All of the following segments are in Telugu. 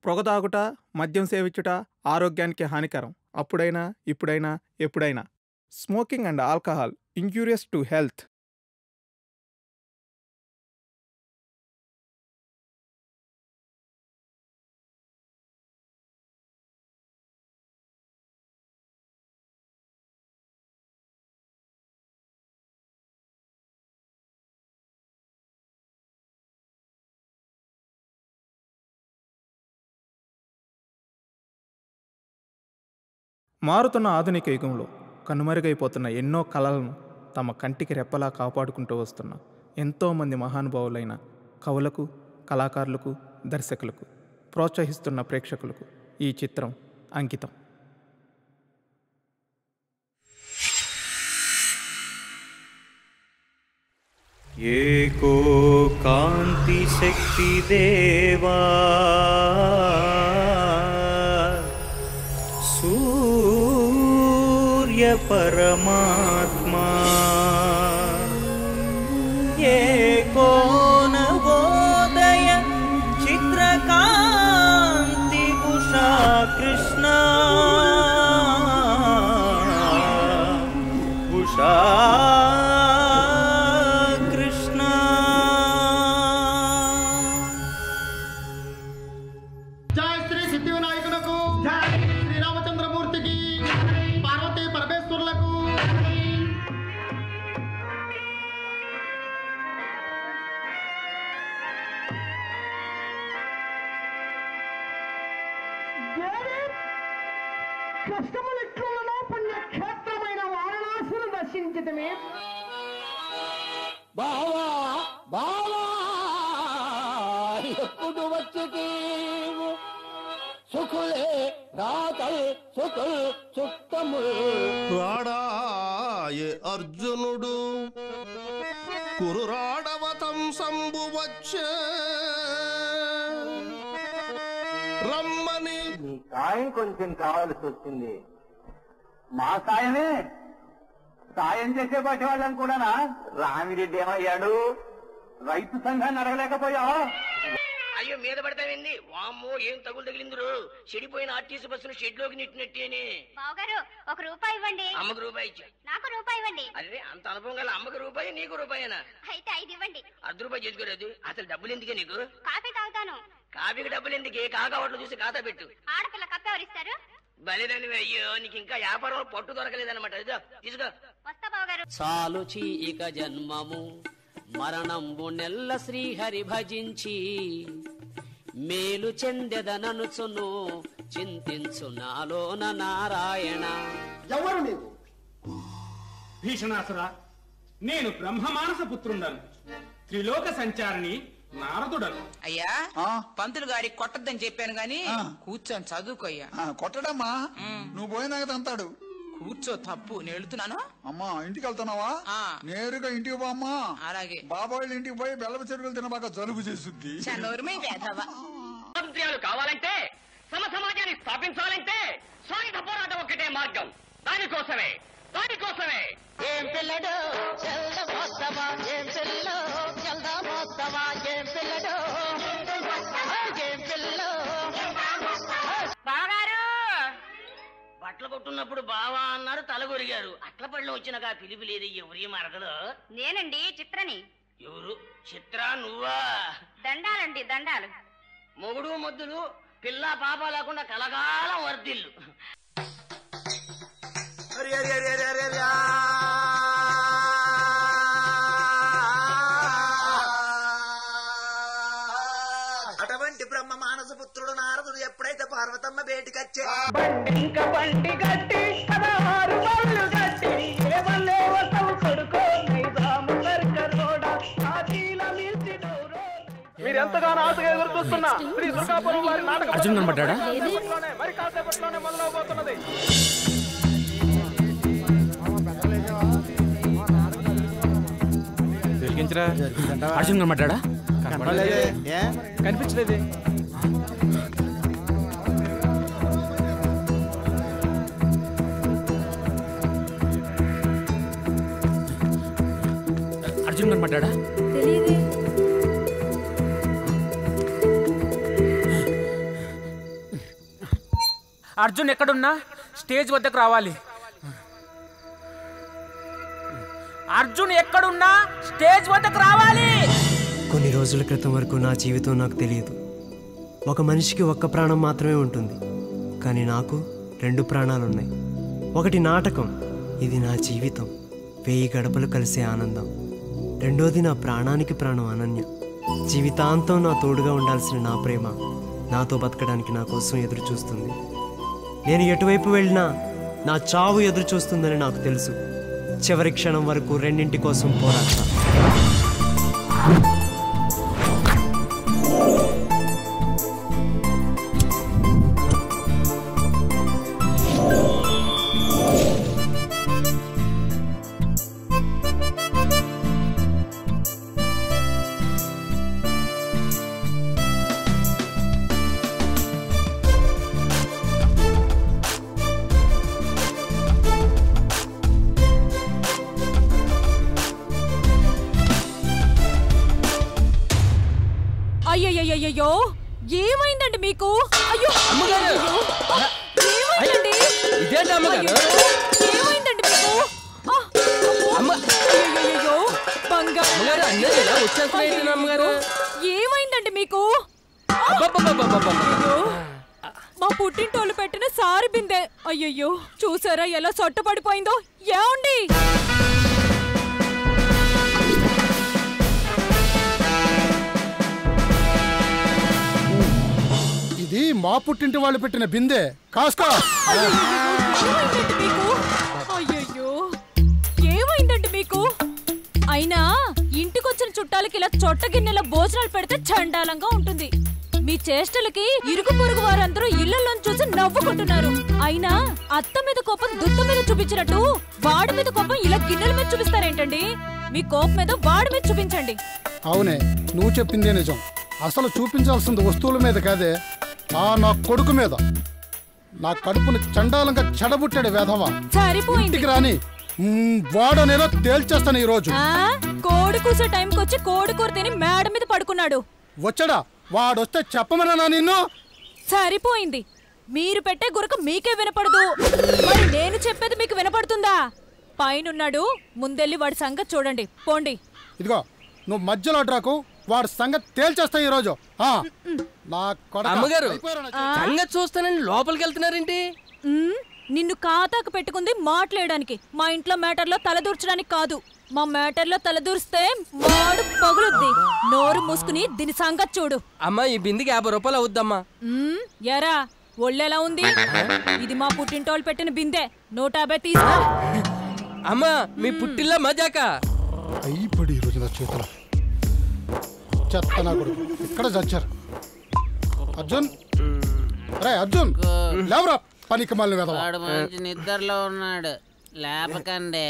పొగ తాగుట మద్యం సేవించుట ఆరోగ్యానికి హానికరం అప్పుడైనా ఇప్పుడైనా ఎప్పుడైనా smoking and alcohol injurious to health మారుతున్న ఆధునిక యుగంలో కనుమరుగైపోతున్న ఎన్నో కళలను తమ కంటికి రెప్పలా కాపాడుకుంటూ వస్తున్న ఎంతోమంది మహానుభావులైన కవులకు కళాకారులకు దర్శకులకు ప్రోత్సహిస్తున్న ప్రేక్షకులకు ఈ చిత్రం అంకితం एको कान्तिशक्तिदेवा सूर्यपरमात्मा एको नवोदय चित्रकान्ति उषा कृष्णा ఉషా కృష్ణ జై శ్రీ సిద్ధి వినాయకులకు శ్రీరామచంద్రమూర్తికి పార్వతీ పరమేశ్వరులకు కష్టములెట్లున్నదో పుణ్యక్షేత్రమైన వారణాసును దర్శించటమే బావా బావా ఎప్పుడు వచ్చితీవు సుఖులే రాతల్ సుఖుల్ చుట్టముల్ రాడాయే అర్జునుడు కురురాడవతం సంబు వచ్చే రమ్మని మీ సాయం కొంచెం కావాల్సి వచ్చింది మా సాయమే సాయం చేసే పట్టి వాళ్ళని కూడానా రామిరెడ్డి ఏమయ్యాడు రైతు సంఘాన్ని అడగలేకపోయా అయ్యో మీద పడతావేంది వామ్మో ఏం తగులు తగిలిందిరు చెడిపోయిన ఆర్టీసీ బస్సును షెడ్లోకి నెట్టినట్టేనే బావగారు ఒక రూపాయి ఇవ్వండి అమ్మకు రూపాయి ఇచ్చా నాకు రూపాయి ఇవ్వండి అదే అంత అనుభవం గల అమ్మకు రూపాయి నీకు రూపాయేనా అయితే ఐదు ఇవ్వండి అర్ధ రూపాయి చేసుకోలేదు అసలు డబ్బులు ఎందుకే నీకు కాఫీ తాగుతాను కాఫీకి డబ్బులు ఎందుకే కాకావట్లు చూసి ఖాతా పెట్టు ఆడపిల్ల కప్పెవరిస్తారు బలిదాని అయ్యో నీకు ఇంకా వ్యాపారంలో పట్టు దొరకలేదన్నమాట ఇదో తీసుకో వస్తా బావగారు చాలు చీక జన్మము మరణంబు నెల్ల శ్రీహరి భజించి మేలు చెందెదననుచును చింతించు నాలోన నారాయణ ఎవరు నీవు భీషణాసురా నేను బ్రహ్మమానస పుత్రుండను త్రిలోక సంచారిణి నారదుడను అయ్యా పంతులు గారి కొట్టద్దని చెప్పాను గాని కూర్చొని చదువుకోయ్యా కొట్టడమ్మా నువ్వు పోయినాక తంతాడు కూర్చో తప్పు నేను వెళ్తున్నాను అమ్మా ఇంటికి వెళ్తున్నావా నేరుగా ఇంటికి పోమ్మా అలాగే బాబాయ్ ఇంటికి పోయి బెల్లపు చెరుకులు తినబాక జలుబు చేస్తుంది చనోరుమై వేధవా స్వాతంత్ర్యాలు కావాలంటే సమ సమాజాన్ని స్థాపించాలంటే సాయుధ పోరాటం ఒక్కటే మార్గం దానికోసమే దానికోసమే ఏం పిల్లడు చల్ల మోస్తవా ఏం పిల్లలో చల్ల మోస్తవా ఏం పిల్లడు ఏం పిల్లలో బావగారు బట్టలు కొట్టున్నప్పుడు బావా అన్నారు తల కొరిగారు అట్ల పళ్ళు వచ్చినాక ఆ పిలిపి లేదు ఎవరి మరదలు నేనండి చిత్రని ఎవరు చిత్ర నువ్వా దండాలండి దండాలు మొగుడు మొద్దులు పిల్ల పాప లేకుండా కలకాలం వర్దిల్లు అరే అరే అరే అరే అరే అరే అటువంటి బ్రహ్మ మానస పుత్రుడు నారదుడు ఎప్పుడైతే పార్వతమ్మ బేటికచ్చే ఇంకా బండి గట్టి పదహారు బళ్ళు గట్టి ఏమల్లే వసవు కొడుకో నైజాము సర్కరోడ ఆశీల మిల్చి మీరు ఎంతగానో ఆశగా ఎదురు చూస్తున్న శ్రీ దుర్గాపురం వారి నాటక అర్జున్ కనబడ్డాడా? కాసేపట్లోనే, మరి కాసేపట్లోనే మొదలవబోతున్నది వెలిగించరా అర్జున్ కనబడ్డాడా కనపడలేదే. కనిపించలేదే అర్జున్ కనబడ్డాడా అర్జున్ ఎక్కడున్నా స్టేజ్ వద్దకు రావాలి అర్జున్ ఎక్కడున్నా స్టేజ్ వద్దకు రావాలి కొన్ని రోజుల క్రితం వరకు నా జీవితం నాకు తెలియదు ఒక మనిషికి ఒక్క ప్రాణం మాత్రమే ఉంటుంది కానీ నాకు రెండు ప్రాణాలు ఉన్నాయి ఒకటి నాటకం ఇది నా జీవితం వేయి గడపలు కలిసే ఆనందం రెండోది నా ప్రాణానికి ప్రాణం అనన్య జీవితాంతం నా తోడుగా ఉండాల్సిన నా ప్రేమ నాతో బతకడానికి నా కోసం ఎదురు చూస్తుంది నేను ఎటువైపు వెళ్ళినా నా చావు ఎదురు చూస్తుందని నాకు తెలుసు చివరి క్షణం వరకు రెండింటి కోసం పోరాడతా అయ్యయ్యయ్యో ఏమైందండి మీకు అయ్యో అయ్యయ్యో. ఆ, ఏమైందండి ఇదేంటి అమ్మగారు? అయ్యో, ఏమైందండి మీకు ఆ, అమ్మో. అయ్యయ్యయ్యో, బంగారం అమ్మగారు, అన్నీ ఇలా వచ్చేస్తున్నాయి ఏంటి అమ్మగారు? అయ్యయ్యో, ఏమైందండి మీకు అబ్బబ్బబ్బబ్బబ్బబ్బ. అయ్యో, మా పుట్టింటోళ్ళు పెట్టిన సారి బిందె అయ్యయ్యో చూసారా ఎలా సొట్ట పడిపోయిందో ఏమండి ఇది మా పుట్టింటి వాళ్ళు పెట్టిన బిందె కాస్కా ఏమైందండి మీకు అయ్యయ్యో ఏమైందండి మీకు అయినా ఇంటికొచ్చిన చుట్టాలకి ఇలా చొట్ట గిన్నెల భోజనాలు పెడితే చండాలంగా ఉంటుంది మీ చేష్టలకి ఇరుగు పొరుగు వారందరూ ఇళ్లలో చూసి నవ్వుకుంటున్నారు అయినా అత్త మీద కోపం దుత్త మీద చూపించినట్టు వాడి మీద కోపం ఇలా గిన్నెల మీద చూపిస్తారేంటండి మీ కోపం మీద వాడి మీద చూపించండి అవునే నువ్వు చెప్పిందే నిజం అసలు చూపించాల్సింది వస్తువుల మీద కాదే ఆ నా కొడుకు మీద నా కడుపుని చండాలంగా చెడబుట్టాడు వేధవా సరిపోయింది ఇంటికి రాని మ్మ్, వాడనేలో తేల్చేస్తాను ఈ రోజు ఆ కోడి కూసే టైంకి వచ్చి కోడి కూర తిని మేడ మీద పడుకున్నాడు వచ్చాడా వాడొస్తే చెప్పమన్నా నిన్ను సరిపోయింది మీరు పెట్టే గురక మీకే వినపడదు మరి నేను చెప్పేది మీకు వినపడుతుందా పైనున్నాడు ముందెళ్ళి వాడి సంగతి చూడండి పోండి ఇదిగో నువ్వు మధ్యలో అడ్రాకు వాడి సంగతి తేల్చేస్తా ఈ రోజు ఆ, నా కొడకా. అమ్మగారు అయిపోయారా నా ఆ? సంగతి చూస్తానని లోపలికి వెళ్తున్నారేంటి ఉమ్, నిన్ను ఖాతాకు పెట్టుకుంది మాట్లాడడానికి మా ఇంట్లో మ్యాటర్లో తలదూర్చడానికి కాదు మా మ్యాటర్లో తలదూర్స్తే వాడు పగులుద్ది నోరు మూసుకుని దీని సంగతి చూడు అమ్మా ఈ బిందికి యాభై రూపాయలు అవుద్దమ్మా ఉమ్, ఎరా ఒళ్ళెలా ఉంది ఇది మా పుట్టింటోళ్ళు పెట్టిన బిందె నూట యాభై తీసుకో అమ్మా మీ పుట్టిల్లా మజాక అయిపోయి ఈ రోజు నా చేతులు చెత్త నా కొడుకు ఇక్కడ చచ్చారు అర్జున్ రే అర్జున్ లేవరా పనికి మళ్ళీ వెదవా వాడు మంచి నిద్రలో ఉన్నాడు లేపకండి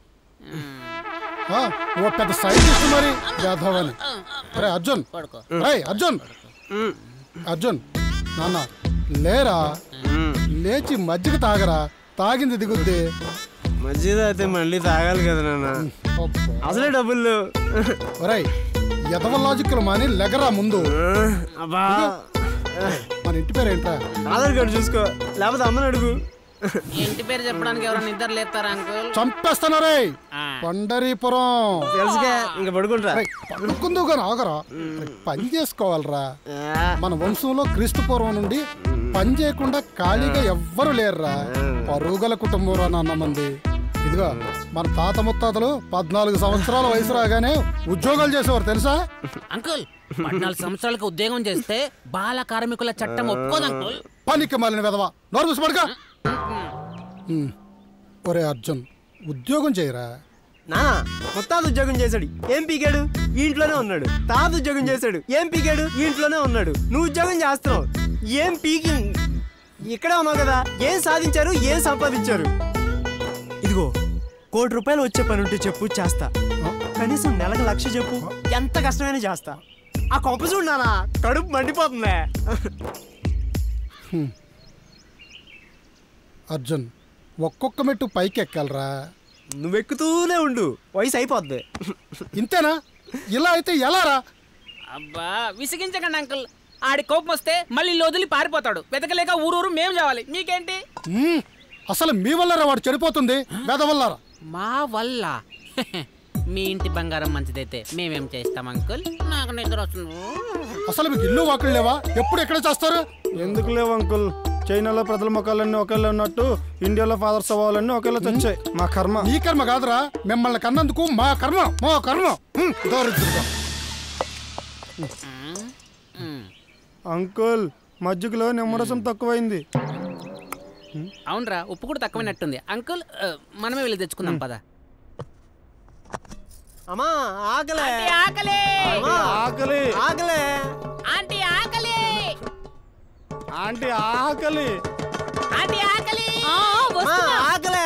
ఆ, నువ్వు పెద్ద సైంటిస్ట్ మరి వేధవని రే అర్జున్ పడుకో. రే అర్జున్ అర్జున్ నాన్న లేరా లేచి మజ్జిగ తాగరా తాగింది దిగుద్ది మజ్జిగ అయితే మళ్ళీ తాగాలి కదా నాన్న అసలే డబ్బులు ఒరేయ్ ఎదవ లాజిక్లు మాని లెగరా ముందు అబ్బా మన ఇంటి పేరు ఏంట్రా ఆధార్ కార్డు చూసుకో లేకపోతే అమ్మని అడుగు ఇంటి పేరు చెప్పడానికి ఎవరైనా నిద్ర లేపుతారా అంకుల్ చంపేస్తాను రే పండరీపురం తెలుసుగా ఇంకా పడుకుంటా రేయ్, పడుకుందువు కానీ ఆగరా రేయ్, పని చేసుకోవాలరా మన వంశంలో క్రీస్తు పూర్వం నుండి పని చేయకుండా ఖాళీగా ఎవ్వరు లేరురా పరుగుల కుటుంబం రా నాన్న మంది ఇదిగో మన తాత ముత్తాతలు పద్నాలుగు సంవత్సరాల వయసు రాగానే ఉద్యోగాలు చేసేవారు తెలుసా అంకుల్ పద్నాలుగు సంవత్సరాలకు ఉద్యోగం చేస్తే బాల కార్మికుల చట్టం ఒప్పుకోదు అంకుల్ పనికి మాలిన విధవా నోరు మూసి పడుకో ఉమ్. ఒరే అర్జున్ ఉద్యోగం చేయరా నానా కొత్త ఉద్యోగం చేశాడు ఏం పీకాడు ఈ ఇంట్లోనే ఉన్నాడు తాత ఉద్యోగం చేశాడు ఏం పీకాడు ఈ ఇంట్లోనే ఉన్నాడు నువ్వు ఉద్యోగం చేస్తున్నావు ఏం పీకి ఇక్కడే ఉన్నావు కదా ఏం సాధించారు ఏం సంపాదించారు ఇదిగో కోటి రూపాయలు వచ్చే పని ఉంటే చెప్పు చేస్తా కనీసం నెలకు లక్ష చెప్పు ఎంత కష్టమైనా చేస్తా ఆ కొప్ప చూడు నానా కడుపు మండిపోతుందే హ్మ్. అర్జున్ ఒక్కొక్క మెట్టు పైకి ఎక్కాలరా నువ్వెక్కుతూనే ఉండు వయసు అయిపోద్ది ఇంతేనా ఇలా అయితే ఎలా రా అబ్బా విసిగించకండి అంకుల్ ఆడి కోపం వస్తే మళ్ళీ ఇల్లు వదిలి పారిపోతాడు వెతకలేక ఊరూరు మేము చావాలి మీకేంటి మ్మ్. అసలు మీ వల్లరా వాడు చెడిపోతుంది వేద వల్లరా మా వల్ల మీ ఇంటి బంగారం మంచిదైతే మేమేం చేస్తాం అంకుల్ నాకు నిద్ర వస్తుంది అసలు మీకు ఇల్లు వాకులు లేవా ఎప్పుడు ఎక్కడ చేస్తారు ఎందుకు లేవు అంకుల్ చైనాలో ప్రజల ముఖాలన్నీ ఒకేలా ఉన్నట్టు ఇండియాలో ఫాదర్స్ అవ్వాలన్నీ ఒకేలా చచ్చాయి మా కర్మ మీ కర్మ కాదురా మిమ్మల్ని కన్నందుకు మా కర్మ మా కర్మ మ్మ్. దౌర్జన్యం. అంకుల్ మజ్జిగలో నిమ్మరసం తక్కువైంది అవునరా ఉప్పు కూడా తక్కువైనట్టుంది అంకుల్ ఆ, మనమే వెళ్ళి తెచ్చుకుందాం పద అమ్మా ఆకలే ఆకలి అమ్మా, ఆకలి ఆకలే ఆంటీ ఆకలి ఆంటీ ఆకలి ఆంటీ ఆకలి ఆ, ఆ, వస్తున్నా. ఆకలే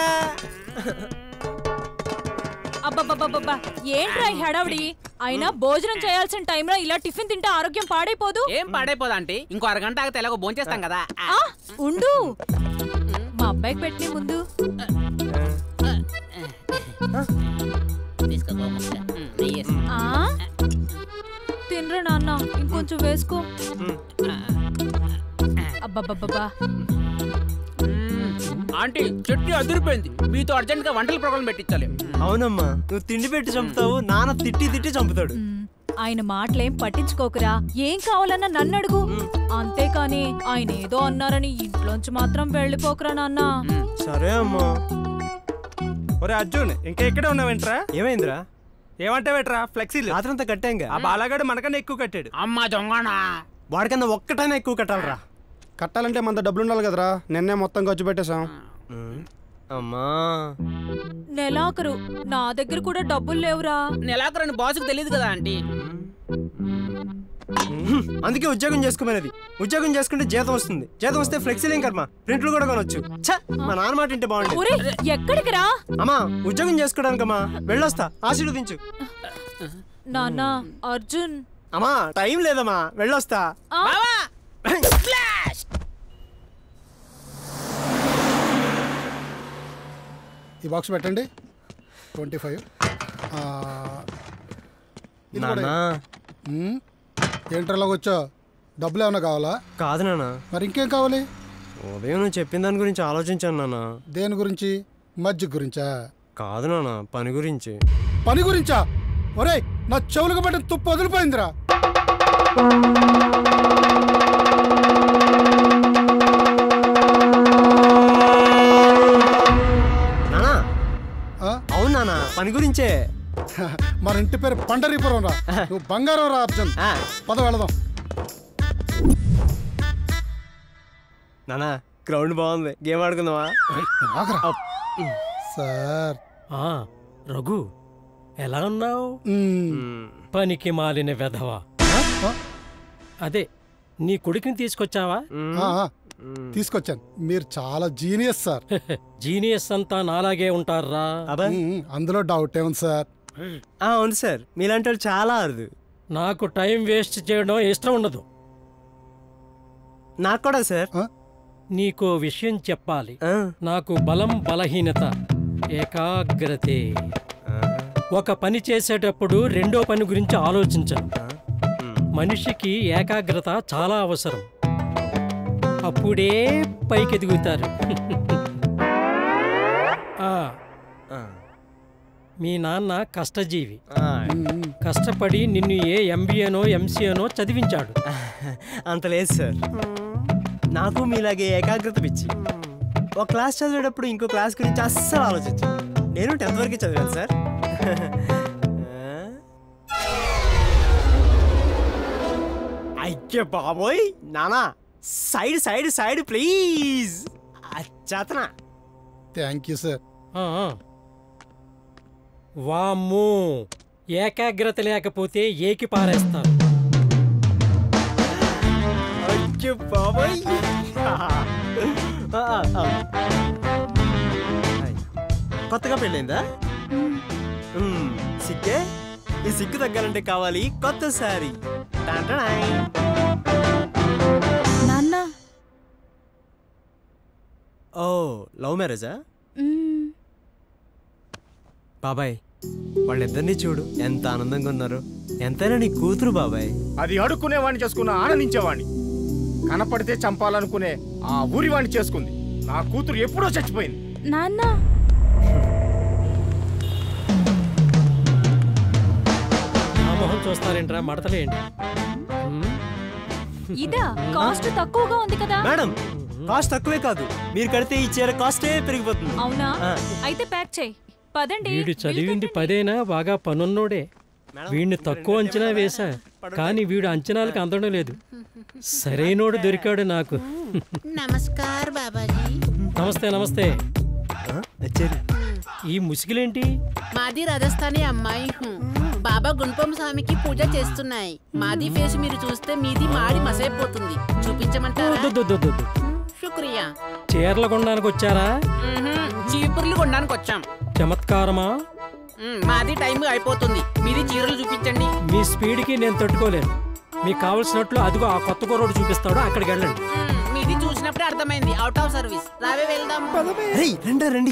అబ్బబ్బబ్బబ్బబ్బా ఏంట్రా ఈ హడావిడి అయినా భోజనం చేయాల్సిన టైంలో ఇలా టిఫిన్ తింటే ఆరోగ్యం పాడైపోదు ఏం పాడైపోదా ఆంటీ ఇంకో అరగంట ఆగితే ఎలాగో భోంచేస్తాం కదా ఆ, ఉండు మా అబ్బాయికి పెట్టిన ముందు తీసుకో ముక్క. ఉమ్, నెయ్యి వేసి. ఆ తినరా నాన్న ఇంకొంచెం వేసుకో అబ్బబ్బబ్బబ్బా ఆంటీ చెట్టు అదిరిపోయింది మీతో అర్జెంట్ గా వంటల ప్రోగ్రాం పెట్టించాలి అవునమ్మా నువ్వు తిండి పెట్టి చంపుతావు నాన్న తిట్టి తిట్టి చంపుతాడు ఆయన మాటలేం పట్టించుకోకురా ఏం కావాలన్నా నన్ను అడుగు అంతేకాని ఆయన ఏదో అన్నారని ఇంట్లోంచి మాత్రం వెళ్ళిపోకురా నాన్న సరే అమ్మా ఒరే అర్జున్ ఇంకా ఇక్కడే ఉన్నావేంట్రా ఏమైందిరా ఏమంటావేట్రా ఫ్లెక్సీలు రాత్రంతా కట్టాంగా ఆ బాలగాడు మనకన్నా ఎక్కువ కట్టాడు అమ్మ దొంగనా వాడికన్నా ఒక్కటైనా ఎక్కువ కట్టాలరా కట్టాలంటే మన డబ్బులు ఉండాలి కదరా నిన్నే మొత్తం ఖర్చు పెట్టేశాం అమ్మా నెలాఖరు నా దగ్గర కూడా డబ్బులు లేవురా నెలాఖరని బాసుకు తెలియదు కదా ఆంటీ అందుకే ఉద్యోగం చేసుకోమనేది ఉద్యోగం చేసుకుంటే జీతం వస్తుంది జీతం వస్తే ఫ్లెక్సీలేం కర్మ ప్రింట్లు కూడా కొనొచ్చు ఛ, మా నాన్న మాట వింటే బాగుండేది ఒరే ఎక్కడికి రా అమ్మా ఉద్యోగం చేసుకోవడానికమ్మా వెళ్ళొస్తా ఆశీర్వదించు నాన్న అర్జున్ అమ్మా టైం లేదమ్మా వెళ్ళొస్తా ఆ? ఈ బాక్స్ పెట్టండి ట్వంటీ ఫైవ్ నాన్నా ఏంట్రలాగా వచ్చా డబ్బులు ఏమైనా కావాలా కాదు నాన్న మరి ఇంకేం కావాలి ఉదయం నువ్వు చెప్పిన దాని గురించి ఆలోచించాను నాన్న దేని గురించి మజ్జిగ గురించా కాదు నాన్న పని గురించి పని గురించా ఒరేయ్ నా చెవులకు పట్టిన తుప్పు వదిలిపోయిందిరా నానా ఆ? అవును నాన్న పని గురించే మన ఇంటి పేరు పండరీపురం రా నువ్వు బంగారం రా అర్జున్ పద వెళదాం నానా గ్రౌండ్ బాగుంది గేమ్ ఆడుకుందామా ఆగరా సార్ ఆ రఘు ఎలా ఉన్నావు పనికి మాలిన వెధవ అదే నీ కొడుకుని తీసుకొచ్చావా ఆ, ఆ, తీసుకొచ్చాను మీరు చాలా జీనియస్ సార్ జీనియస్ అంతా నాలాగే ఉంటారా ఉమ్, అందులో డౌట్ ఏముంది సార్ అవును సార్ మీలాంటి వాళ్ళు చాలా అరుదు నాకు టైం వేస్ట్ చేయడం ఇష్టం ఉండదు నాకు కూడా సార్ నీకో విషయం చెప్పాలి నాకు బలం బలహీనత ఏకాగ్రతే ఒక పని చేసేటప్పుడు రెండో పని గురించి ఆలోచించను మనిషికి ఏకాగ్రత చాలా అవసరం అప్పుడే పైకెదుగుతారు ఆ, మీ నాన్న కష్టజీవి కష్టపడి నిన్ను ఏ ఎంబీఏనో ఎంసీఏనో చదివించాడు అంత లేదు సార్ నాకు మీలాగే ఏకాగ్రత పిచ్చి ఒక క్లాస్ చదివేటప్పుడు ఇంకో క్లాస్ గురించి అస్సలు ఆలోచించు నేను టెన్త్ వరకే చదివాను సార్ అయ్యో బాబోయ్ నానా సైడ్ సైడ్ సైడ్ ప్లీజ్ అచ్చాతనా థ్యాంక్ యూ సార్ ఆ, ఆ. వామ్మో ఏకాగ్రత లేకపోతే ఏకి పారేస్తారు అయ్యో బాబోయ్ ఆ, ఆ, ఆ. కొత్తగా పెళ్ళైందా మ్మ్, సిగ్గే ఈ సిగ్గు తగ్గాలంటే కావాలి కొత్త సారీ టాంటడాయ్. నాన్న ఓ లవ్ మ్యారేజా మ్మ్. బాబాయ్ వాళ్ళిద్దరినీ చూడు ఎంత ఆనందంగా ఉన్నారు ఎంతైనా నీ కూతురు బాబాయ్ అది అడుక్కునేవాడిని చేసుకున్న ఆనందించేవాడిని కనపడితే చంపాలనుకునే ఆ ఊరి వాడిని చేసుకుంది నా కూతురు ఎప్పుడో చచ్చిపోయింది నాన్న నా మొహం చూస్తారేంట్రా మడతలేంటి ఇదా కాస్ట్ తక్కువగా ఉంది కదా మేడం కాస్ట్ తక్కువే కాదు మీరు కడితే ఈ చీర కాస్టే పెరిగిపోతుంది అవునా ఆ. అయితే ప్యాక్ చేయి పదండి వీడు చదివింది పదేనా బాగా పనున్నోడే వీడిని తక్కువ అంచనా వేశా కానీ వీడు అంచనాలకు అందడం లేదు సరైనోడు దొరికాడు నాకు నమస్కార్ బాబాజీ నమస్తే నమస్తే ఈ ముసుగులేంటి మాది రాజస్థానీ అమ్మాయి హూ. బాబా గుంపం స్వామికి పూజ చేస్తున్నాయి మాది ఫేస్ మీరు చూస్తే మీది మాడి మసైపోతుంది చూపించమంటారా వద్దొద్దొద్దొద్దు. శుక్రియా చీరలు కొనడానికి వచ్చారా మ్మ్హ్మ్. చీపుర్లు కొనడానికి వచ్చాం చమత్కారమా మ్మ్, మాది టైం అయిపోతుంది మీది చీరలు చూపించండి మీ స్పీడ్కి నేను తట్టుకోలేను మీకు కావలసినట్లు అదిగో ఆ కొత్త కుర్రోడు చూపిస్తాడు అక్కడికి వెళ్ళండి మ్మ్, మీది చూసినప్పుడే అర్థమైంది అవుట్ ఆఫ్ సర్వీస్ రావే వెళ్దాం రండి రండి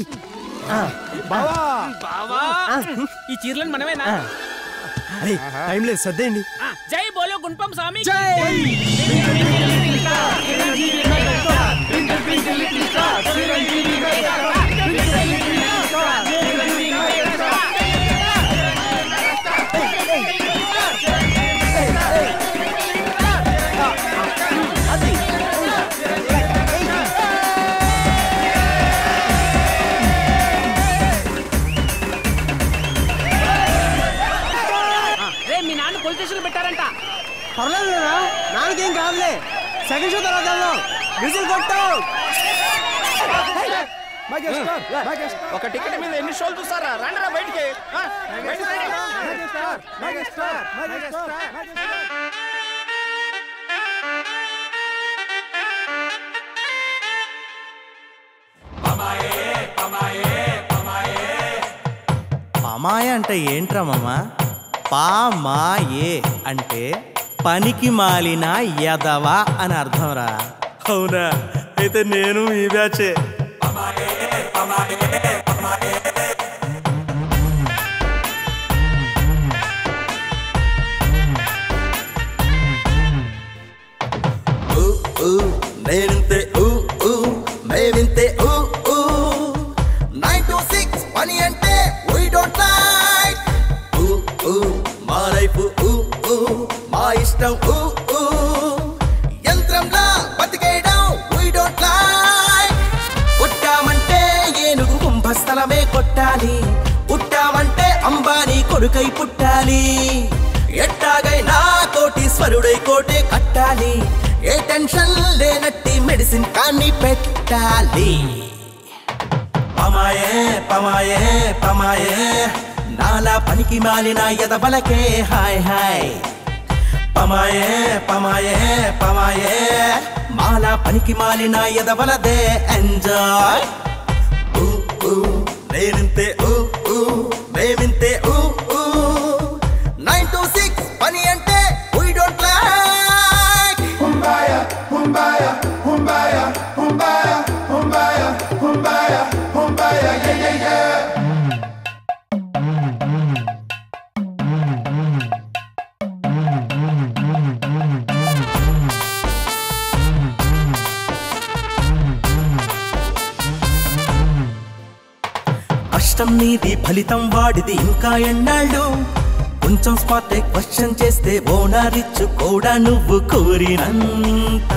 బావా ఈ చీరలను మనమేనా అరే టైం లేదు సర్దేయండి ఆ, జై బోలో గుంపం స్వామి ఆ, రే మీ నాన్న పోలీస్ స్టేషన్ పెట్టారంట పర్లేదు నాన్నకేం కాదులే సెకండ్ షో తర్వాత వెళ్దాం విజిల్ కొట్టు ఒక టికెట్ మీద ఎన్ని షోలు చూస్తారా రండి రా బయటికి ఆ, బయటికి రండి. పమాయ అంటే ఏంట్రా మామ పామాయే అంటే పనికి మాలిన యదవా అని అర్థంరా అవునా అయితే నేను ఈ బ్యాచే నేనింతే ఊ ఊ మేమింతే ఊ ఊ నైన్ టు సిక్స్ పని అంటే వీ డోంట్ లైక్ ఊ ఊ మా లైఫ్ ఊ ఊ మా ఇష్టం ఊ ఊ యంత్రంలా బతికేయడం వీ డోంట్ లైక్ పుట్టామంటే ఏనుగు కుంభస్థలమే కొట్టాలి పుట్టామంటే అంబానీ కొడుకై పుట్టాలి ఎట్టాగైనా కోటీశ్వరుడై కోటే కట్టాలి ఏ టెన్షన్ లేనట్టి మెడిసిన్ కానీ పెట్టాలి పమాయే పమాయే పమాయే నాలా పనికి మాలిన ఎదబలకే హాయ్ హాయ్ పమాయే పమాయే పమాయే మాలా పనికి మాలిన ఎదవలదే ఎంజాయ్ ఊ ఊ నేనింతే ఊ ఊ మేమింతే ఊ ఊ నైన్ టు సిక్స్ పని అంటే వీ డోంట్ లైక్ హుంబాయ హుంబాయ హుంబాయ హుంబాయ హుంబాయ హుంబాయ హుంబాయ యే యే యే కష్టం నీది ఫలితం వాడిది ఇంకా ఎన్నాళ్ళు కొంచెం స్పాట్ క్వశ్చన్ చేస్తే ఓనారిచ్చు కూడా నువ్వు కోరినంత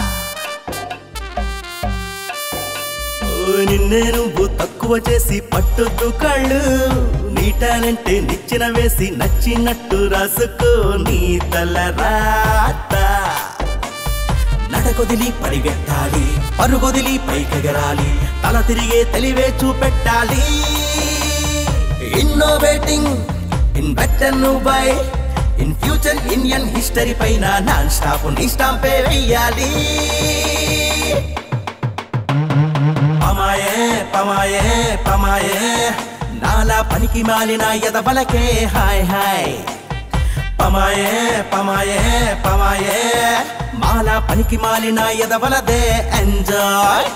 ఓ నిన్నే నువ్వు తక్కువ చేసి పట్టొద్దు కళ్ళు నీ టాలెంట్ నిచ్చిన వేసి నచ్చినట్టు రాసుకో నీ తల రాత నడకొదిలి పరిగెట్టాలి పరుగొదిలి పైకెగరాలి తల తిరిగే తెలివే చూపెట్టాలి ఇన్నోవేటింగ్ ఇన్ బెటర్ నువ్వై ఇన్ ఫ్యూచర్ ఇండియన్ హిస్టరీ పైన నాన్ స్టాప్ నీ స్టాంపే వెయ్యాలి పమాయే పమాయే పమాయే నాలా పనికి మాలిన ఎదబలకే హాయ్ హాయ్ పమాయే పమాయే పమాయే మాలా పనికి మాలిన ఎదవలదే ఎంజాయ్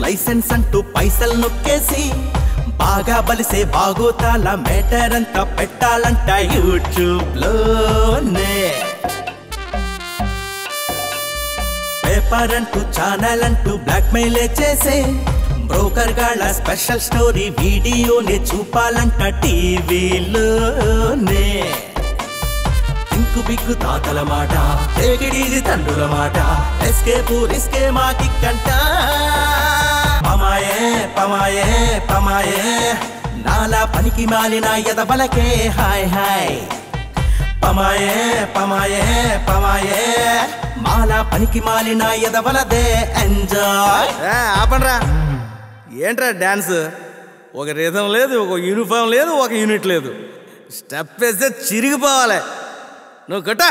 లైసెన్స్ అంటూ పైసలు నొక్కేసి బాగా బలిసే బాగోతాల మేటర్ అంతా పెట్టాలంట యూట్యూబ్ లోనే పేపర్ అంటూ ఛానల్ అంటూ బ్లాక్ మెయిల్ చేసే బ్రోకర్ గాళ్ళ స్పెషల్ స్టోరీ వీడియోనే చూపాలంట టీవీలోనే ఇంకు బిక్కు తాతల మాట ఏగిడీది తండ్రుల మాట ఎస్కేపు రిస్కే మాకిక్కంట పమాయే పమాయే పమాయే నాలా పనికి మాలిన ఎదబలకే హాయ్ హాయ్ పమాయే పమాయే పమాయే మాలా పనికి మాలిన ఎదవలదే ఎంజాయ్ ఆపండ్రా ఏంట్రా డాన్స్ ఒక రిథం లేదు ఒక యూనిఫామ్ లేదు ఒక యూనిట్ లేదు స్టెప్ వేస్తే చిరిగిపోవాలి నువ్వు కట్టా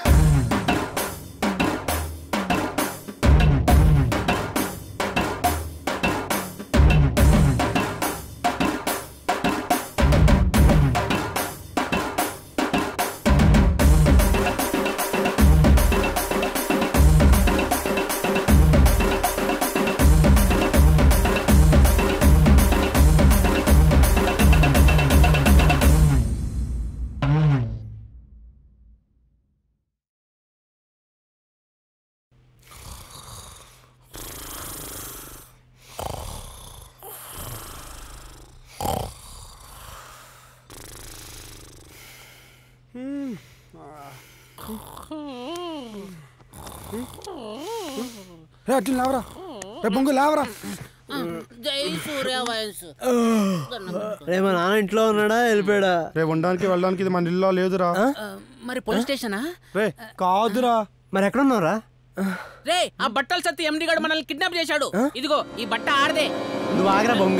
రే అట్లా లేవరా రే బొంగు లేవరా జై సూర్య వయసు రే మా నాన్న ఇంట్లో ఉన్నాడా వెళ్ళిపోయాడా రే ఉండడానికి వెళ్ళడానికి ఇది మన ఇల్లు లేదురా మరి పోలీస్ స్టేషనా రే కాదురా మరి ఎక్కడ ఉన్నారా రే ఆ బట్టల సత్తి ఎండి గడు మనల్ని కిడ్నాప్ చేశాడు ఇదిగో ఈ బట్ట ఆడదే నువ్వు ఆగరా బొంగ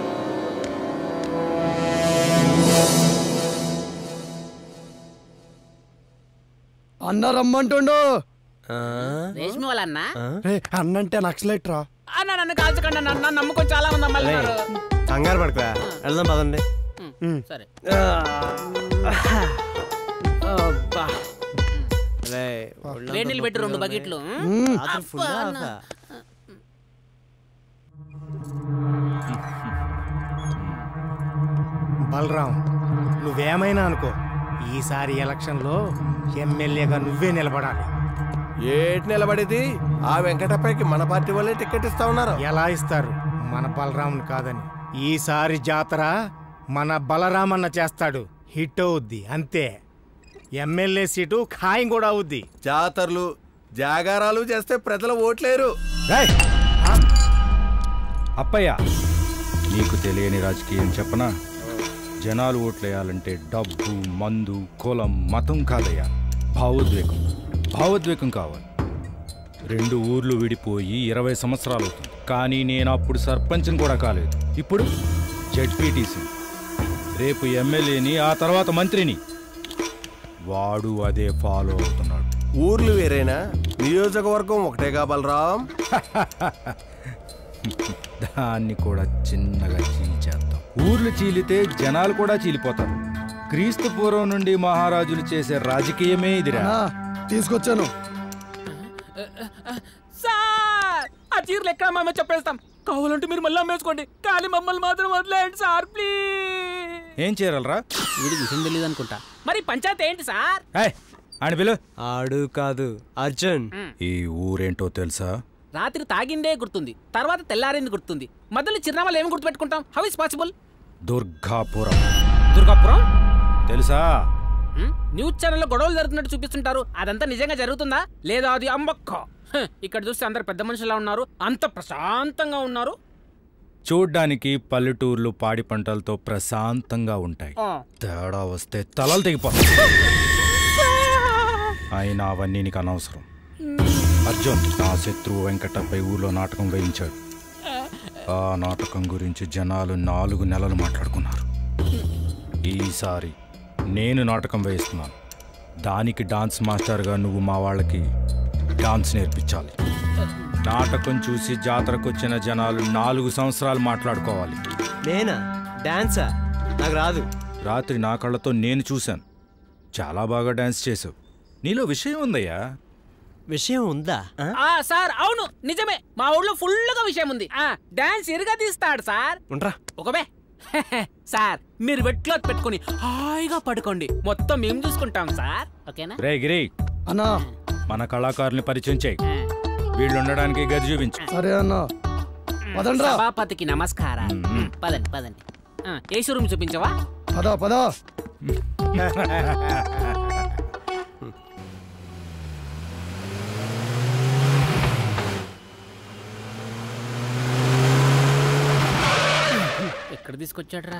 అన్న రమ్మంటుండు రేష్మి వాళ్ళ అన్న రే అన్నంటే నక్సలైట్ రా అన్న నన్ను కాల్చకండి అన్న నన్ను నమ్ముకొని చాలా మంది అమ్మాయిలు రే, ఉన్నారు. కంగారు పడకరా వెళ్దాం పదండి సరే అబ్బా. రే వేడి నీళ్ళు పెట్టి రెండు బకెట్లు రాత్రి full అబ్బా, ఆ అన్న. ఆఫా? బలరాం నువ్వేమైనా అనుకో ఈసారి ఎలక్షన్లో ఎమ్మెల్యేగా నువ్వే నిలబడాలి ఏటి నిలబడేది ఆ వెంకటప్పకి మన పార్టీ వాళ్ళే టికెట్ ఇస్తా ఉన్నారు ఎలా ఇస్తారు మన బలరాముని కాదని ఈసారి జాతర మన బలరామన్న చేస్తాడు హిట్ అవుద్ది అంతే ఎమ్మెల్యే సీటు ఖాయం కూడా అవుద్ది జాతరలు జాగారాలు చేస్తే ప్రజలు ఓట్లేరు అప్పయ్య నీకు తెలియని రాజకీయం చెప్పనా జనాలు ఓట్లేయాలంటే డబ్బు మందు కులం మతం కాదయ్యా భావోద్వేగం భావోద్వేగం కావాలి రెండు ఊర్లు విడిపోయి ఇరవై సంవత్సరాలు అవుతుంది కానీ నేను అప్పుడు సర్పంచ్ని కూడా కాలేదు ఇప్పుడు జడ్పీటీసీ రేపు ఎమ్మెల్యేని ఆ తర్వాత మంత్రిని వాడు అదే ఫాలో అవుతున్నాడు ఊర్లు వేరేనా నియోజకవర్గం ఒకటేగా బలరాం దాన్ని కూడా చిన్నగా చీల్చేద్దాం ఊర్లు చీలితే జనాలు కూడా చీలిపోతారు క్రీస్తు పూర్వం నుండి మహారాజులు చేసే రాజకీయమే ఇదిరా తీసుకొచ్చాను సార్ ఆ చీరలు ఎక్కడ మేము చెప్పేస్తాం కావాలంటే మీరు మళ్ళీ అమ్మేసుకోండి కానీ మమ్మల్ని మాత్రం వదిలేయండి సార్ ప్లీజ్ ఏం చేయాలరా వీడి విషయం తెలియదు అనుకుంటా మరి పంచాయతీ ఏంటి సార్ ఆడి పిలు ఆడు కాదు అర్జున్ ఈ ఊరేంటో తెలుసా రాత్రి తాగిందే గుర్తుంది తర్వాత తెల్లారింది గుర్తుంది మధ్యలో చిరునామాలు ఏమి గుర్తుపెట్టుకుంటాం how is possible Durgapuram Durgapuram తెలుసా హ్మ్? న్యూస్ ఛానల్లో గొడవలు జరుగుతున్నట్టు చూపిస్తుంటారు అదంతా నిజంగా జరుగుతుందా లేదా అది అమ్మక్క హ, ఇక్కడ చూస్తే అందరు పెద్ద మనుషులా ఉన్నారు అంత ప్రశాంతంగా ఉన్నారు చూడ్డానికి పల్లెటూర్లు పాడి పంటలతో ప్రశాంతంగా ఉంటాయి ఆ. తేడా వస్తే తలలు తెగిపోతాయి అయినా అవన్నీ నీకు అనవసరం అర్జున్ నా శత్రువు వెంకటపై ఊర్లో నాటకం వేయించాడు ఆ నాటకం గురించి జనాలు నాలుగు నెలలు మాట్లాడుకున్నారు ఈసారి నేను నాటకం వేయిస్తున్నాను దానికి డాన్స్ మాస్టర్గా నువ్వు మా వాళ్ళకి డాన్స్ నేర్పించాలి నాటకం చూసి జాతరకు వచ్చిన జనాలు నాలుగు సంవత్సరాలు మాట్లాడుకోవాలి నేనా డాన్సా నాకు రాదు రాత్రి నా కళ్ళతో నేను చూశాను చాలా బాగా డాన్స్ చేసావు నీలో విషయం ఉందయ్యా విషయం ఉందా ఆ సార్ అవును నిజమే మా ఊళ్ళో ఫుల్గా విషయం ఉంది ఆ డాన్స్ ఇరుగా తీస్తాడు సార్ ఉంట్రా ఒకబే సార్ మీరు వెట్లో పెట్టుకొని హాయిగా పడుకోండి మొత్తం మేము చూసుకుంటాం సార్ ఓకేనా రే గిరి అన్నా మన కళాకారుల్ని పరిచయం చేయి వీళ్ళు ఉండడానికి గది చూపించు సరే అన్నా పదండ్రా సభాపతికి నమస్కారాలు పదండి పదండి ఆ, ఏ షోరూమ్ చూపించవా పదా పదా ఎక్కడ తీసుకొచ్చాడ్రా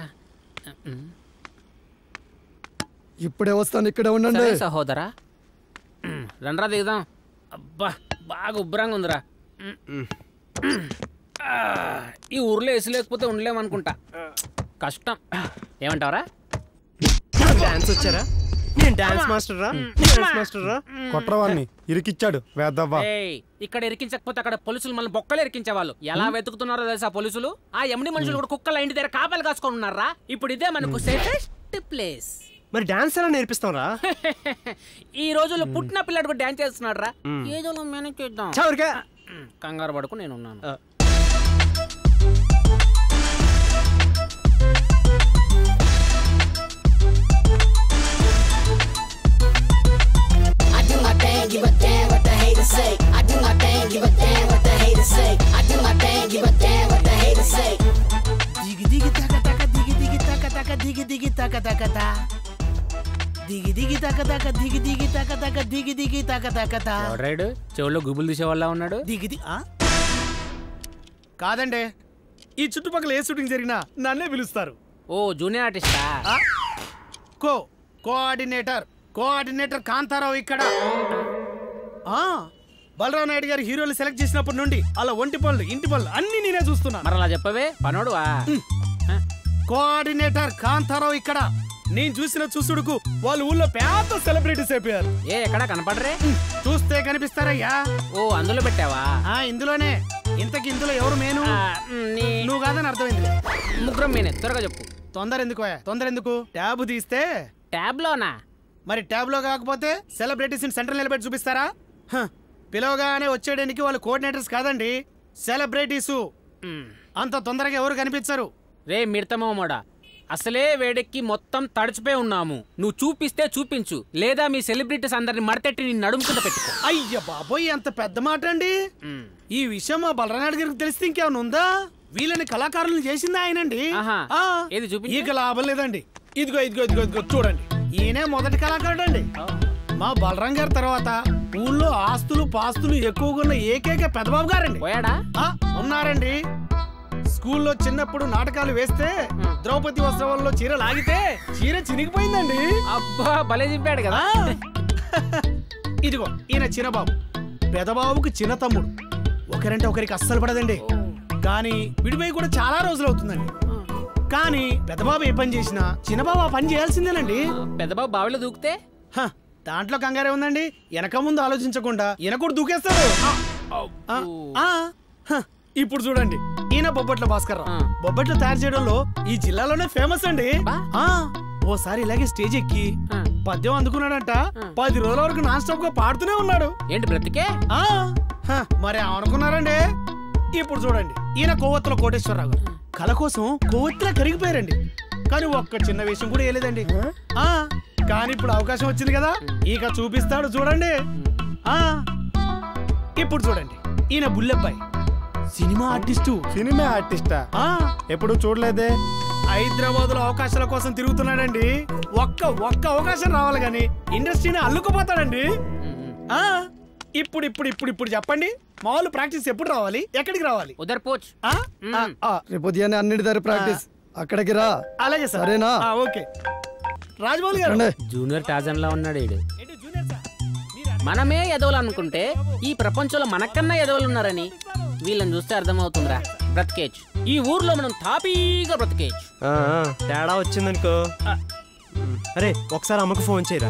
ఇప్పుడే వస్తాను ఇక్కడే ఉండండి సరే సహోదరా ఉమ్, రండ్రా దిగుదాం అబ్బా బాగా ఉబ్బరంగా ఉందిరా ఉమ్. ఆ, ఈ ఊర్లో వేసి లేకపోతే ఉండలేమనుకుంటా కష్టం ఏమంటావరా డాన్స్ వచ్చారా నేను డాన్స్ మాస్టర్ రా డాన్స్ మాస్టర్ రా కొట్రవాన్ని ఇరికిచ్చాడు వేద్దవ్వా ఏయ్, ఇక్కడ ఇరికించకపోతే అక్కడ పోలీసులు మళ్ళీ బొక్కలు ఇరికించేవాళ్ళు ఎలా వెతుకుతున్నారో తెలుసా పోలీసులు ఆ ఎమ్డి మనుషులు కూడా కుక్కల ఇంటి దగ్గర కాపలు కాసుకొని ఉన్నారా ఇప్పుడు ఇదే మనకు సేఫెస్ట్ ప్లేస్ మరి డాన్స్ ఎలా నేర్పిస్తాం రా ఈ రోజుల్లో పుట్టిన పిల్లడు కూడా డాన్స్ చేస్తున్నాడు రా మ్. ఏదో మేనేజ్ చేద్దాం చవరిగా మ్, కంగారు పడుకు నేను ఉన్నాను I do my thing, give a damn what the haters say. I do my thing, give a damn what the haters say. I do my thing, give a damn what the haters say. దిగి దిగి తక తక దిగి దిగి తక తక దిగి దిగి తక తక తా దిగి దిగి తక తక దిగి దిగి తక తక దిగి దిగి తక తక తా రైడు చెవుల్లో గుబులు తీసే వాళ్ళ ఉన్నాడు దిగి ఆ? కాదండి ఈ చుట్టుపక్కల ఏ షూటింగ్ జరిగినా నన్నే పిలుస్తారు ఓ జూనియర్ ఆర్టిస్టా ఆ? కో కోఆర్డినేటర్ కోఆర్డినేటర్ కాంతారావు ఇక్కడ ఆ బలరావు నాయుడు గారు హీరోలు సెలెక్ట్ చేసినప్పటి నుండి అలా ఒంటి పనులు ఇంటి పనులు అన్ని నేనే చూస్తున్నా మరి అలా చెప్పవే పనోడువా కోఆర్డినేటర్ కాంతారావు ఇక్కడ నేను చూసిన చూసుడుకు వాళ్ళ ఊళ్ళో పెద్ద సెలబ్రిటీస్ అయిపోయారు ఏ ఎక్కడ కనపడరే చూస్తే కనిపిస్తారయ్యా ఓ అందులో పెట్టావా ఆ ఇందులోనే ఇంతకి ఇందులో ఎవరు మేను నువ్వు కాదని అర్థమైంది ముగ్గురం మేనే త్వరగా చెప్పు తొందర ఎందుకు తొందర ఎందుకు ట్యాబ్ తీస్తే ట్యాబ్ లోనా మరి ట్యాబ్ లో కాకపోతే సెలబ్రిటీస్ సెంటర్ నిలబెట్టి చూపిస్తారా హ, పిలవగానే వచ్చేయడానికి వాళ్ళు కోఆర్డినేటర్స్ కాదండి సెలబ్రిటీసు అంత తొందరగా ఎవరు కనిపించరు రే మిడతమోమోడా అసలే వేడెక్కి మొత్తం తడిచిపోయి ఉన్నాము నువ్వు చూపిస్తే చూపించు లేదా మీ సెలబ్రిటీస్ అందరిని మడతెట్టి నీ నడుము కింద పెట్టుకో అయ్య బాబోయ్ ఎంత పెద్ద మాట అండి ఈ విషయం మా బలరానాయుడు గారికి తెలిస్తే ఇంకేమైనా ఉందా వీళ్ళని కళాకారులను చేసింది ఆయనండి ఆహా. ఆ, ఏది చూపించు. ఇక లాభం లేదండి ఇదిగో ఇదిగో ఇదిగో ఇదిగో చూడండి ఈయనే మొదటి కళాకారుడు అండి మా బలరాం గారి తర్వాత ఊళ్ళో ఆస్తులు పాస్తులు ఎక్కువగా ఉన్న ఏకైక పెదబాబు గారండి పోయాడా ఉన్నారండి స్కూల్లో చిన్నప్పుడు నాటకాలు వేస్తే ద్రౌపది ఉత్సవంలో చీర లాగితే చీర చినిగిపోయిందండి అబ్బా భలే చింపాడు కదా ఇదిగో ఈయన చిన్నబాబు పెదబాబుకు చిన్న తమ్ముడు ఒకరంటే ఒకరికి అస్సలు పడదండి కానీ విడిపోయి కూడా చాలా రోజులు అవుతుందండి కానీ పెద్దబాబు ఏ పని చేసినా చిన్నబాబు ఆ పని చేయాల్సిందేనండి పెద్దబాబు బావిలో దూకితే హ, దాంట్లో కంగారే ఉందండి వెనక ముందు ఆలోచించకుండా ఈయన కూడా దూకేస్తాడు ఆ, ఆ, హ, ఇప్పుడు చూడండి ఈయన బొబ్బట్ల భాస్కర్ రావు బొబ్బట్లు తయారు చేయడంలో ఈ జిల్లాలోనే ఫేమస్ అండి ఆ ఓసారి ఇలాగే స్టేజ్ ఎక్కి పద్యం అందుకున్నాడంట పది రోజుల వరకు నాన్ స్టాప్ గా పాడుతూనే ఉన్నాడు ఏంటి బ్రతికే ఆ, హ, మరి అనుకున్నారండి ఇప్పుడు చూడండి ఈయన కొవ్వొత్తుల కోటేశ్వరరావు గారు కళ కోసం కొవ్వొత్తులా కరిగిపోయారండి కానీ ఒక్క చిన్న విషయం కూడా వేయలేదండి ఆ కానీ ఇప్పుడు అవకాశం వచ్చింది కదా ఇక చూపిస్తాడు చూడండి ఆ ఇప్పుడు చూడండి ఈయన బుల్లెబ్బాయి సినిమా ఆర్టిస్టు సినిమా ఆర్టిస్టా ఆ ఎప్పుడు చూడలేదే హైదరాబాద్ లో అవకాశాల కోసం తిరుగుతున్నాడండి ఒక్క ఒక్క అవకాశం రావాలి గాని ఇండస్ట్రీని అల్లుకుపోతాడండి ఆ ఇప్పుడు ఇప్పుడు ఇప్పుడు ఇప్పుడు చెప్పండి మామూలు ప్రాక్టీస్ ఎప్పుడు రావాలి ఎక్కడికి రావాలి ఉదర్ పోచ్ ఆ? ఆ, ఆ, రేపు ఉదయాన్నే అన్నిటి దగ్గర ప్రాక్టీస్ అక్కడికి రా అలాగే సార్ సరేనా ఆ, ఓకే రాజమౌళి గారు రండి. జూనియర్ టాజన్ లా ఉన్నాడు ఈడు మనమే ఎదవలు అనుకుంటే ఈ ప్రపంచంలో మనకన్నా ఎదవలు ఉన్నారని వీళ్ళని చూస్తే అర్థమవుతుందిరా బ్రతికేజ్ ఈ ఊర్లో మనం తాపీగా బ్రతికేజ్ ఆ, ఆ, తేడా వచ్చిందనుకో అరే ఒకసారి అమ్మకు ఫోన్ చేయరా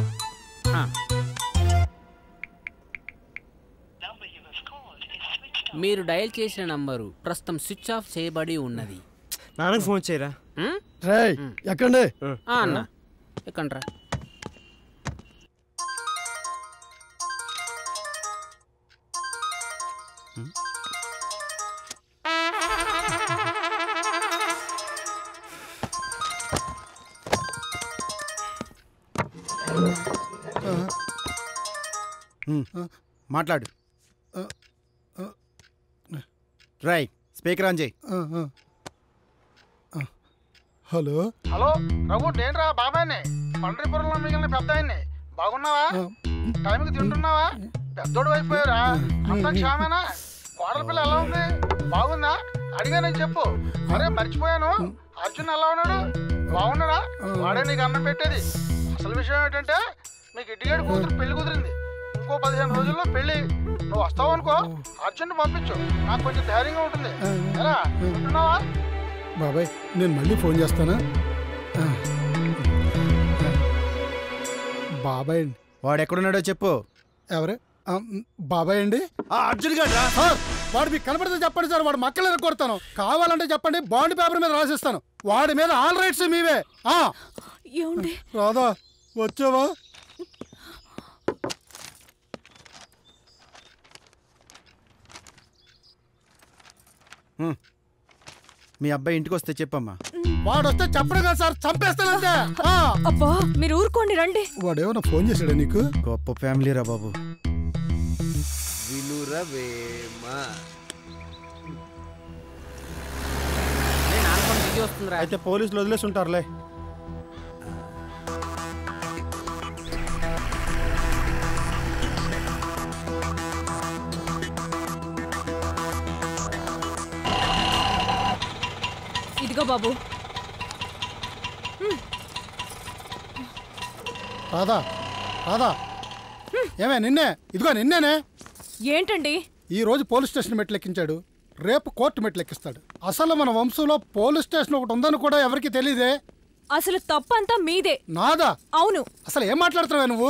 మీరు డయల్ చేసిన నంబరు ప్రస్తుతం స్విచ్ ఆఫ్ చేయబడి ఉన్నది నాన్నకు ఫోన్ చేయరా రేయ్ ఎక్కండి ఆ, అన్న ఎక్కండ్రా మాట్లాడు రై స్పీకర్ ఆన్ చేయి హలో హలో రఘు నేనురా బాబాయ్ని పండ్రిపురంలో మిగిలిన పెద్ద ఆయన్ని బాగున్నావా టైంకి తింటున్నావా పెద్దోడు అయిపోయారా అంతా క్షేమేనా కోడల పిల్ల ఎలా ఉంది బాగుందా అడిగానని చెప్పు అరే మర్చిపోయాను అర్జున్ ఎలా ఉన్నాడు బాగున్నాడా వాడే నీకు అన్నం పెట్టేది అసలు విషయం ఏంటంటే మీకు ఇటుగేడు కూతురు పెళ్లి కుదిరింది ఇంకో పదిహేను రోజుల్లో పెళ్లి నువ్వు వస్తావు అనుకో అర్జున్ పంపించు నాకు కొంచెం ధైర్యంగా ఉంటుంది ఎరా వింటున్నావా బాబాయ్ నేను మళ్ళీ ఫోన్ చేస్తానా ఆ. బాబాయ్ అండి వాడు ఎక్కడున్నాడో చెప్పు ఎవరు ఆ, మ్, బాబాయ్ అండి అర్జున్ గారు సార్ వాడు మీకు కనపడితే చెప్పండి సార్ వాడు మక్కలు కొడతాను కావాలంటే చెప్పండి బాండ్ పేపర్ మీద రాసిస్తాను వాడి మీద ఆల్ రైట్స్ మీవే ఆ. ఏమండి రాదా వచ్చావా హ్మ్. మీ అబ్బాయి ఇంటికి వస్తే చెప్పమ్మా వాడు వస్తే చెప్పడం కాదు సార్ చంపేస్తానంతే ఆ. అబ్బా మీరు ఊరుకోండి రండి వాడు ఏమైనా ఫోన్ చేశాడా నీకు గొప్ప ఫ్యామిలీ రా బాబు వినురవేమా అయితే పోలీసులు వదిలేసి ఉంటారులే ఇదిగో బాబు రాదా రాదా ఏమే నిన్నే ఇదిగో నిన్నేనే ఏంటండి ఈ రోజు పోలీస్ స్టేషన్ మెట్లు ఎక్కించాడు రేపు కోర్టు మెట్లు ఎక్కిస్తాడు అసలు మన వంశంలో పోలీస్ స్టేషన్ ఒకటి ఉందని కూడా ఎవరికి తెలియదే అసలు తప్పంతా మీదే నాదా అవును అసలు ఏం మాట్లాడుతున్నావే నువ్వు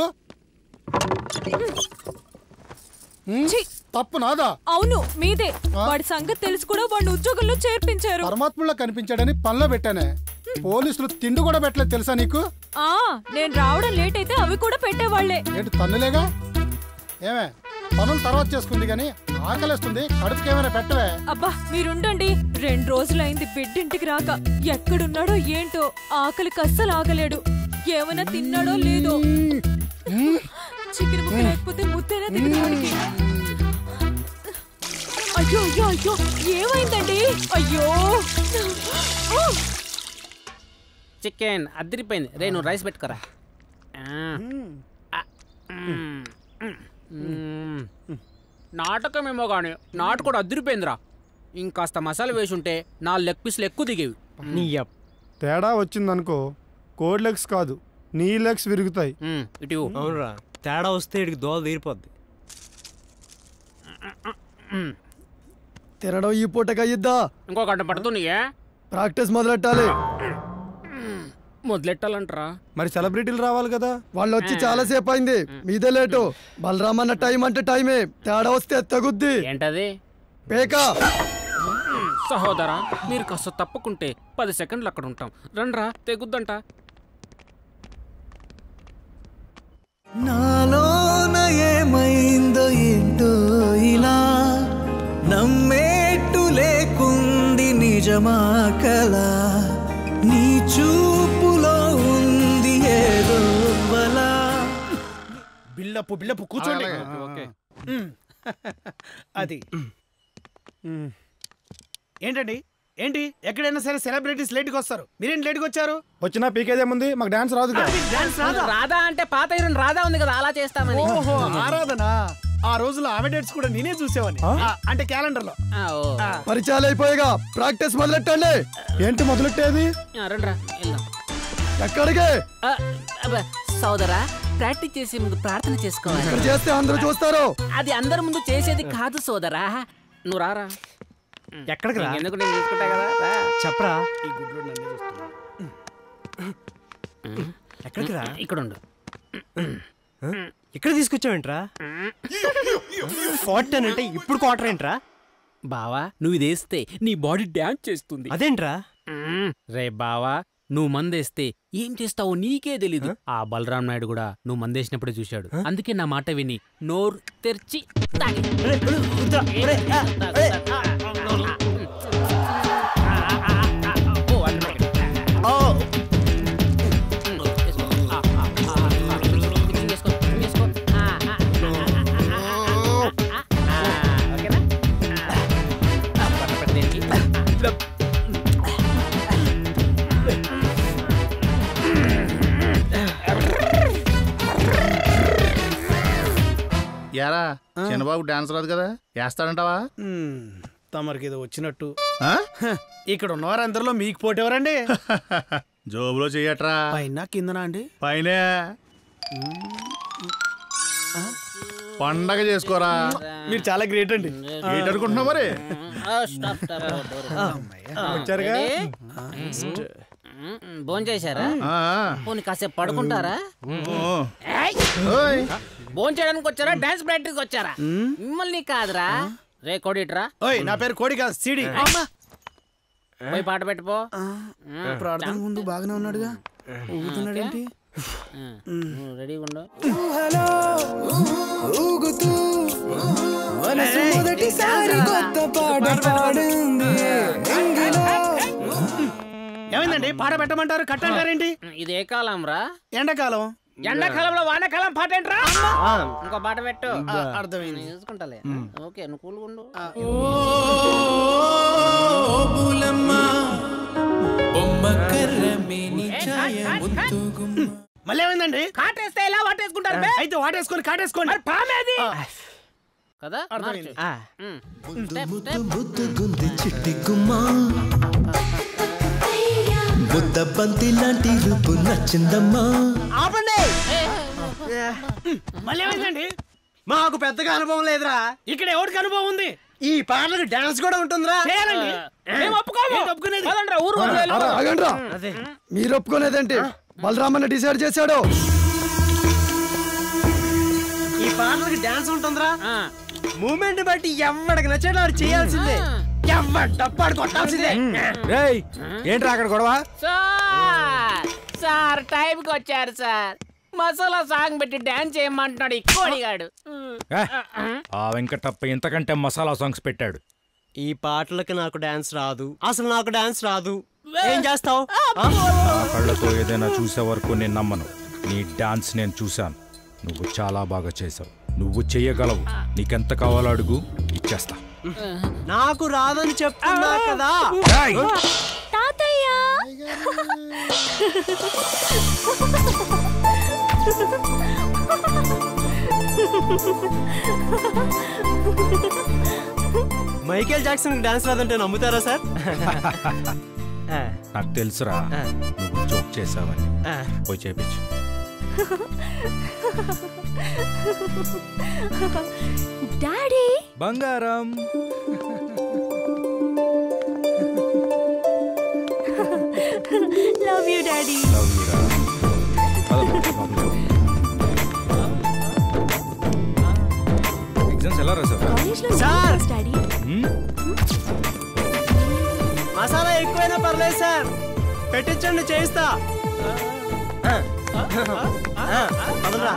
ఉమ్, తప్పు నాదా అవును మీదే వాడి సంగతి తెలిసి కూడా వాడిని ఉద్యోగంలో చేర్పించారు పరమాత్ముల్లో కనిపించాడని పనిలో పెట్టానే పోలీసులు తిండి కూడా పెట్టలేదు తెలుసా నీకు ఆ నేను రావడం లేట్ అయితే అవి కూడా పెట్టేవాళ్లే ఏంటి తన్నులేగా ఏమే పనులు తర్వాత చేసుకుంది కానీ ఆకలిస్తుంది కడుపుకి ఏమైనా పెట్టవే అబ్బా మీరుండండి రెండు రోజులైంది బిడ్డింటికి రాక ఎక్కడున్నాడో ఏంటో ఆకలికి అస్సలు ఆగలేడు ఏమైనా తిన్నాడో లేదో చికెన్ ముక్క లేకపోతే ముద్దైనా దిగదు వాడికి అయ్యో అయ్యో అయ్యో ఏమైందండి అయ్యో ఆ! చికెన్ అదిరిపోయింది రే నువ్వు రైస్ పెట్టుకోరా ఆ. ఆ. మ్మ్. మ్మ్. నాటకమేమో కానీ నాటు కూడా అదిరిపోయిందిరా ఇంకాస్త మసాలా వేసి ఉంటే నా లెగ్ పీసులు ఎక్కువ దిగేవి నీ అప్. తేడా వచ్చిందనుకో కోడ్ లెగ్స్ కాదు నీ లెగ్స్ విరుగుతాయి ఇటు అవునరా తేడా వస్తే ఇడికి దోల తీరిపోద్ది తినడం ఈ పూటగా ఇద్దా ఇంకో గంట పడుతున్నాయే ప్రాక్టీస్ మొదలెట్టాలి మొదలెట్టాలంటరా మరి సెలబ్రిటీలు రావాలి కదా వాళ్ళు వచ్చి చాలా సేపు అయింది మీదే లేటు బలరామ్ అన్న టైం అంటే టైమే తేడా వస్తే తగుద్ది ఏంటది పేక సహోదరా మీరు కాస్త తప్పుకుంటే పది సెకండ్లు అక్కడ ఉంటాం రండ్రా తెగుద్దంట నాలోన ఏమైందో ఏంటో ఇలా నమ్మేట్టు లేకుంది నిజమా కల నీ చూపులో ఉంది ఏదో బలా బిల్డప్ బిల్డప్ కూర్చోండి అలాగే, ఓకే, ఓకే. మ్మ్. అది మ్మ్. ఏంటండి ఏంటి ఎక్కడైనా సరే సెలబ్రిటీస్ లేట్కి వస్తారు మీరేంటి లేట్కి వచ్చారు వచ్చినా పీకేదేముంది మాకు డాన్స్ రాదు డాన్స్ రాదా రాధా అంటే పాత హీరోయిన్ రాధా ఉంది కదా అలా చేస్తామని ఓహో ఆరాధన ఆ రోజులో ఆమె డేట్స్ కూడా నేనే చూసేవాడిని ఆ, అంటే క్యాలెండర్ లో ఆ. పరిచయాలు అయిపోయాగా ప్రాక్టీస్ మొదలెట్టండి ఏంటి మొదలెట్టేది రండ్రా వెళ్దాం ఎక్కడికి ఆ, అబ్బా, సోదరా ప్రాక్టీస్ చేసే ముందు ప్రార్థన చేసుకోవాలి ఇక్కడ చేస్తే అందరూ చూస్తారు అది అందరి ముందు చేసేది కాదు సోదరా నువ్వు రారా ఎక్కడికి రా ఎందుకు నేను చూసుకుంటా కదా రా. చెప్పరా ఈ గుడ్లో నన్నే చూస్తున్నా ఎక్కడికి రా ఇక్కడ ఉండు ఇక్కడ తీసుకొచ్చావేంట్రా ఫార్టీ అంటే ఇప్పుడు క్వార్టర్ ఏంట్రా బావా నువ్వు ఇది వేస్తే నీ బాడీ డ్యాన్స్ చేస్తుంది అదేంట్రా రే బావా నువ్వు మందేస్తే ఏం చేస్తావో నీకే తెలీదు ఆ బలరాం నాయుడు కూడా నువ్వు మందేసినప్పుడే చూశాడు అందుకే నా మాట విని నోరు తెరిచి యారా చిన్నబాబు డాన్స్ రాదు కదా వేస్తాడంటావా తమరికి ఏదో వచ్చినట్టు హ, ఇక్కడ ఉన్నవారందరిలో మీకు పోటీ ఎవరండి జోబులో చెయ్యట్రా పైన కిందనా అండి పైనే పండగ చేసుకోరా మీరు చాలా గ్రేట్ అండి ఏంటి అనుకుంటున్నావు మరి వచ్చారుగా? భోజనం చేశారా ఆ. పోనీ కాసేపు పడుకుంటారా ఓయ్. భోజనం చేయడానికి వచ్చారా డాన్స్ ప్రాక్టీస్ వచ్చారా మిమ్మల్ని కాదురా రే కోడిట్రా ఓయ్ నా పేరు కోడి కాదు సిడి పోయి పాట పెట్టుపో ప్రార్థన ముందు బాగానే ఉన్నాడుగా ఊగుతున్నాడేంటి రెడీగా ఉండు ఊగుతూ మనసు మొదటిసారి కొత్త పాట పాడింది ఎంగిలో ఏమైందండి పాట పెట్టమంటారు కట్టంటారేంటి ఇది ఏ కాలం రా ఎండాకాలం ఎండాకాలంలో వానాకాలం పాట ఏంట్రా ఇంకో పాట పెట్టు ఆ, అర్థమైంది. నేను చూసుకుంటాలే ఓకే నువ్వు కూలుగుండు మళ్ళీ ఏమైందండి కాటేస్తే ఎలా వాటేసుకుంటారు బే? అయితే వాటేసుకొని కాటేసుకోండి మరి పామేది కదా అర్థమైంది. మార్చు. ఉమ్. Step, step. ముద్దుగుంది చిట్టి గుమ్మా ముద్ద బంతి లాంటి రూపు నచ్చిందమ్మా ఆపండి మళ్ళీ ఏమైందండి మాకు పెద్దగా అనుభవం లేదురా ఇక్కడ ఎవరికి అనుభవం ఉంది ఈ పాటలకు డాన్స్ కూడా ఉంటుందిరా చేయాలండి మేము ఒప్పుకోము. ఏంటి ఒప్పుకునేది? పదండ్రా, ఊరు వదిలి వెళ్ళిపో. అరా, ఆగండ్రా. మీరు ఒప్పుకునేదేంటి బలరామన్న డిసైడ్ చేశాడు ఈ పాటలకు డాన్స్ ఉంటుందిరా మూమెంట్ బట్టి ఎవడికి నచ్చేలా వాడు చేయాల్సిందే ఎవడు డప్పాడు కొట్టాల్సిందే రేయ్ ఏంట్రా అక్కడ గొడవ సార్ సార్ టైంకి వచ్చారు సార్ మసాలా సాంగ్ పెట్టి డాన్స్ చేయమంటున్నాడు ఈ కోడిగాడు ఏ, ఆ వెంకటప్ప ఇంతకంటే మసాలా సాంగ్స్ పెట్టాడు ఈ పాటలకు నాకు డాన్స్ రాదు అసలు నాకు డాన్స్ రాదు ఏం చేస్తావు నా కళ్ళతో ఏదైనా చూసే వరకు నేను నమ్మను నీ డాన్స్ నేను చూశాను నువ్వు చాలా బాగా చేసావు నువ్వు చెయ్యగలవు నీకెంత కావాలో అడుగు ఇచ్చేస్తా నాకు రాదని చెప్తున్నా కదా ఏయ్! తాతయ్య మైకేల్ జాక్సన్ డాన్స్ రాదంటే నమ్ముతారా సార్ నాకు తెలుసురా నువ్వు జోక్ చేసావని పోయి చేపించు డాడీ బంగారం లవ్ యూ డాడీ ఎగ్జామ్స్ ఎలా రాసావు కాలేజ్లో సార్ డాడీ మసాలా ఎక్కువైనా పర్లేదు సార్ పెట్టించండి చేయిస్తా పదరా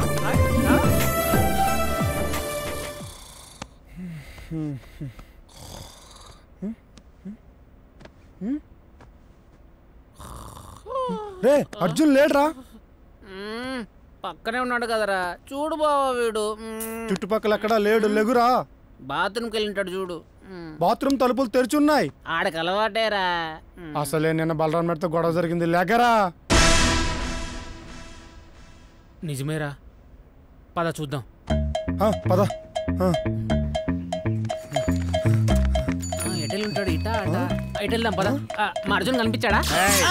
రే అర్జున్ లేడ్రా మ్మ్. పక్కనే ఉన్నాడు కదరా చూడు బావా వీడు మ్మ్. చుట్టుపక్కల ఎక్కడా లేడు లెగురా బాత్రూమ్కి వెళ్ళింటాడు చూడు మ్మ్. బాత్రూమ్ తలుపులు తెరిచున్నాయి ఆడకి అలవాటేరా మ్మ్. అసలే నిన్న బలరాం మెడతో గొడవ జరిగింది లేకరా నిజమేరా పద చూద్దాం ఆ, పద ఆ. ఆ, ఎటెళ్ళి ఉంటాడు ఇటా అట ఇటు వెళ్దాం పద ఆ, మా అర్జున్ కనిపించాడా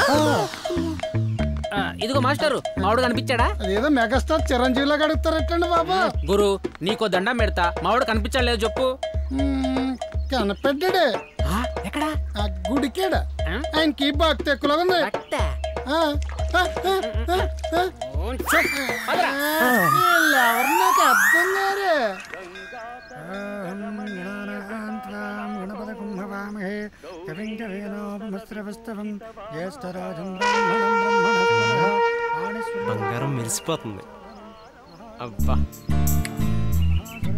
ఆ, ఇదిగో మాస్టరు మావాడు కనిపించాడా అదేదో మెగాస్టార్ చిరంజీవిలా గడుపుతారటండి బాబా గురు నీకో దండం పెడతా మావాడు కనిపించాడు లేదు చెప్పు మ్మ్, కనపెట్టాడే ఎక్కడా ఆ గుడికాడ ఆయనకి భక్తి ఎక్కువగా ఉంది ఆ, ఆ, ఆ, ఆ, ఆ. వీళ్ళెవరు నాకు అర్థం గారే బంగారం మెరిసిపోతుంది అబ్బా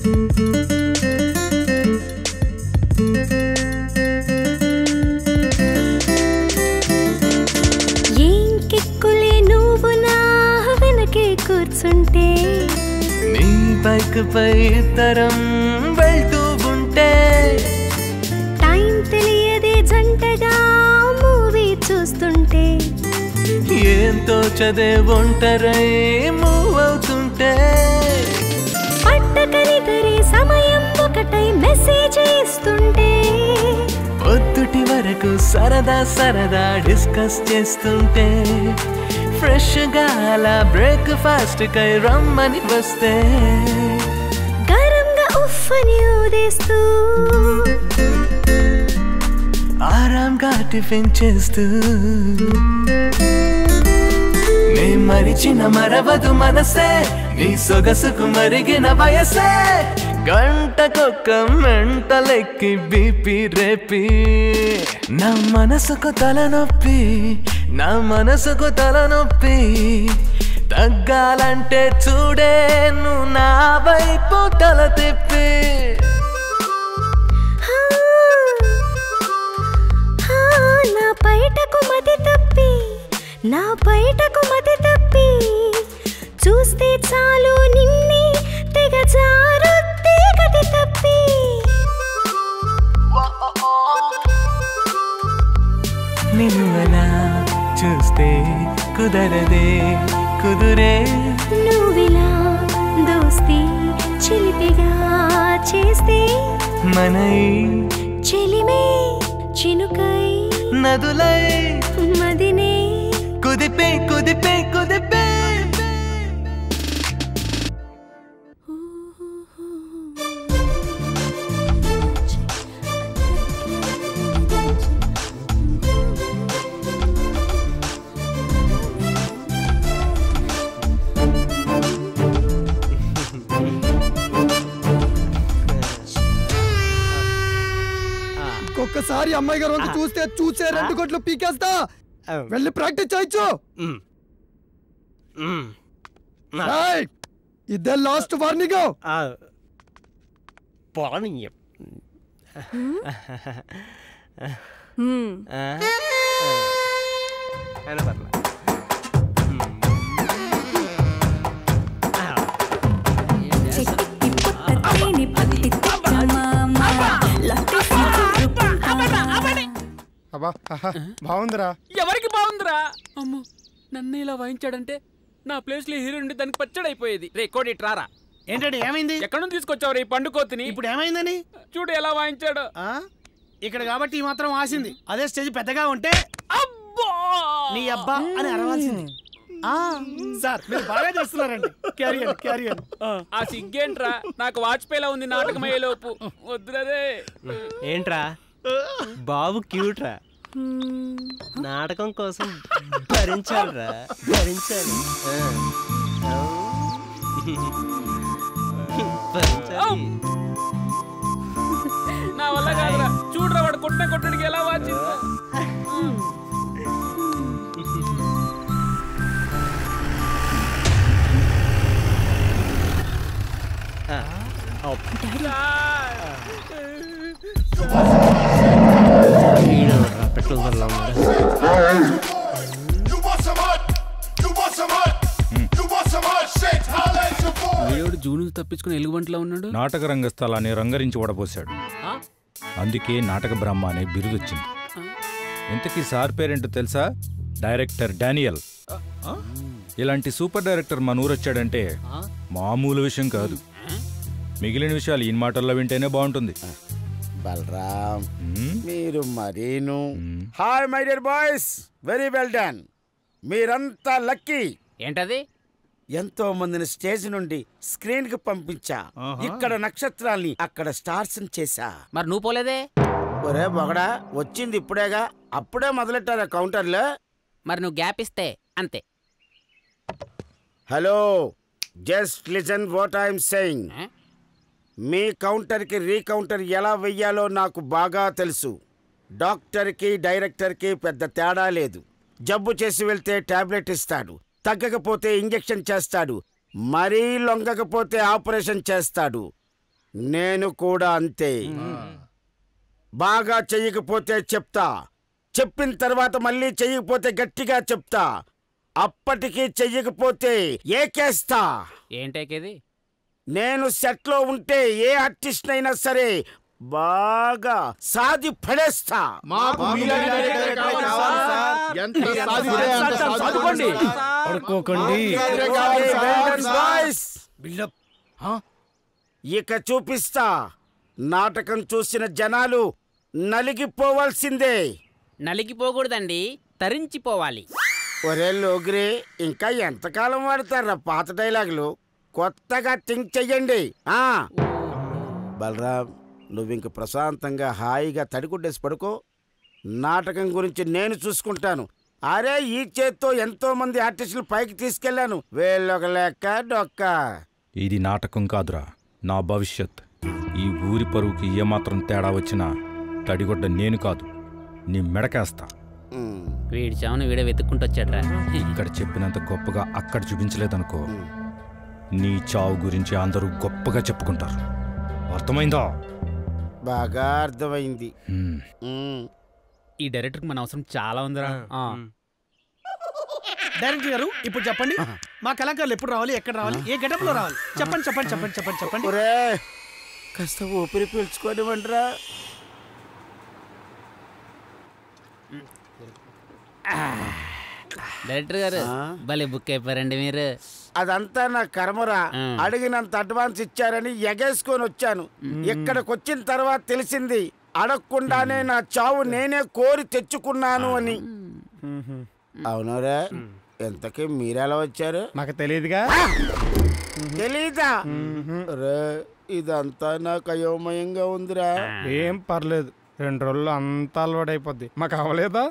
పై ఇద్దరం వెళ్తూ ఉంటే టైం తెలియదే జంటగా మూవీ చూస్తుంటే ఏంతో చదే ఒంటరై మూవ్ అవుతుంటే పట్టకనితరే సమయం ఒకటై మెసేజ్ ఇస్తుంటే పొద్దుటి వరకు సరదా సరదా డిస్కస్ చేస్తుంటే ఫ్రెష్ గా అలా బ్రేక్ఫాస్ట్ కై రమ్మని వస్తే గరంగా ఉఫ్ అని ఊదేస్తూ ఆరాంగా టిఫిన్ చేస్తూ నే మరిచిన మరవదు మనసే నీ సొగసుకు మరిగిన వయసే గంటకొక్క మెంటలెక్కి బీపీ రేపి నా మనసుకు తలనొప్పి నా మనసుకు తలనొప్పి తగ్గాలంటే చూడే నువ్వు నా వైపు తల తిప్పి హా, నా బయటకు మతి తప్పి నా బయటకు మతి తప్పి చూస్తే చాలు నిన్నే తెగ జారుద్ది గతి తప్పి నిన్ను అలా చూస్తే కుదరదే కుదురే నువ్విలా దోస్తి చిలిపిగా చేస్తే మనై చెలిమే చినుకై నదులై మదినే కుదిపే కుదిపే కుదిపే ఇంకొకసారి అమ్మాయి గారు వంక చూస్తే చూసే రెండు కొట్లు పీకేస్తా వెళ్ళి ప్రాక్టీస్ చేయొచ్చు ఏయ్, ఇదే లాస్ట్ వార్నింగ్ పోనీయం అయినా పర్లే అబ్బా ఆహా, బాగుందిరా ఎవరికి బాగుందిరా అమ్మో నన్ను ఇలా వాయించాడంటే నా ప్లేస్ లో హీరో ఉండి దానికి పచ్చడైపోయేది రే కోడి ఇట్రారా ఏంటంటే ఏమైంది ఎక్కడ నుంచి తీసుకొచ్చావు రే ఈ పండు కోతిని ఇప్పుడు ఏమైందని చూడు ఎలా వాయించాడు ఆ? ఇక్కడ కాబట్టి ఈ మాత్రం ఆసింది అదే స్టేజ్ పెద్దగా ఉంటే నీ అబ్బా అని అరవాల్సింది ఆ, సార్ మీరు బాగా చేస్తున్నారండి క్యారియర్ క్యారియర్ ఆ సిగ్గేంట్రా నాకు వాజ్పేయిలా ఉంది నాటకం అయ్యేలోపు వద్దురదే ఏంట్రా బాబు క్యూట్ రా నాటకం కోసం భరించాలిరా భరించాలి ఆ. భరించాలి నా వల్ల కాదురా చూడరా వాడు కొట్టిన కొట్టడికి ఎలా వాచిందా పెట్రోల్ ధరలా వీడు జూను తప్పించుకుని ఎలుగుబంటిలా ఉన్నాడు నాటక రంగస్థలాన్ని రంగరించి ఓడబోశాడు ఆ? అందుకే నాటక బ్రహ్మ అనే బిరుదొచ్చింది ఇంతకీ సార్ పేరెంట్ తెలుసా డైరెక్టర్ డానియల్ ఇలాంటి సూపర్ డైరెక్టర్ మన ఊరొచ్చాడంటే మామూలు విషయం కాదు మిగిలిన విషయాలు ఈయన మాటల్లో వింటేనే బాగుంటుంది బలరామ్ మీరు మరీను hi my dear boys very well done మీరంతా లక్కీ ఏంటది ఎంతో మందిని స్టేజ్ నుండి స్క్రీన్ కి పంపించా ఇక్కడ నక్షత్రాల్ని అక్కడ స్టార్స్ చేశా మరి నువ్వు పోలేదే ఒరే బొగడా వచ్చింది ఇప్పుడేగా అప్పుడే మొదలెట్టారా కౌంటర్లో మరి నువ్వు గ్యాప్ ఇస్తే అంతే hello just listen what I'm saying మీ కౌంటర్కి రీకౌంటర్ ఎలా వెయ్యాలో నాకు బాగా తెలుసు డాక్టర్కి డైరెక్టర్కి పెద్ద తేడా లేదు జబ్బు చేసి వెళ్తే టాబ్లెట్ ఇస్తాడు తగ్గకపోతే ఇంజెక్షన్ చేస్తాడు మరీ లొంగకపోతే ఆపరేషన్ చేస్తాడు నేను కూడా అంతే బాగా చెయ్యకపోతే చెప్తా చెప్పిన తర్వాత మళ్ళీ చెయ్యకపోతే గట్టిగా చెప్తా అప్పటికి చెయ్యకపోతే ఏకేస్తా ఏంటేకేది నేను సెట్లో ఉంటే ఏ ఆర్టిస్ట్ అయినా సరే బాగా సాది పడేస్తా మాకు మీలాంటి డైరెక్టరే కావాలి సార్. ఎంత సాధిస్తే అంత సాధుకోండి. పడుకోకండి బాయ్స్ ఇక చూపిస్తా నాటకం చూసిన జనాలు నలిగిపోవాల్సిందే నలిగిపోకూడదండి తరించిపోవాలి ఒరే లోగిరి ఇంకా ఎంతకాలం వాడతారా పాత డైలాగులు కొత్తగా థింక్ చెయ్యండి ఆ బలరాం నువ్వు ఇంక ప్రశాంతంగా హాయిగా తడిగుడ్డేసి పడుకో నాటకం గురించి నేను చూసుకుంటాను అరే ఈ చేత్తో ఎంతో మంది ఆర్టిస్టులు పైకి తీసుకెళ్లాను వీళ్ళొక లెక్క డొక్క ఇది నాటకం కాదురా నా భవిష్యత్ ఈ ఊరి పరువుకి ఏమాత్రం తేడా వచ్చినా తడిగొడ్డ నేను కాదు నీ మెడకేస్తా వీడి చావును వీడే వెతుక్కుంటూ వచ్చాడ్రా ఇక్కడ చెప్పినంత గొప్పగా అక్కడ చూపించలేదనుకో నీ చావు గురించి అందరూ గొప్పగా చెప్పుకుంటారు అర్థమైందా బాగా అర్థమైంది హ్మ్. ఉమ్. ఈ డైరెక్టర్కి మన అవసరం చాలా ఉందిరా ఆ. డైరెక్టర్ గారు ఇప్పుడు చెప్పండి మా కళాకారులు ఎప్పుడు రావాలి ఎక్కడ రావాలి ఏ గెటప్ లో రావాలి చెప్పండి చెప్పండి చెప్పండి చెప్పండి చెప్పండి ఒరే కాస్త ఊపిరి పీల్చుకోనివ్వండిరా డైరెక్టర్ గారు భలే బుక్ అయిపోయారండి మీరు అదంతా నా కర్మరా అడిగినంత అడ్వాన్స్ ఇచ్చారని ఎగేసుకొని వచ్చాను ఇక్కడికి వచ్చిన తర్వాత తెలిసింది అడగకుండానే నా చావు నేనే కోరి తెచ్చుకున్నాను అని అవునరా ఎంతకీ మీరెలా వచ్చారు మాకు తెలియదుగా తెలీదా రే ఇదంతా నాకు అయోమయంగా ఉందిరా ఏం పర్లేదు రెండు రోజుల్లో అంతా అలవాటైపోద్ది మాకు అవ్వలేదా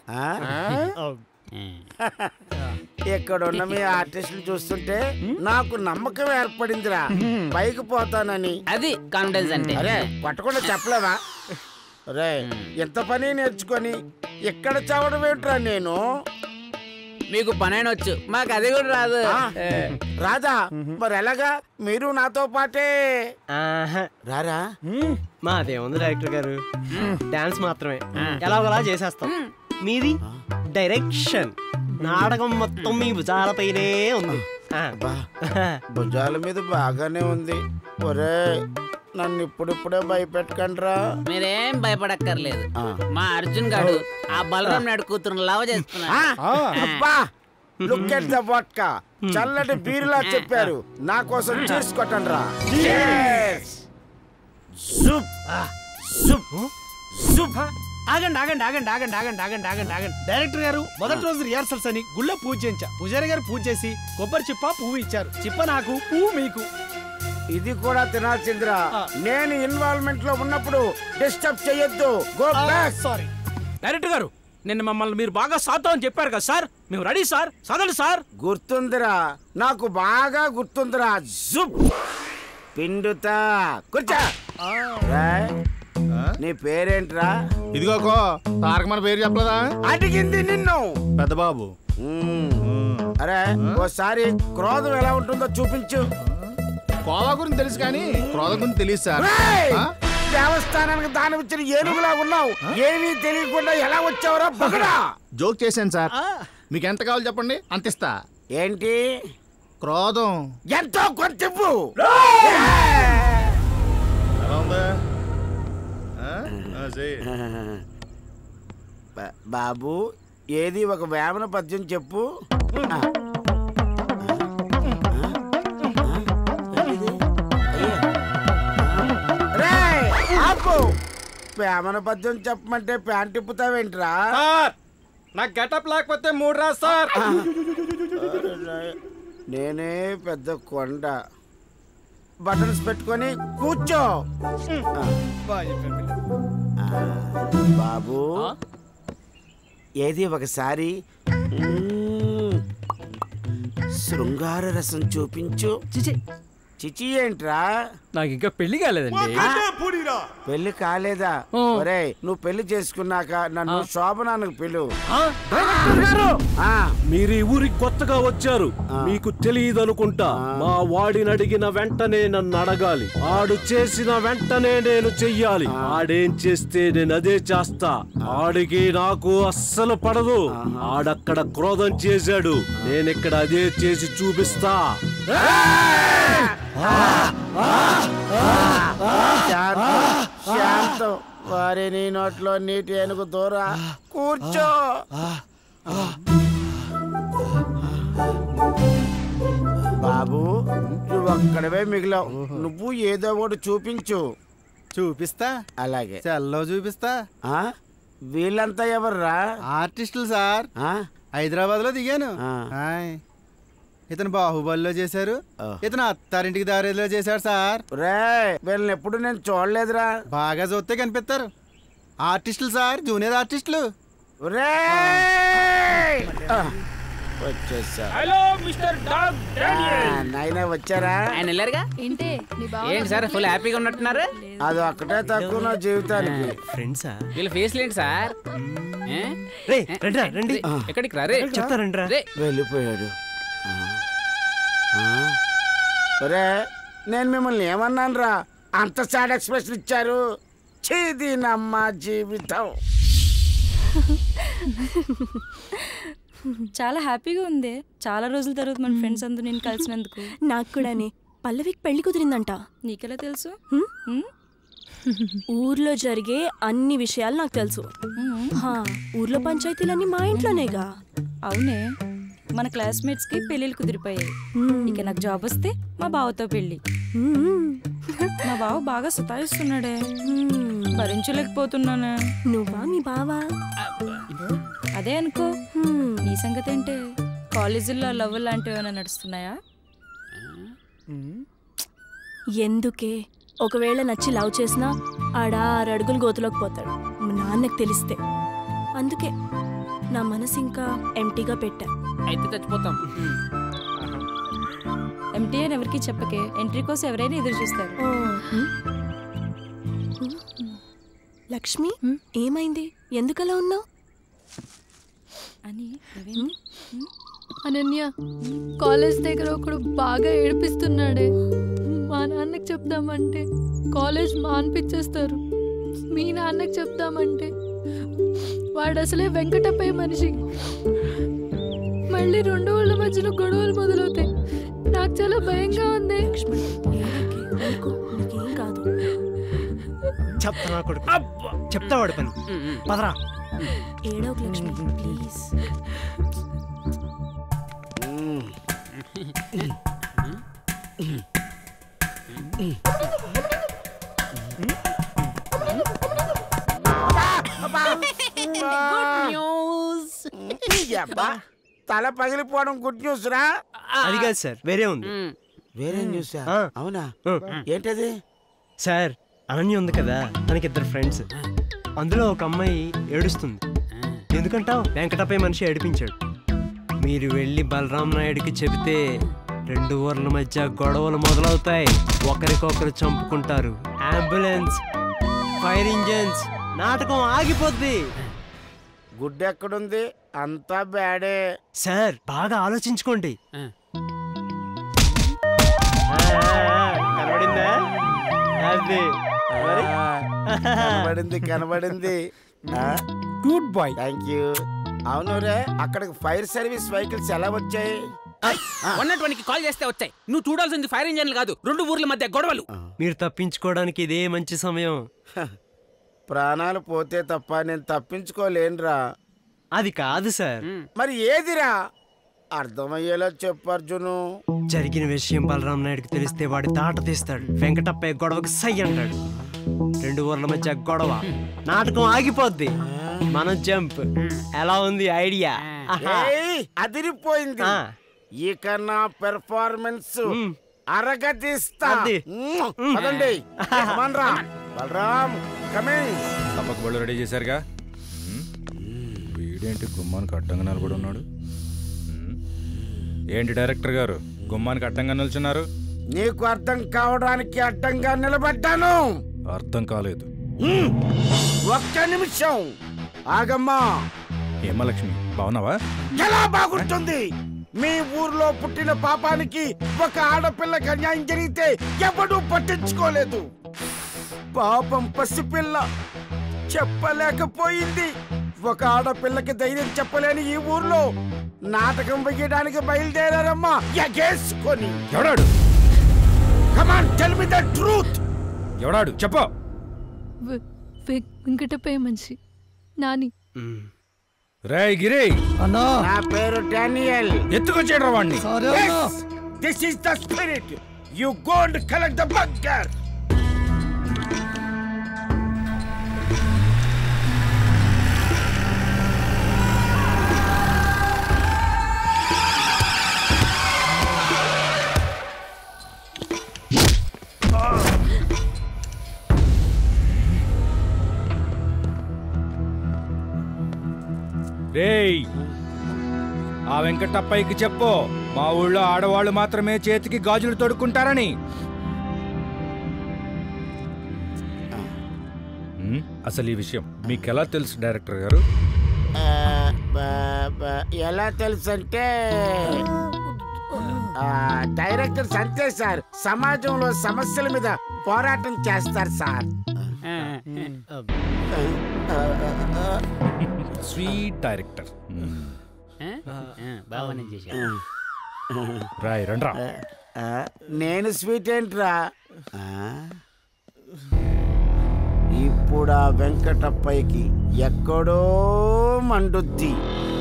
ఇక్కడ ఉన్న మీ ఆర్టిస్టులు చూస్తుంటే నాకు నమ్మకం ఏర్పడిందిరా పైకి పోతానని అది కాన్ఫిడెన్స్ అంటే అరే పట్టకుండా చెప్పలేవా రే ఎంత పని నేర్చుకొని ఎక్కడ చావడం ఏంట్రా నేను మీకు పనైన వచ్చు మాకు అది కూడా రాదు రాదా మరి ఎలాగా మీరు నాతో పాటే రారా మాదేముంది డైరెక్టర్ గారు డాన్స్ మాత్రమే ఎలాగోలా చేసేస్తాం మీది డైరెక్షన్ నాటకం మొత్తం మీ భుజాలపైనే ఉంది ఆ. భుజాల మీద బాగానే ఉంది ఒరే నన్ను ఇప్పుడిప్పుడే భయపెట్టకండిరా మీరేం భయపడక్కర్లేదు మా అర్జున్ గాడు ఆ బలరాం నాయుడు కూతురు లవ్ చేస్తున్నాడు అబ్బా లుక్ ఎట్ ద వోడ్కా చల్లటి బీరులా చెప్పారు నా కోసం చీర్స్ కొట్టండి రా సూప్ సూప్ సూప్ ఆగండి ఆగండి ఆగండి ఆగండి ఆగండి ఆగండి ఆగండి ఆగండి డైరెక్టర్ గారు మొదటి రోజు రిహార్సల్స్ అని గుళ్ళో పూజ చేయించా పూజారి గారు పూజ చేసి కొబ్బరి చిప్ప పువ్వు ఇచ్చారు చిప్ప నాకు పువ్వు మీకు ఇది కూడా తినాల్సిందిరా నేను ఇన్వాల్వ్మెంట్ లో ఉన్నప్పుడు డిస్టర్బ్ చేయొద్దు గో బ్యాక్ సారీ డైరెక్టర్ గారు నిన్న మమ్మల్ని మీరు బాగా సాతో అని చెప్పారు కదా సార్ మేము రెడీ సార్ చదవండి సార్ గుర్తుందిరా నాకు బాగా గుర్తుందిరా జుప్ పిండుతా కూర్చో రాయ్. నీ పేరేంట్రా ఇదిగో కో తారక మన పేరు చెప్పలేదా అడిగింది నిన్ను పెద్ద బాబు అరే ఓసారి క్రోధం ఎలా ఉంటుందో చూపించు కోవా గురించి తెలుసు కానీ క్రోధం గురించి తెలియదు సార్ రేయ్! ఆ? దేవస్థానానికి దానం ఇచ్చిన ఏనుగులా ఉన్నావు ఏమీ తెలియకుండా ఎలా వచ్చావురా బగడా జోక్ చేశాను సార్ మీకు ఎంత కావాలి చెప్పండి అంత ఇస్తా ఏంటి క్రోధం ఎంతో కొంత ఇవ్వు. ఎలా ఉంది ఆ? ఆ, చెయ్యి. బా- బాబు ఏది ఒక వేమన పద్యం చెప్పు ఆ. రేయ్, ఆపు వేమన పద్యం చెప్పమంటే ప్యాంట్ ఇప్పుతావేంట్రా నాకు గెటప్ లేకపోతే మూడు రా సార్ నేనే పెద్ద కొండ బటన్స్ పెట్టుకొని కూర్చో ఆ, బాబు ఏది ఒకసారి మ్మ్. శృంగార రసం చూపించు చిచి చిచి ఏంట్రా నాకు ఇంకా పెళ్లి కాలేదండి పెళ్లి కాలేదా ఒరే నువ్వు పెళ్లి చేసుకున్నాక నన్ను శోభనానికి పిలు మీరు ఈ ఊరికి కొత్తగా వచ్చారు మీకు తెలియదు అనుకుంటా మా వాడిని అడిగిన వెంటనే నన్ను అడగాలి ఆడు చేసిన వెంటనే నేను చెయ్యాలి ఆడేం చేస్తే నేను అదే చేస్తా ఆడికి నాకు అస్సలు పడదు ఆడక్కడ క్రోధం చేశాడు నేనిక్కడ అదే చేసి చూపిస్తా శాంతం శాంతం వారి నీ నోట్లో నీటి ఏనుగు దూరా కూర్చో బాబు నువ్వు ఒక్కడవే మిగిలావు నువ్వు ఏదో ఒకటి చూపించు చూపిస్తా అలాగే సెల్లో చూపిస్తా ఆ? వీళ్ళంతా ఎవర్రా ఆర్టిస్టులు సార్ హైదరాబాద్ లో దిగాను హాయ్. ఇతను బాహుబలిలో చేశారు ఇతను అత్తారింటికి దారిలో చేశాడు సార్ రే వీళ్ళని ఎప్పుడు నేను చూడలేదురా బాగా చూస్తే కనిపిస్తారు ఆర్టిస్టులు సార్ జూనియర్ ఆర్టిస్టులు రే వచ్చేసా హలో మిస్టర్ డాగ్ నాయన వచ్చారా ఆయన వెళ్ళారుగా ఏంటి నీ బావ ఏంటి సార్ ఫుల్ హ్యాపీగా ఉన్నట్టున్నారు అది ఒక్కటే తక్కువ నా జీవితానికి ఫ్రెండ్సా వీళ్ళ ఫేస్లు ఏంటి సార్ ఏ? రే ఏ? రండిరా రండి రే, ఎక్కడికి రా రే చెప్తా రండిరా రే వెళ్ళిపోయాడు ఆ. ఆ. ఒరే నేను మిమ్మల్ని ఏమన్నాను రా అంత సాడ్ ఎక్స్ప్రెషన్ ఇచ్చారు చీదీనమ్మ జీవితం చాలా హ్యాపీగా ఉంది చాలా రోజుల తర్వాత మన ఫ్రెండ్స్ అందరూ నేను కలిసినందుకు నాకు కూడానే పల్లవికి పెళ్లి కుదిరిందంట నీకెలా తెలుసు ఊర్లో జరిగే అన్ని విషయాలు నాకు తెలుసు హా, ఊర్లో పంచాయతీలన్నీ మా ఇంట్లోనేగా అవునే మన క్లాస్మేట్స్ కి పెళ్ళిళ్ళు కుదిరిపోయాయి ఇక నాకు జాబ్ వస్తే మా బావతో పెళ్ళి మా బావ బాగా సతాయిస్తున్నాడే భరించలేకపోతున్నానే నువ్వా మీ బావా అదే అనుకో నీ సంగతి ఏంటే కాలేజీల్లో లవ్ లాంటివి ఏమైనా నడుస్తున్నాయా ఎందుకే ఒకవేళ నచ్చి లవ్ చేసినా ఆడ ఆరు అడుగులు గోతులోకి పోతాడు మా నాన్నకు తెలిస్తే అందుకే నా మనసు ఇంకా ఎంటీగా పెట్టా అయితే చచ్చిపోతాం ఎంటీ అని ఎవరికి చెప్పకే ఎంట్రీ కోసం ఎవరైనా ఎదురు చూస్తారు ఓ, హ్మ్. లక్ష్మి ఏమైంది ఎందుకలా ఉన్నావు అని అనన్య కాలేజ్ దగ్గర ఒకడు బాగా ఏడిపిస్తున్నాడే మా నాన్నకి చెప్దామంటే కాలేజ్ మాన్పించేస్తారు మీ నాన్నకి చెప్దామంటే వాడు అసలే వెంకటప్పయ్య మనిషి మళ్ళీ రెండు వాళ్ళ మధ్యన గొడవలు మొదలవుతాయి నాకు చాలా భయంగా ఉంది నీకేం కాదు చెప్తా నా కొడుకు చెప్తా వాడి పని పదరా ఏడవకు లక్ష్మి ప్లీజ్ తల పగిలిపోవడం గుడ్ న్యూస్ రా అది కాదు సార్ వేరే ఉంది వేరే న్యూస్ అవునా ఏంటది సార్ అనన్య ఉంది కదా తనకి ఇద్దరు ఫ్రెండ్స్ అందులో ఒక అమ్మాయి ఏడుస్తుంది ఎందుకంటావు వెంకటపై మనిషి ఏడిపించాడు మీరు వెళ్ళి బలరాం నాయుడికి చెబితే రెండు ఊర్ల మధ్య గొడవలు మొదలవుతాయి ఒకరికొకరు చంపుకుంటారు అంబులెన్స్ ఫైర్ ఇంజన్స్ నాటకం ఆగిపోద్ది గుడ్ ఎక్కడుంది అంతా బ్యాడే సార్ బాగా ఆలోచించుకోండి కనబడిందా అది మరి? కనబడింది కనబడింది గుడ్ బాయ్ థ్యాంక్ యూ అవును రే అక్కడికి ఫైర్ సర్వీస్ వెహికల్స్ ఎలా వచ్చాయి వన్ నాట్ వన్ కి కాల్ చేస్తే వచ్చాయి నువ్వు చూడాల్సింది ఫైర్ ఇంజన్లు కాదు రెండు ఊర్ల మధ్య గొడవలు మీరు తప్పించుకోవడానికి ఇదే మంచి సమయం ప్రాణాలు పోతే తప్ప నేను తప్పించుకోలేనురా అది కాదు సార్ మరి ఏదిరా అర్థమయ్యేలా చెప్పు అర్జును జరిగిన విషయం బలరాం నాయుడికి తెలిస్తే వాడి తాట తీస్తాడు వెంకటప్పయ్య గొడవకు సై అంటాడు రెండు ఊర్ల మధ్య గొడవ నాటకం ఆగిపోద్ది మనం జంప్ ఎలా ఉంది ఐడియా ఏయ్, అదిరిపోయింది ఇక నా పెర్ఫార్మెన్స్ అరగదీస్తా అది. మ్మ్. పదండి Come రా బలరాం కమింగ్ తప్పక బళ్ళు రెడీ చేశారుగా ఉమ్. వీడేంటి గుమ్మానికి అడ్డంగా నిలబడి ఉన్నాడు ఉమ్. ఏంటి డైరెక్టర్ గారు గుమ్మానికి అడ్డంగా నిల్చున్నారు నీకు అర్థం కావడానికి అడ్డంగా నిలబడ్డాను అర్థం కాలేదు మ్మ్. ఒక్క నిమిషం ఆగమ్మా హేమలక్ష్మి బాగున్నావా ఎలా బాగుంటుంది మీ ఊర్లో పుట్టిన పాపానికి ఒక ఆడపిల్లకి అన్యాయం జరిగితే ఎవడూ పట్టించుకోలేదు పాపం పసిపిల్ల చెప్పలేకపోయింది ఒక ఆడపిల్లకి ధైర్యం చెప్పలేని ఈ ఊర్లో నాటకం వెయ్యడానికి బయలుదేరారమ్మా ఎగేసుకొని ఎవడాడు come on tell me the truth ఎవడాడు చెప్పు వె- వె- వెంకటపయ్య మనిషి నాని రే గిరి అన్నా నా పేరు డానియల్ ఎత్తుకొచ్చేడ్రా వాడిని సరే అన్నా this is the spirit you go and collect the bunker రేయ్ ఆ వెంకటప్పయ్యకి చెప్పు మా ఊళ్ళో ఆడవాళ్ళు మాత్రమే చేతికి గాజులు తొడుక్కుంటారని ఉమ్, అసలు ఈ విషయం మీకెలా తెలుసు డైరెక్టర్ గారు ఎలా తెలుసు అంటే డైరెక్టర్ అంతే సార్ సమాజంలో సమస్యల మీద పోరాటం చేస్తారు సార్ స్వీట్ డైరెక్టర్ బాగానే చేశారు రాయ్ రండ్రా ఆ, నేను స్వీట్ ఏంట్రా ఆ? ఇప్పుడు ఆ వెంకటప్పయ్యకి ఎక్కడో మండుద్ది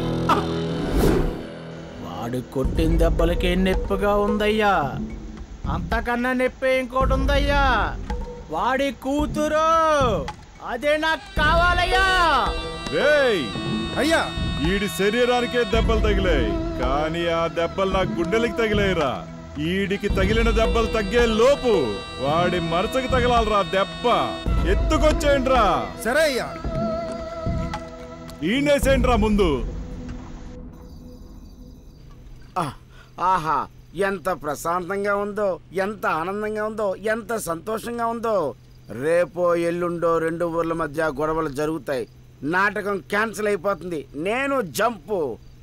వాడు కొట్టిన దెబ్బలకే నొప్పిగా ఉందయ్యా అంతకన్నా నొప్పి ఇంకోటి ఉందయ్యా వాడి కూతురు అదే నాకు కావాలయ్యా రేయ్ అయ్యా ఈడి శరీరానికే దెబ్బలు తగిలాయి కానీ ఆ దెబ్బలు నా గుండెలకి తగిలాయిరా ఈడికి తగిలిన దెబ్బలు తగ్గే లోపు వాడి మరచకి తగలాలరా దెబ్బ ఎత్తుకొచ్చేయండిరా సరే అయ్యా ఈనేసేయండిరా ముందు ఆ, ఆహా ఎంత ప్రశాంతంగా ఉందో ఎంత ఆనందంగా ఉందో ఎంత సంతోషంగా ఉందో రేపో ఎల్లుండో రెండు ఊర్ల మధ్య గొడవలు జరుగుతాయి నాటకం క్యాన్సిల్ అయిపోతుంది నేను జంపు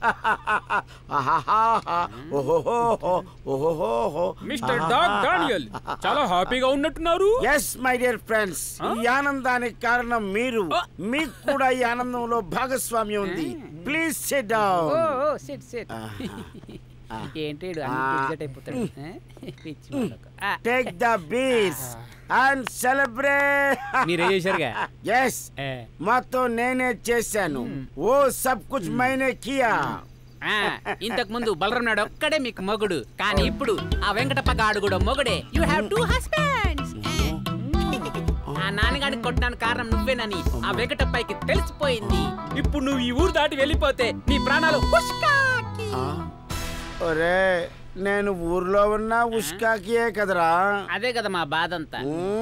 మిస్టర్ డాగ్ డానియల్ చాలా హ్యాపీగా ఉన్నట్టున్నారు ఎస్ మై డియర్ ఫ్రెండ్స్ ఈ ఆనందానికి కారణం మీరు మీకు కూడా ఈ ఆనందంలో భాగస్వామ్యం ఉంది please sit down sit sit ఏంటి ఈడు అన్ని పిజ్జట్ అయిపోతాడు ఆ? పిచ్చి వాడొక. ఆ, take the beers and celebrate మీరే చేశారుగా? ఎస్ మొత్తం నేనే చేశాను ఓ సబ్ కుచ్ మైనే కియా ఆ, ఇంతకు ముందు బలరం నాడు ఒక్కడే మీకు మొగుడు కానీ ఇప్పుడు ఆ వెంకటప్ప గాడు కూడా మొగుడే యు హ్యావ్ టూ హస్బెండ్స్ ఆ నాన్నగాడికి కొట్టడానికి కారణం నువ్వేనని ఆ వెంకటప్పకి తెలిసిపోయింది ఇప్పుడు నువ్వు ఈ ఊరు దాటి వెళ్ళిపోతే నీ ప్రాణాలు హుష్కాకి. ఒరే నేను ఊర్లో ఉన్న ఉష్కాకియే కదరా అదే కదా మా బాధ అంతా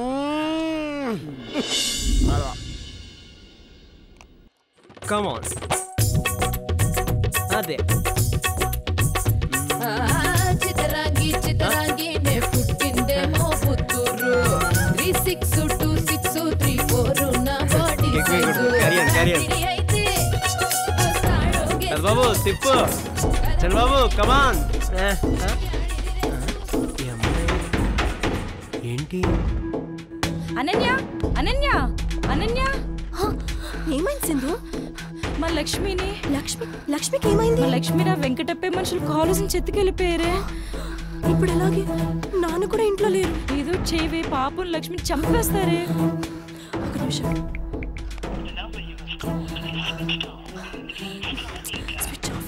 కమాన్ అదే చితరాంగి చితరాంగి నే పుట్టిందేమో Puttur three six two six three four నా బాడీ క్యారియర్ క్యారియర్ చంద్రబాబు తిప్పు చంద్రబాబు కమాన్ ఏంటి అనన్య అనన్య అనన్య ఏమైంది సింధు మా లక్ష్మిని లక్ష్మి లక్ష్మికి ఏమైంది మా లక్ష్మి నా వెంకటప్పే మనుషులు కాలేజ్ నుంచి ఎత్తుకెళ్ళిపోయారే ఇప్పుడు ఎలాగే నాన్న కూడా ఇంట్లో లేరు ఏదో చేవే పాపం లక్ష్మిని చంపేస్తారే ఒక నిమిషం Switch off.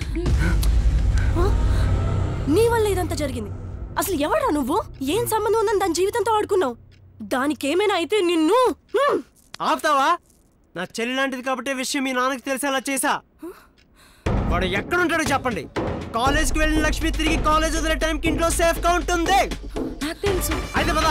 ఆ? నీ వల్ల ఇదంతా జరిగింది అసలు ఎవడా నువ్వు ఏం సంబంధం ఉందని దాని జీవితంతో ఆడుకున్నావు దానికేమైనా అయితే నిన్ను హ్మ్. ఆపుతావా నా చెల్లి లాంటిది కాబట్టి విషయం మీ నాన్నకి తెలిసేలా చేశా వాడు ఎక్కడుంటాడో చెప్పండి కాలేజ్కి వెళ్ళిన లక్ష్మి తిరిగి కాలేజ్ వదిలే టైంకి ఇంట్లో సేఫ్ గా ఉంటుంది నాకు తెలుసు అయితే పదా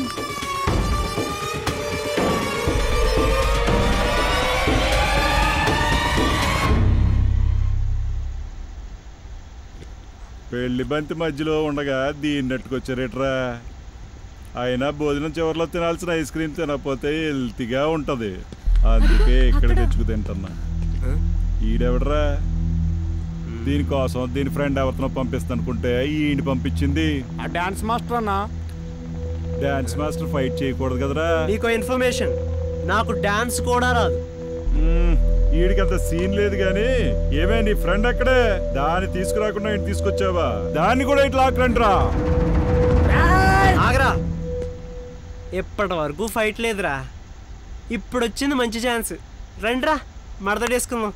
పెళ్లి బంతి మధ్యలో ఉండగా దీన్ని నెట్టుకొచ్చారేట్రా అయినా భోజనం చివరిలో తినాల్సిన ఐస్ క్రీమ్ తినకపోతే హెల్తీగా ఉంటది అందుకే ఇక్కడ తెచ్చుకు తింటున్నా ఈడెవడరా దీనికోసం దీని ఫ్రెండ్ ఎవరితో పంపిస్తాను అనుకుంటే ఈయన పంపించింది ఆ డాన్స్ మాస్టర్ అన్నా డాన్స్ మాస్టర్ ఫైట్ చేయకూడదు కదరా నీకో ఇన్ఫర్మేషన్ నాకు డాన్స్ కూడా రాదు మ్మ్, ఈడికి అంత సీన్ లేదు గాని ఏమే నీ ఫ్రెండ్ అక్కడే దాన్ని తీసుకురాకుండా ఇంటి తీసుకొచ్చావా దాన్ని కూడా ఇట్లా ఆకరండి రా ఇప్పటి వరకు ఫైట్ లేదురా ఇప్పుడు వచ్చింది మంచి ఛాన్స్ రండిరా మడతడేసుకుందాం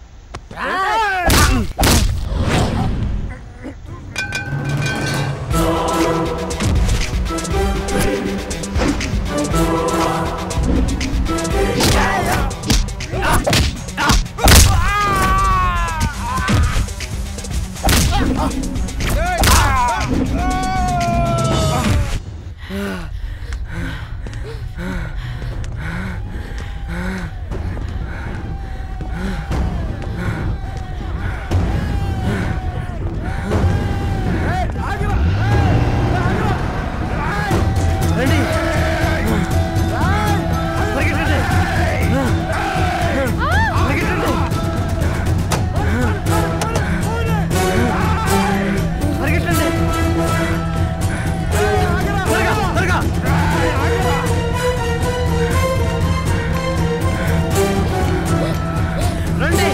రండి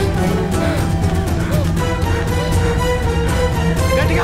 గట్టిగా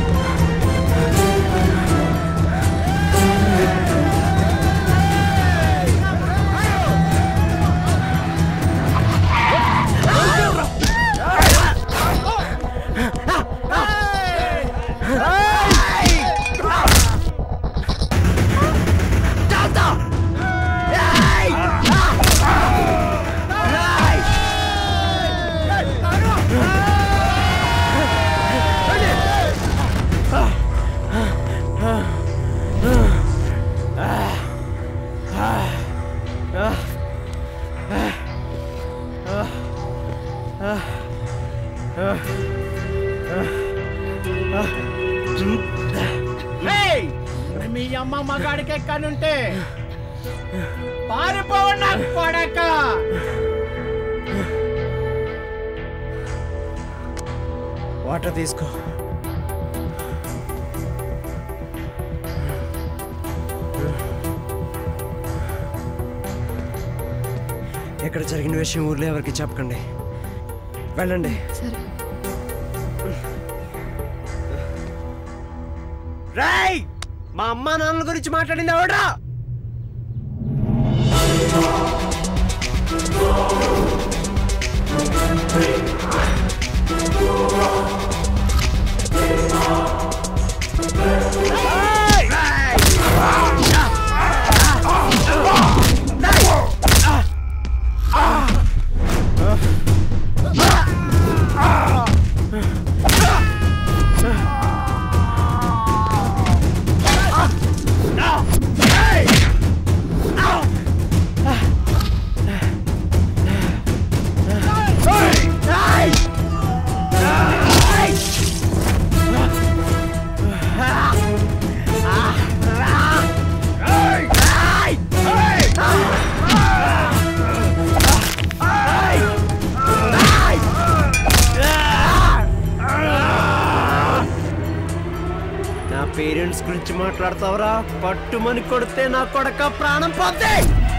ఏయ్! మీ అమ్మ మగాడికి ఎక్కనుంటే పారిపోవన్నా కొడక వాటర్ తీసుకో ఇక్కడ జరిగిన విషయం ఊర్లో ఎవరికి చెప్పకండి వెళ్ళండి సరే రేయ్ మా అమ్మా నాన్నల గురించి మాట్లాడింది ఎవడా నా పేరెంట్స్ గురించి మాట్లాడతావరా పట్టుమని కొడితే నా కొడక ప్రాణం పోతే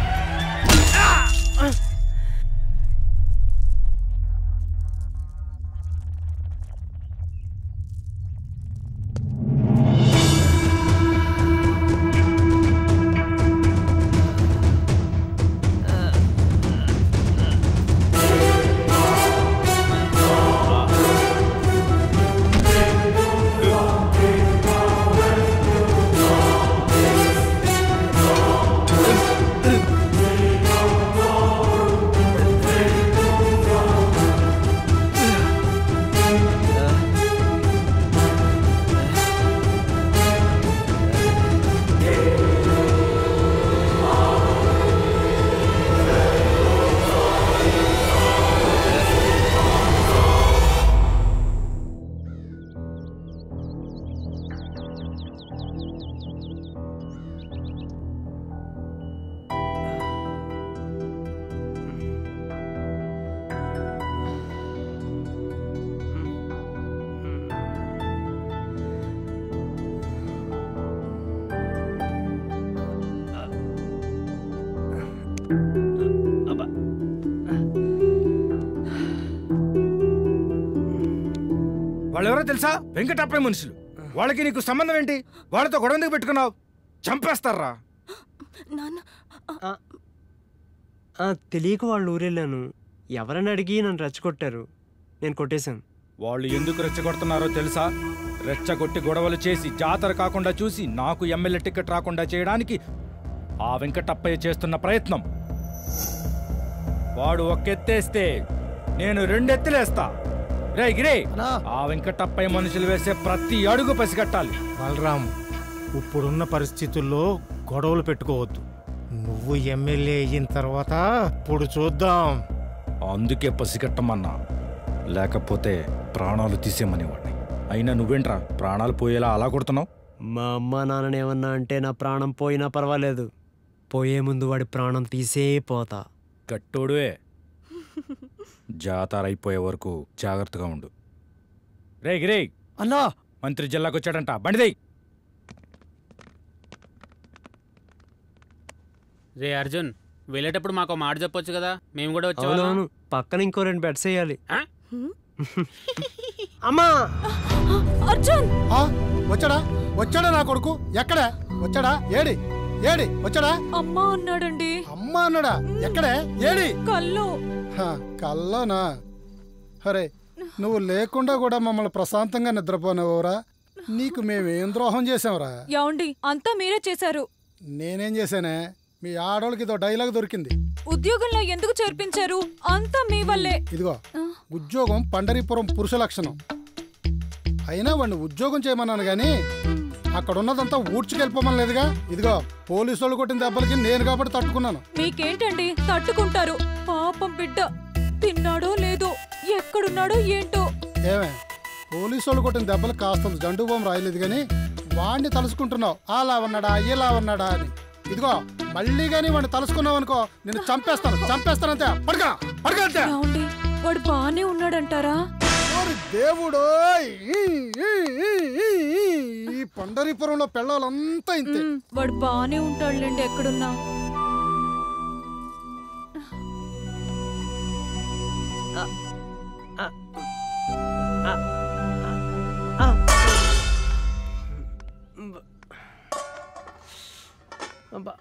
వాళ్ళెవరో తెలుసా వెంకటప్పయ్య మనుషులు వాళ్ళకి నీకు సంబంధం ఏంటి వాళ్ళతో గొడవ ఎందుకు పెట్టుకున్నావు చంపేస్తారా నాన్న ఆ, తెలియక వాళ్ళు ఊరెళ్ళాను ఎవరని అడిగి నన్ను రెచ్చగొట్టారు నేను కొట్టేశాను వాళ్ళు ఎందుకు రెచ్చగొడుతున్నారో తెలుసా రెచ్చగొట్టి గొడవలు చేసి జాతర కాకుండా చూసి నాకు ఎమ్మెల్యే టికెట్ రాకుండా చేయడానికి ఆ వెంకటప్పయ్య చేస్తున్న ప్రయత్నం వాడు ఒక్కెత్తేస్తే నేను రెండెత్తులేస్తా రే గిరే ఆ వెంకటప్పయ్య మనుషులు వేసే ప్రతి అడుగు పసిగట్టాలి బలరాం ఇప్పుడున్న పరిస్థితుల్లో గొడవలు పెట్టుకోవద్దు నువ్వు ఎమ్మెల్యే అయిన తర్వాత ఇప్పుడు చూద్దాం అందుకే పసిగట్టమన్నా లేకపోతే ప్రాణాలు తీసేమనేవాడిని అయినా నువ్వేంట్రా ప్రాణాలు పోయేలా అలా కొడుతున్నావు మా అమ్మ నాన్నని ఏమన్నా అంటే నా ప్రాణం పోయినా పర్వాలేదు పోయే ముందు వాడి ప్రాణం తీసే పోతా గట్టోడువే జాతర అయిపోయే వరకు జాగ్రత్తగా ఉండు రే గిరే అన్నా మంత్రి జిల్లాకు వచ్చాడంట బండిదై రే అర్జున్ వెళ్ళేటప్పుడు మాకు మాట చెప్పొచ్చు కదా మేము కూడా వచ్చేవాళ్ళం అవునవును పక్కన ఇంకో రెండు బెడ్స్ వేయాలి ఆ? అమ్మా అర్జున్ ఆ, వచ్చాడా వచ్చాడా నా కొడుకు ఎక్కడ వచ్చాడా ఏడి ఏడి వచ్చాడా అమ్మా అన్నాడండి అమ్మా అన్నాడా ఎక్కడే ఏడి కల్లో హ, కల్లోనా అరే నువ్వు లేకుండా కూడా మమ్మల్ని ప్రశాంతంగా నిద్రపోనేవరా నీకు మేమేం ద్రోహం చేసాంరా యాండి అంతా మీరే చేశారు నేనేం చేశానే మీ ఆడోళ్ళకి ఇదో డైలాగ్ దొరికింది ఉద్యోగంలో ఎందుకు చేర్పించారు అంతా మీ వల్లే ఇదిగో ఉద్యోగం పండరీపురం పురుష లక్షణం అయినా వాడిని ఉద్యోగం చేయమన్నాను గాని అక్కడ ఉన్నదంతా ఊడ్చుకెళ్ళిపోమని లేదుగా ఇదిగో పోలీసు వాళ్ళు కొట్టిన దెబ్బలకి నేను కాబట్టి తట్టుకున్నాను మీకేంటండి తట్టుకుంటారు పాపం బిడ్డ తిన్నాడో లేదో ఎక్కడున్నాడో ఏంటో ఏమే పోలీసు వాళ్ళు కొట్టిన దెబ్బలు కాస్త జండు బొమ్మ రాయలేదు కానీ వాడిని తలుసుకుంటున్నావు అలా ఉన్నాడా ఇలా ఉన్నాడా అని ఇదిగో మళ్ళీ కానీ వాడిని తలుసుకున్నావు అనుకో నేను చంపేస్తాను చంపేస్తానంతే పడక పడక అంతే యాండి వాడు బానే ఉన్నాడంటారా ఓరి దేవుడు ఈ పండరీపురంలో పిల్లలంతా ఇంతే మ్, వాడు బానే ఉంటాడులేండి ఎక్కడున్నా అబ్బా.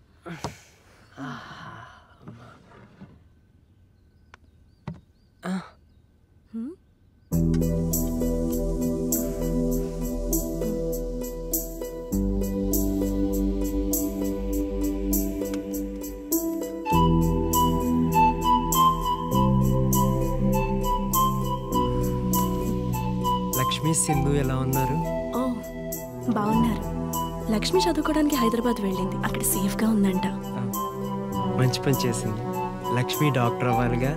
లక్ష్మి సింధు ఎలా ఉన్నారు ఓ బాగున్నారు లక్ష్మి చదువుకోవడానికి హైదరాబాద్ వెళ్ళింది అక్కడ సేఫ్గా ఉందంట మంచి పని చేసింది లక్ష్మి డాక్టర్ అవ్వాలిగా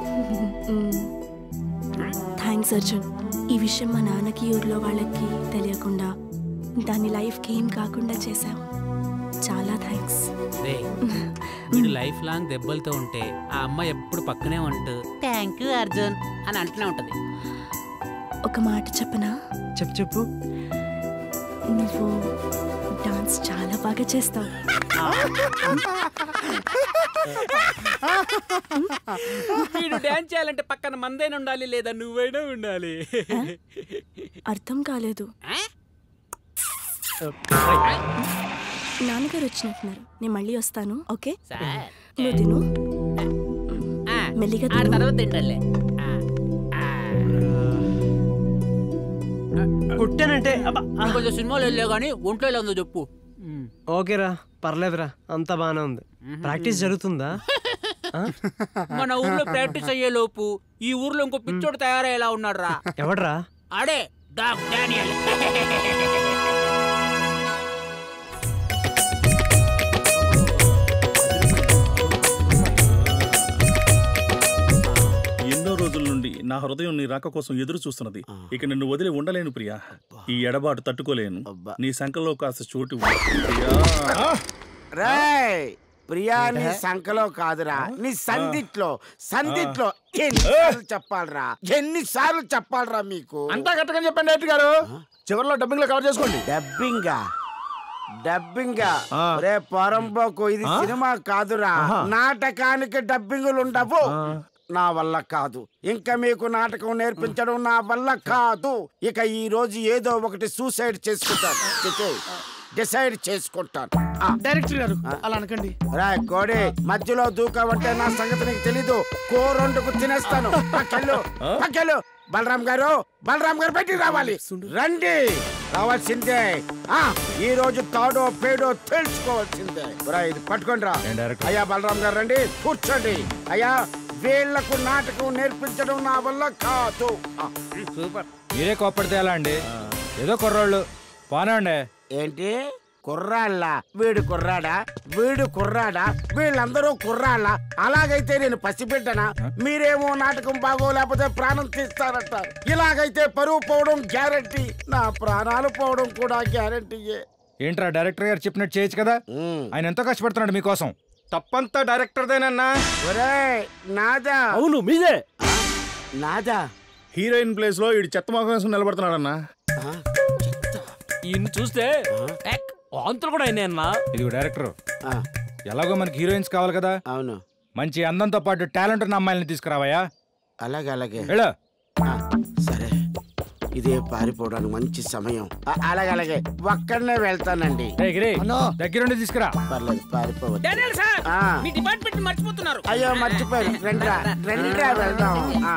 థ్యాంక్స్ అర్జున్ ఈ విషయం మా నాన్నకి ఊర్లో వాళ్ళకి తెలియకుండా దాని లైఫ్కి ఏం కాకుండా చేశావు చాలా థ్యాంక్స్ రే వీడు లైఫ్ లాంగ్ దెబ్బలతో ఉంటే ఆ అమ్మాయి ఎప్పుడు పక్కనే ఉంటూ థ్యాంక్ యూ అర్జున్ అని అంటూనే ఉంటది ఒక మాట చెప్పనా చెప్పు చెప్పు నువ్వు డాన్స్ చాలా బాగా చేస్తావు వీడు డాన్స్ చేయాలంటే పక్కన మందైనా ఉండాలి లేదా నువ్వైనా ఉండాలి అర్థం కాలేదు నాన్నగారు వచ్చినట్టున్నారు నేను మళ్ళీ వస్తాను ఓకే నువ్వు తిను మెల్లిగా ఆడ తిను తర్వాత తిండలే కుట్టానంటే కొంచెం సినిమాలు వెళ్ళే కానీ ఒంట్లో ఎలా ఉందో చెప్పు ఓకేరా పర్లేదురా అంతా బానే ఉంది ప్రాక్టీస్ జరుగుతుందా ఆ? మన ఊర్లో ప్రాక్టీస్ అయ్యే లోపు ఈ ఊర్లో ఇంకో పిచ్చోడు తయారయ్యేలా ఉన్నాడు రా ఎవడ్రా ఆడే డాక్ డానియల్ ఎన్నో రోజుల నుండి నా హృదయం నీ రాక కోసం ఎదురు చూస్తున్నది ఇక నిన్ను వదిలి ఉండలేను ప్రియా ఈ ఎడబాటు తట్టుకోలేను నీ సంకల్లో కాస్త చోటు ఇవ్వు. ప్రియా. రేయ్ ప్రియా నీ సంఖలో కాదురా నీ సందిట్లో సందిట్లో ఎన్నిసార్లు చెప్పాలరా ఎన్నిసార్లు చెప్పాలరా మీకు అంతా కరెక్ట్గా చెప్పండి డైరెక్టర్ గారు చివరిలో డబ్బింగ్ లో కవర్ చేసుకోండి డబ్బింగా డబ్బింగా రే పొరంబోకు ఇది సినిమా కాదురా నాటకానికి డబ్బింగులు ఉండవు నా వల్ల కాదు ఇంకా మీకు నాటకం నేర్పించడం నా వల్ల కాదు ఇక ఈ రోజు ఏదో ఒకటి సూసైడ్ చేసుకుంటాను చెప్పేయ్. డిసైడ్ చేసుకుంటాను డైరెక్టర్ గారు అలా అనకండి రాయ్ కోడి మధ్యలో దూకావంటే నా సంగతి నీకు తెలీదు కూరొండుకు తినేస్తాను పక్కెళ్ళు పక్కెళ్ళు బలరాం గారు బలరాం గారు బయటికి రావాలి రండి రావాల్సిందే ఆ ఈ రోజు తాడో పేడో తెలుసుకోవాల్సిందే రా ఇది పట్టుకోండి రా అయ్యా బలరాం గారు రండి కూర్చోండి అయ్యా వీళ్లకు నాటకం నేర్పించడం నా వల్ల కాదు సూపర్ మీరే కోప్పడితే ఎలా అండి ఏదో కుర్రోళ్ళు పోనండి ఏంటి కుర్రాళ్ళ వీడు కుర్రాడా వీడు కుర్రాడా వీళ్ళందరూ కుర్రాళ్ళ అలాగైతే నేను పసిబిడ్డనా మీరేమో నాటకం బాగోలేకపోతే ప్రాణం తీస్తారంటారు ఇలాగైతే పరువు పోవడం గ్యారంటీ నా ప్రాణాలు పోవడం కూడా గ్యారంటీయే ఏంట్రా డైరెక్టర్ గారు చెప్పినట్టు చేయొచ్చు కదా ఆయన ఎంతో కష్టపడుతున్నాడు మీకోసం తప్పంతా డైరెక్టర్దేనన్నా ఒరే నాదా అవును మీదే నాదా హీరోయిన్ ప్లేస్ లో ఈ చెత్త మొఖం వేసుకుని నిలబడుతున్నాడన్నా ఈయన చూస్తే ఏక్, వాంతులు కూడా అయినాయి అన్నా ఇదిగో డైరెక్టర్ ఎలాగో మనకి హీరోయిన్స్ కావాలి కదా అవును మంచి అందంతో పాటు టాలెంట్ ఉన్న అమ్మాయిని తీసుకురావయ్యా అలాగే అలాగే వెళ్ళు. ఆ, సరే ఇదే పారిపోవడానికి మంచి సమయం ఆ, అలాగే అలాగే ఒక్కడనే వెళ్తానండి ఏయ్ గిరి, దగ్గరుండి తీసుకురా పర్లేదు పారిపోవద్దు డానియల్ సార్ ఆ. మీ డిపార్ట్మెంట్ మర్చిపోతున్నారు అయ్యో మర్చిపోయారు రండిరా రండిరా వెళ్దాం ఆ.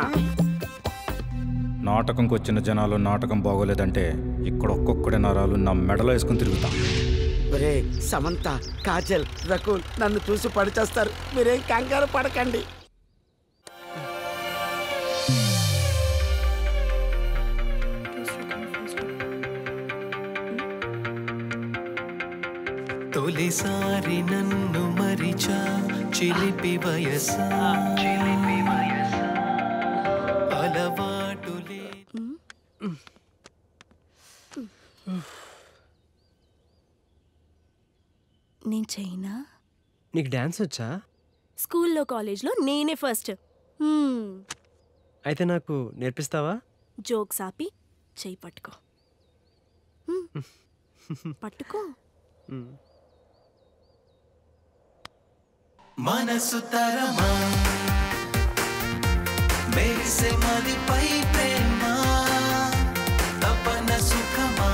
నాటకంకి వచ్చిన జనాలు నాటకం బాగోలేదంటే ఇక్కడ ఒక్కొక్కడే నరాలు నా మెడలో వేసుకుని తిరుగుతా ఒరే సమంత కాజల్ రకుల్ నన్ను చూసి పడిచేస్తారు మీరేం కంగారు పడకండి తొలిసారి నన్ను మరిచా చిలిపి వయసా చిలిపి వయసా అలవాటులే నేను చైనా నీకు డ్యాన్స్ వచ్చా స్కూల్లో కాలేజ్లో నేనే ఫస్ట్ అయితే నాకు నేర్పిస్తావా జోక్స్ ఆపి చెయ్యి పట్టుకో హ్మ్. పట్టుకో మనసు తరమా మెరిసే మదిపై ప్రేమ తపన సుఖమా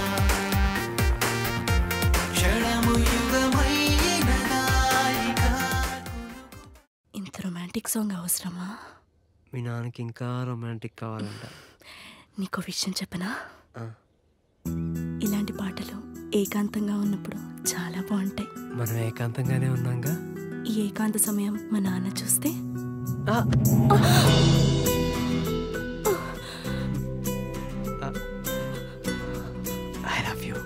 క్షణము యుగమైనదాయిగా ఇంత రొమాంటిక్ సాంగ్ అవసరమా మీ నాన్నకి ఇంకా రొమాంటిక్ కావాలంట నీకో విషయం చెప్పనా ఆ. ఇలాంటి పాటలు ఏకాంతంగా ఉన్నప్పుడు చాలా బాగుంటాయి మనం ఏకాంతంగానే ఉన్నాంగా ఈ ఏకాంత సమయం మా నాన్న చూస్తే ఐ లవ్ యూ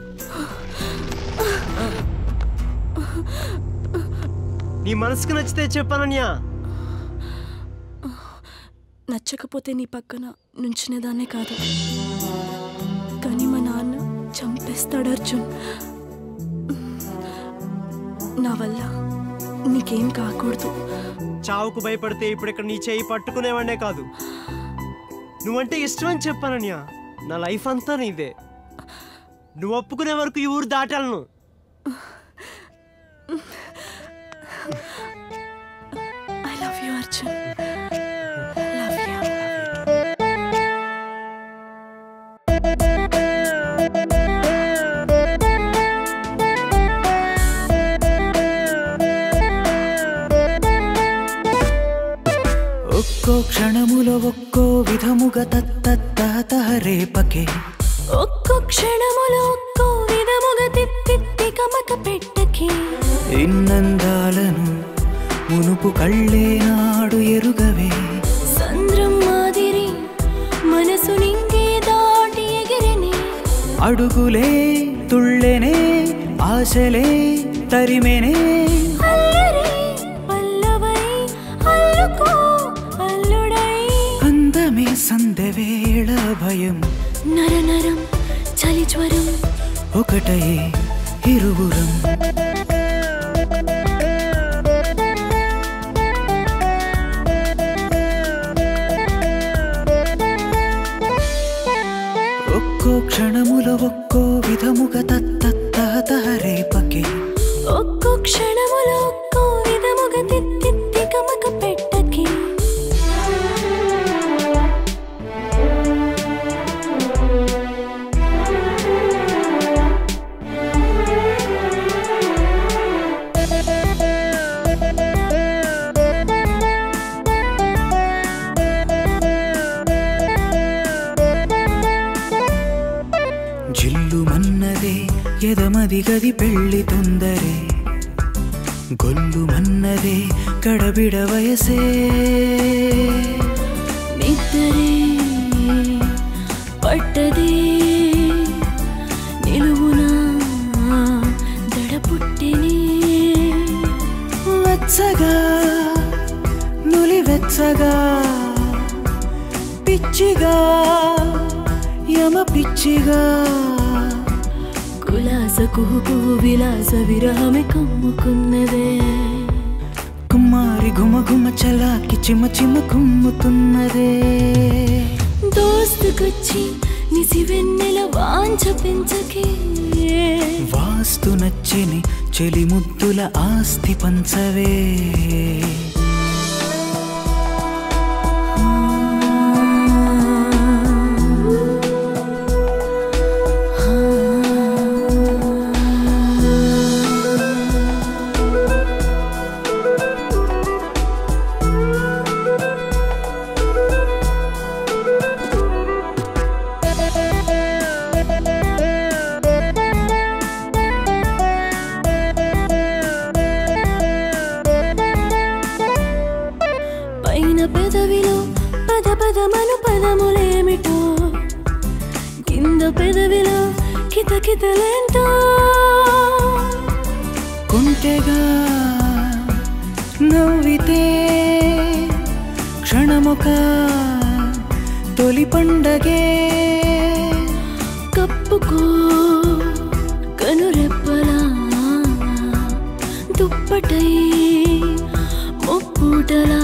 నీ మనసుకు నచ్చితే చెప్పానన్యా నచ్చకపోతే నీ పక్కన నుంచునేదాన్నే కాదు కానీ మా నాన్న చంపేస్తాడు అర్జున్ నా వల్ల నీకేం కాకూడదు చావుకు భయపడితే ఇప్పుడు ఇక్కడ నీ చేయి పట్టుకునేవాడే కాదు నువ్వంటే ఇష్టం అని చెప్పానన్యా నా లైఫ్ అంతా నీదే నువ్వు ఒప్పుకునే వరకు ఈ ఊరు దాటాలను I love you Arjun love you ఒక్కో క్షణములో ఒక్కో విధముగా తత్తత్త రేపకే ఒక్కో క్షణములో ఒక్కో విధముగా తిత్తి కమక పెట్టకి ఇన్నందాలను మునుపు కళ్ళే నాడు ఎరుగవే సంద్రం మాదిరి మనసు నింగే దాటి ఎగిరిని అడుగులే తుళ్ళెనే ఆశలే తరిమెనే అల్లరి పల్లవై అల్లుకో అల్లుడై అందమే సందెవేళ భయం నర నరం చలి జ్వరం ఒకటయే ఇరువురం ఒక్కో క్షణములో ఒక్కో విధముగా తత్తత్త రేపకే ఒక్కో క్షణములో ఒక్కో విధముగా తిత్తి కమక పెట్టకి గది గది పెళ్లి తొందరే గొల్లు మన్నదే గడబిడ వయసే నిద్దరే పట్టదే నిలువునా దడ పుట్టినే వెచ్చగా నులి వెచ్చగా పిచ్చిగా యమ పిచ్చిగా కులాస కుహు విలాస విరహమే కమ్ముకున్నదే కుమారి గుమ గుమ చలాకి చిమ చిమ కుమ్ముతున్నదే దోస్తుకొచ్చి నిసి వెన్నెల వాంఛ పెంచకే వాస్తు నచ్చని చెలి ముద్దుల ఆస్తి పంచవే పైన పెదవిలో పద పదమను పదములేమిటో కింద పెదవిలో కిత కితలేంటో కుంటెగా నవ్వితే క్షణమొక తొలి పండగే కప్పుకో కనురెప్పలా దుప్పటై ముప్పుటలా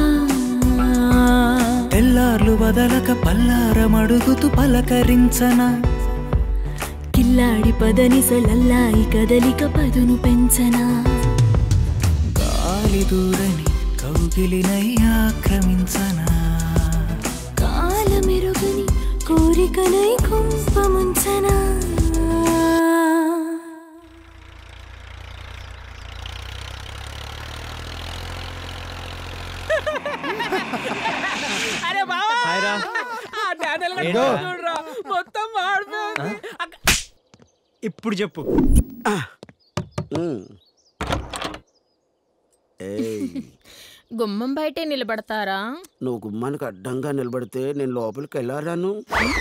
తెల్లార్లు వదలక పల్లారమడుగుతూ పలకరించన కిల్లాడి పదనిసలల్లాయి కదలిక పదును పెంచనా గాలి దూరని కౌగిలినై ఆక్రమించనా కాలమెరుగని కోరికనై కుంపముంచనా అరే బావా హాయ్రా. ఆ డానియల్ గాడు ఏంటో? చూడురా, మొత్తం మాడిపోయింది ఇప్పుడు చెప్పు గుమ్మం బయటే నిలబడతారా నువ్వు గుమ్మానికి అడ్డంగా నిలబడితే నేను లోపలికి వెళ్ళారాను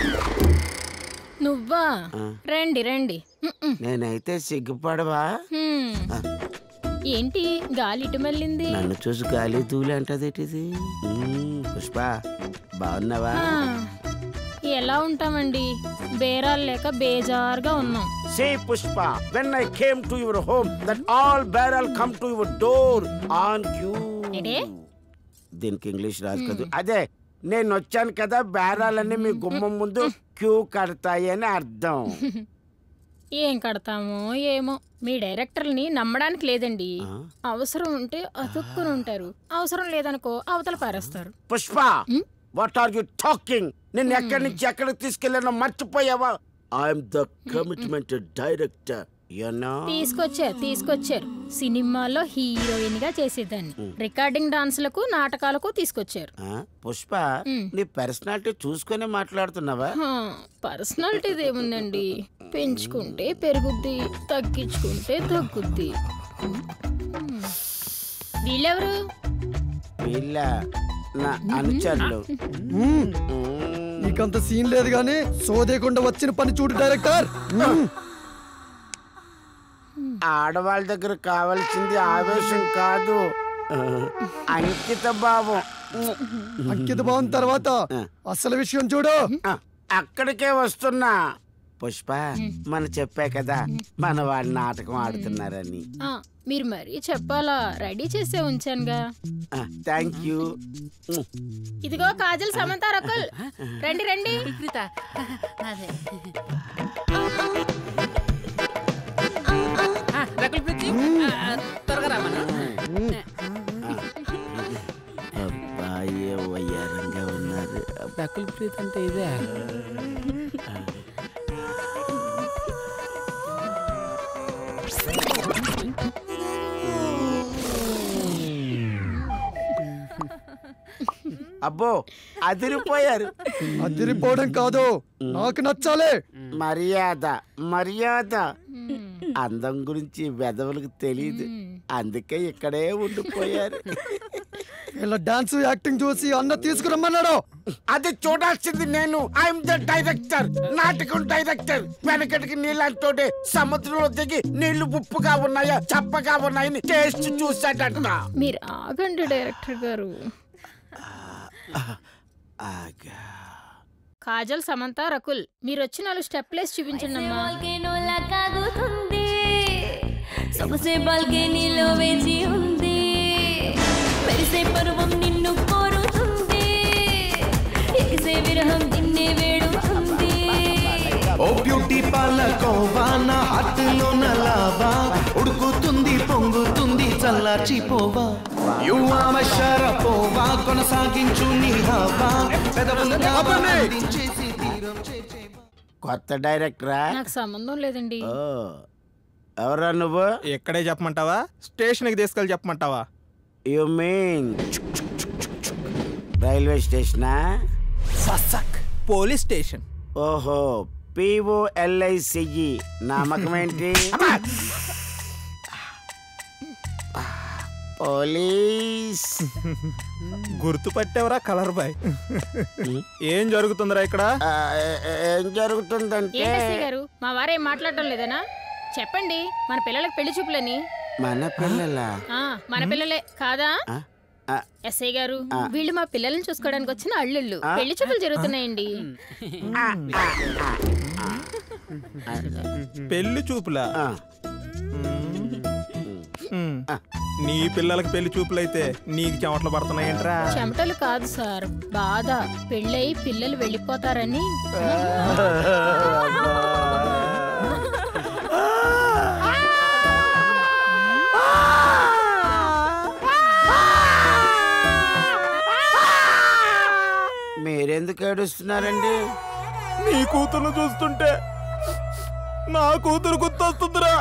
నువ్వా ఆ. రండి రండి మ్మ్. నేనైతే సిగ్గుపడవా హ్మ్. ఆ. ఏంటి గాలి ఇటు మళ్ళింది నన్ను చూసి గాలి దూలి అంటదేటిది మ్మ్, పుష్ప బాగున్నావా ఆ, ఎలా ఉంటామండి బేరాలు లేక బేజారుగా ఉన్నాం See, Pushpa, when I came to your home, that all barrel come to your door on you. దీనికి ఇంగ్లీష్ రాదు కదా అదే నేను వచ్చాను కదా బేరాలన్నీ మీ గుమ్మం ముందు క్యూ కడతాయి అని అర్థం ఏం కడతామో ఏమో మీ డైరెక్టర్ని నమ్మడానికి లేదండి అవసరం ఉంటే అతుక్కుని ఉంటారు అవసరం లేదనుకో అవతల పారేస్తారు Pushpa what are you talking నిన్ను ఎక్కడి నుంచి ఎక్కడికి తీసుకెళ్ళానో మర్చిపోయావా I'm the commitment director you know తీసుకొచ్చారు తీసుకొచ్చారు సినిమాలో హీరోయిన్ గా చేసేదాన్ని రికార్డింగ్ డాన్సులకు నాటకాలకు తీసుకొచ్చారు పుష్ప నీ పర్సనాలిటీ చూసుకునే మాట్లాడుతున్నావా పర్సనాలిటీ ఏముందండి పెంచుకుంటే పెరుగుద్ది తగ్గించుకుంటే తగ్గుద్ది హ్మ్. వీళ్ళెవరు వీళ్ళ నా అనుచరులు నీకంత సీన్ లేదు గానీ సోదేకుండా వచ్చిన పని చూడు డైరెక్టర్ మ్మ్. ఆడవాళ్ళ దగ్గర కావాల్సింది ఆవేశం కాదు అంకిత భావం అంకిత భావం తర్వాత అసలు విషయం చూడు అక్కడికే వస్తున్నా పుష్ప మన చెప్పా కదా మన వాళ్ళు నాటకం ఆడుతున్నారని ఆ, మీరు మరీ చెప్పాలా రెడీ చేసే ఉంచానుగా థ్యాంక్ యూ ఇదిగో కాజల్ సమంత రకుల్ రండి రండి ఆ, రకుల్ ప్రీతి ఆ, త్వరగా రామను అబ్బాయి వయ్యారంగా ఉన్నారు రకుల్ ప్రీత్ అంటే ఇదే అబ్బో అదిరిపోయారు అదిరిపోవడం కాదు నాకు నచ్చాలి మర్యాద మర్యాద అందం గురించి వెదవులకు తెలియదు అందుకే ఇక్కడే ఉండిపోయారు ఇలా డాన్స్ యాక్టింగ్ చూసి అన్న తీసుకురమ్మన్నాడు అది చూడాల్సింది నేను ఐఎమ్ ద డైరెక్టర్ నాటకం డైరెక్టర్ వెనకటికి నీళ్ళంతోటే సముద్రంలో దిగి నీళ్లు ఉప్పుగా ఉన్నాయా చప్పగా ఉన్నాయని టేస్ట్ చూసాడట మీరు ఆగండి డైరెక్టర్ గారు కాజల్ సమంత రకుల్ మీరు వచ్చి నాలుగు స్టెప్లేసి చూపించండి అమ్మా సొగసే బాల్కే నీలో వేచి ఉంది మెరిసే పరువం నిన్ను కోరుతుంది ఎగిసే విరహం నిన్నే వేడుతుంది ఓ బ్యూటీ పాలకోవా నా హార్ట్లో నలావా ఉడుకుతుంది పొంగుతుంది చల్లార్చిపోవా యువామ పోవా కొనసాగించు నీ హవా పెదవులుగా అందించేసి తీరం కొత్త డైరెక్టరా నాకు సంబంధం లేదండి ఓ ఎవరా నువ్వు ఎక్కడే చెప్పమంటావా స్టేషన్కి తీసుకెళ్ళి చెప్పమంటావా యు మీన్ రైల్వే స్టేషనా ససక్ పోలీస్ స్టేషన్ ఓహో పిఓఎల్ఐసిఈ నామకం ఏంటి పోలీస్ గుర్తుపట్టేవరా కలర్ బాయ్ ఏం జరుగుతుందిరా ఇక్కడ ఏం జరుగుతుందంటే ఏంటి గారు మా వారేం మాట్లాడటం లేదనా చెప్పండి మన పిల్లలకు పెళ్లి చూపులని మన పిల్లల ఆ, మన పిల్లలే కాదా ఎస్ఐ గారు ఆ. వీళ్ళు మా పిల్లల్ని చూసుకోవడానికి వచ్చిన అల్లుళ్ళు ఆ. పెళ్లి చూపులు జరుగుతున్నాయండి పెళ్లి చూపులా మ్మ్. నీ పిల్లలకి పెళ్లి చూపులైతే నీకు చెమటలు పడుతున్నాయంట్రా చెమటలు కాదు సార్ బాధ పెళ్ళై పిల్లలు వెళ్ళిపోతారని మీరెందుకు ఏడుస్తున్నారండి నీ కూతురు చూస్తుంటే నా కూతురు గుర్తొస్తుందిరా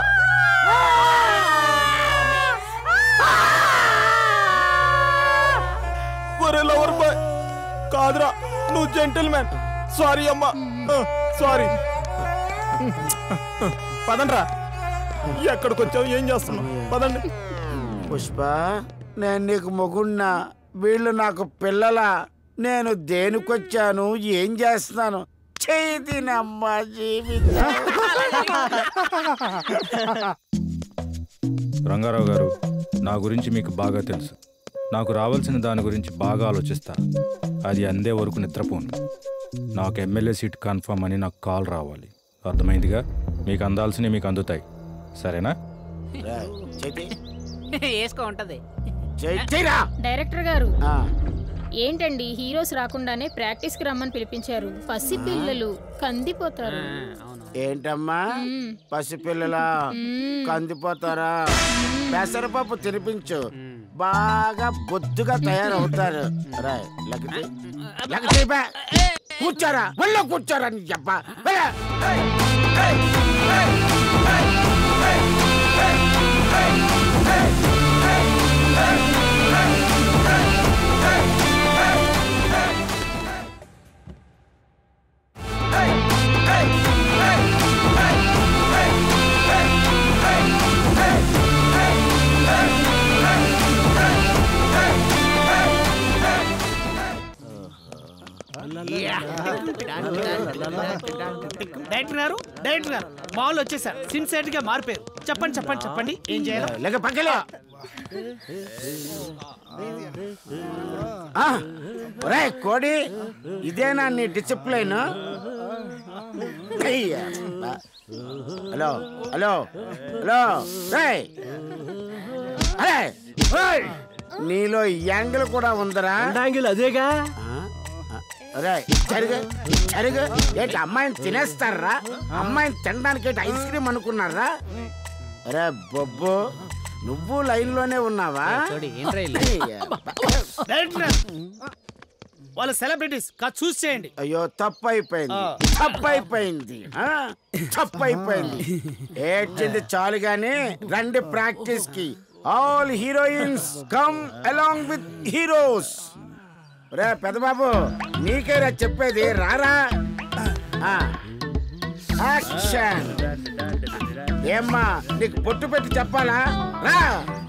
ఒరే లవర్ బాయ్ కాదురా నువ్వు జెంటిల్మెన్ సారీ అమ్మా సారీ పదండ్రా ఎక్కడికి వచ్చావు ఏం చేస్తున్నావు పదండి పుష్ప నేను నీకు మొగున్నా వీళ్ళు నాకు పిల్లల నేను దేనికొచ్చాను ఏం చేస్తున్నాను చేతినమ్మా జీవితం రంగారావు గారు నా గురించి మీకు బాగా తెలుసు నాకు రావాల్సిన దాని గురించి బాగా ఆలోచిస్తా అది అందే వరకు నిద్రపోను నాకు ఎమ్మెల్యే సీట్ కన్ఫర్మ్ అని నాకు కాల్ రావాలి అర్థమైందిగా మీకు అందాల్సినవి మీకు అందుతాయి సరేనా వేసుకో ఉంటది డైరెక్టర్ గారు ఏంటండి హీరోస్ రాకుండానే ప్రాక్టీస్ కి రమ్మని పిలిపించారు పసి పిల్లలు కందిపోతారు ఏంటమ్మా పసిపిల్లల కందిపోతారా పెసరపప్పు తినిపించు బాగా బొద్దుగా తయారవుతారు రాయ్ లగతి లగతి బే. కూర్చోరా ఒళ్ళో కూర్చోరా నీ అబ్బా డైరెక్టర్ గారు డైరెక్టర్ గారు బాల్ వచ్చేసారు సిన్సియర్ గా మారిపోయారు చెప్పండి చెప్పండి చెప్పండి ఏం చేయాలి లేక పక్కలే ఆ, ఒరేయ్ కోడి ఇదేనా నీ డిసిప్లైన్ అయ్యా. హలో హలో హలో రేయ్. అరే ఓయ్. నీలో యాంగిల్ కూడా ఉందరా యాంగిల్ అదేగా అరే జరుగు జరుగు ఏంటి అమ్మాయిని తినేస్తారా అమ్మాయిని తినడానికి ఏంటి ఐస్ క్రీమ్ అనుకున్నారా అరే బొబ్బు నువ్వు లైన్ లోనే ఉన్నావా అయ్యా. డైరెక్టర్ గారు వాళ్ళ సెలబ్రిటీస్ కాదు చూసి చేయండి అయ్యో తప్పు అయిపోయింది తప్పు అయిపోయింది ఆ? తప్పు అయిపోయింది ఏడ్చింది చాలు గాని రండి ప్రాక్టీస్ కి all heroines come along with heroes రే పెద్దబాబు నీకేరా చెప్పేది రారా ఆ. యాక్షన్ ఏమ్మా నీకు పొట్టు పెట్టి చెప్పాలా రా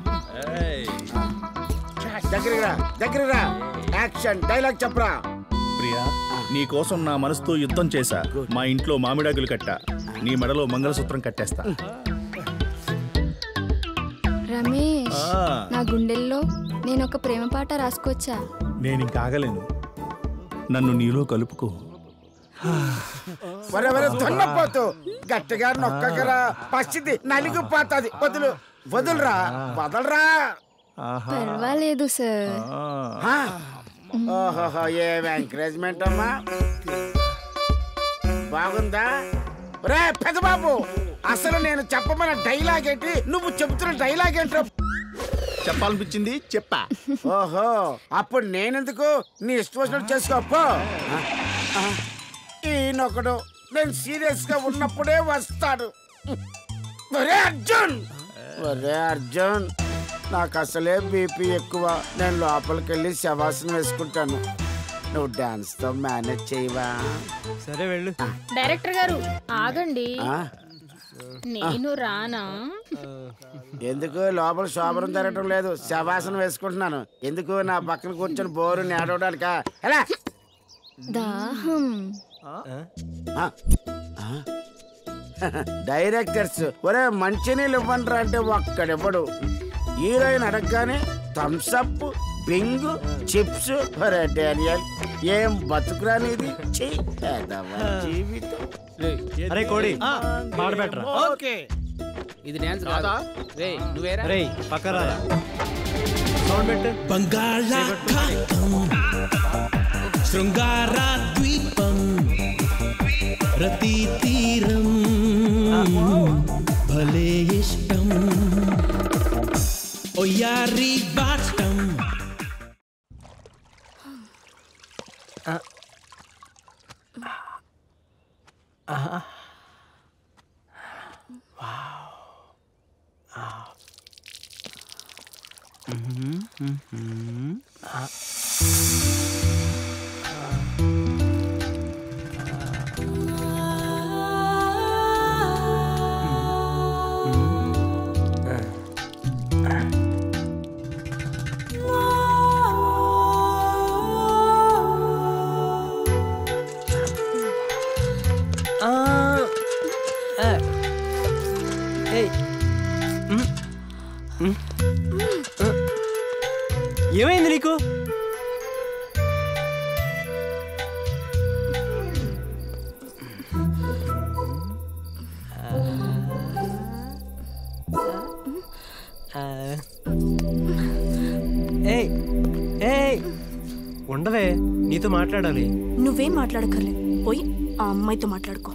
దగ్గరికి రా దగ్గరికి రా యాక్షన్ డైలాగ్ చెప్పరా ప్రియా నీ కోసం నా మనసుతో యుద్ధం చేశా మా ఇంట్లో మామిడాకులు కట్టా నీ మెడలో మంగళసూత్రం కట్టేస్తా రమేష్ ఆ. నా గుండెల్లో నేను ఒక ప్రేమ పాట రాసుకొచ్చా నేను ఇంక ఆగలేను నన్ను నీలో కలుపుకో వరే వరే దున్నపోతు గట్టిగా నొక్కకరా పసిది నలిగిపోతాది వదులు వదులురా వదలరా పర్వాలేదు సార్ ఆ. ఓహోహో ఏం ఎంకరేజ్మెంట్ అమ్మా బాగుందా రే పెద్దబాబు అసలు నేను చెప్పమన్న డైలాగ్ ఏంటి నువ్వు చెబుతున్న డైలాగ్ ఏంటో చెప్పాలనిపించింది చెప్పా ఓహో అప్పుడు నేనెందుకు నీ ఇష్టం వచ్చినట్టు చేసుకోపో ఈయనొకడు నేను సీరియస్ గా ఉన్నప్పుడే వస్తాడు ఒరే అర్జున్ ఒరే అర్జున్ నాకు అసలే బీపీ ఎక్కువ నేను లోపలికి వెళ్ళి శవాసనం వేసుకుంటాను నువ్వు డాన్స్ తో మేనేజ్ చేయవా సరే వెళ్ళు డైరెక్టర్ గారు ఆగండి ఆ? నేను రానా ఎందుకు లోపల శోభనం జరగటం లేదు శవాసనం వేసుకుంటున్నాను ఎందుకు నా పక్కన కూర్చొని బోరు నేడవడానికా ఎలా దాహం ఆ? ఆ? డైరెక్టర్స్ ఒరే మంచినీళ్ళు ఇవ్వండి అంటే ఒక్కడివ్వడు హీరోయిన్ అడగగానే థమ్స్ అప్ బింగు చిప్స్ ఒరే డానియల్ ఏం బతుకురానిది ఛీ, ఎదవ జీవితం అరే కోడి పాట పెట్టరా ఓకే ఇది డాన్స్ కాదా రే నువ్వేరా రే పక్కరా సౌండ్ పెట్టు బంగాళాఖాతం శృంగార ద్వీపం రతి తీరం భలే ఇష్టం ఒయ్యారి బాటం ఆ, ఆ, ఏయ్. మ్, మ్, ఆ. ఏమైంది నీకు ఆ. ఏయ్ ఏయ్ ఉండవే నీతో మాట్లాడాలి నువ్వేం మాట్లాడక్కర్లే పోయి ఆ అమ్మాయితో మాట్లాడుకో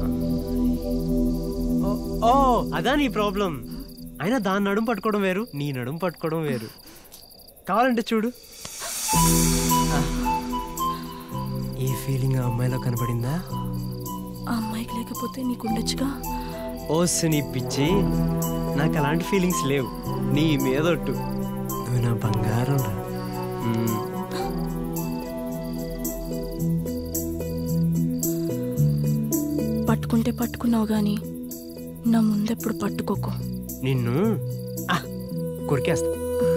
ఓ అదా నీ ప్రాబ్లం అయినా దాని నడుము పట్టుకోవడం వేరు నీ నడుము పట్టుకోవడం వేరు కావాలంటే చూడు ఆ. ఏ ఫీలింగ్ ఆ అమ్మాయిలో కనబడిందా ఆ అమ్మాయికి లేకపోతే నీకుండొచ్చుగా ఓస్ నీ పిచ్చి నాకు అలాంటి ఫీలింగ్స్ లేవు నీ మీదొట్టు నువ్వు నా బంగారం రా మ్మ్. పట్టుకుంటే పట్టుకున్నావు గాని నా ముందెప్పుడు పట్టుకోకు నిన్ను ఆ, కొరికేస్తా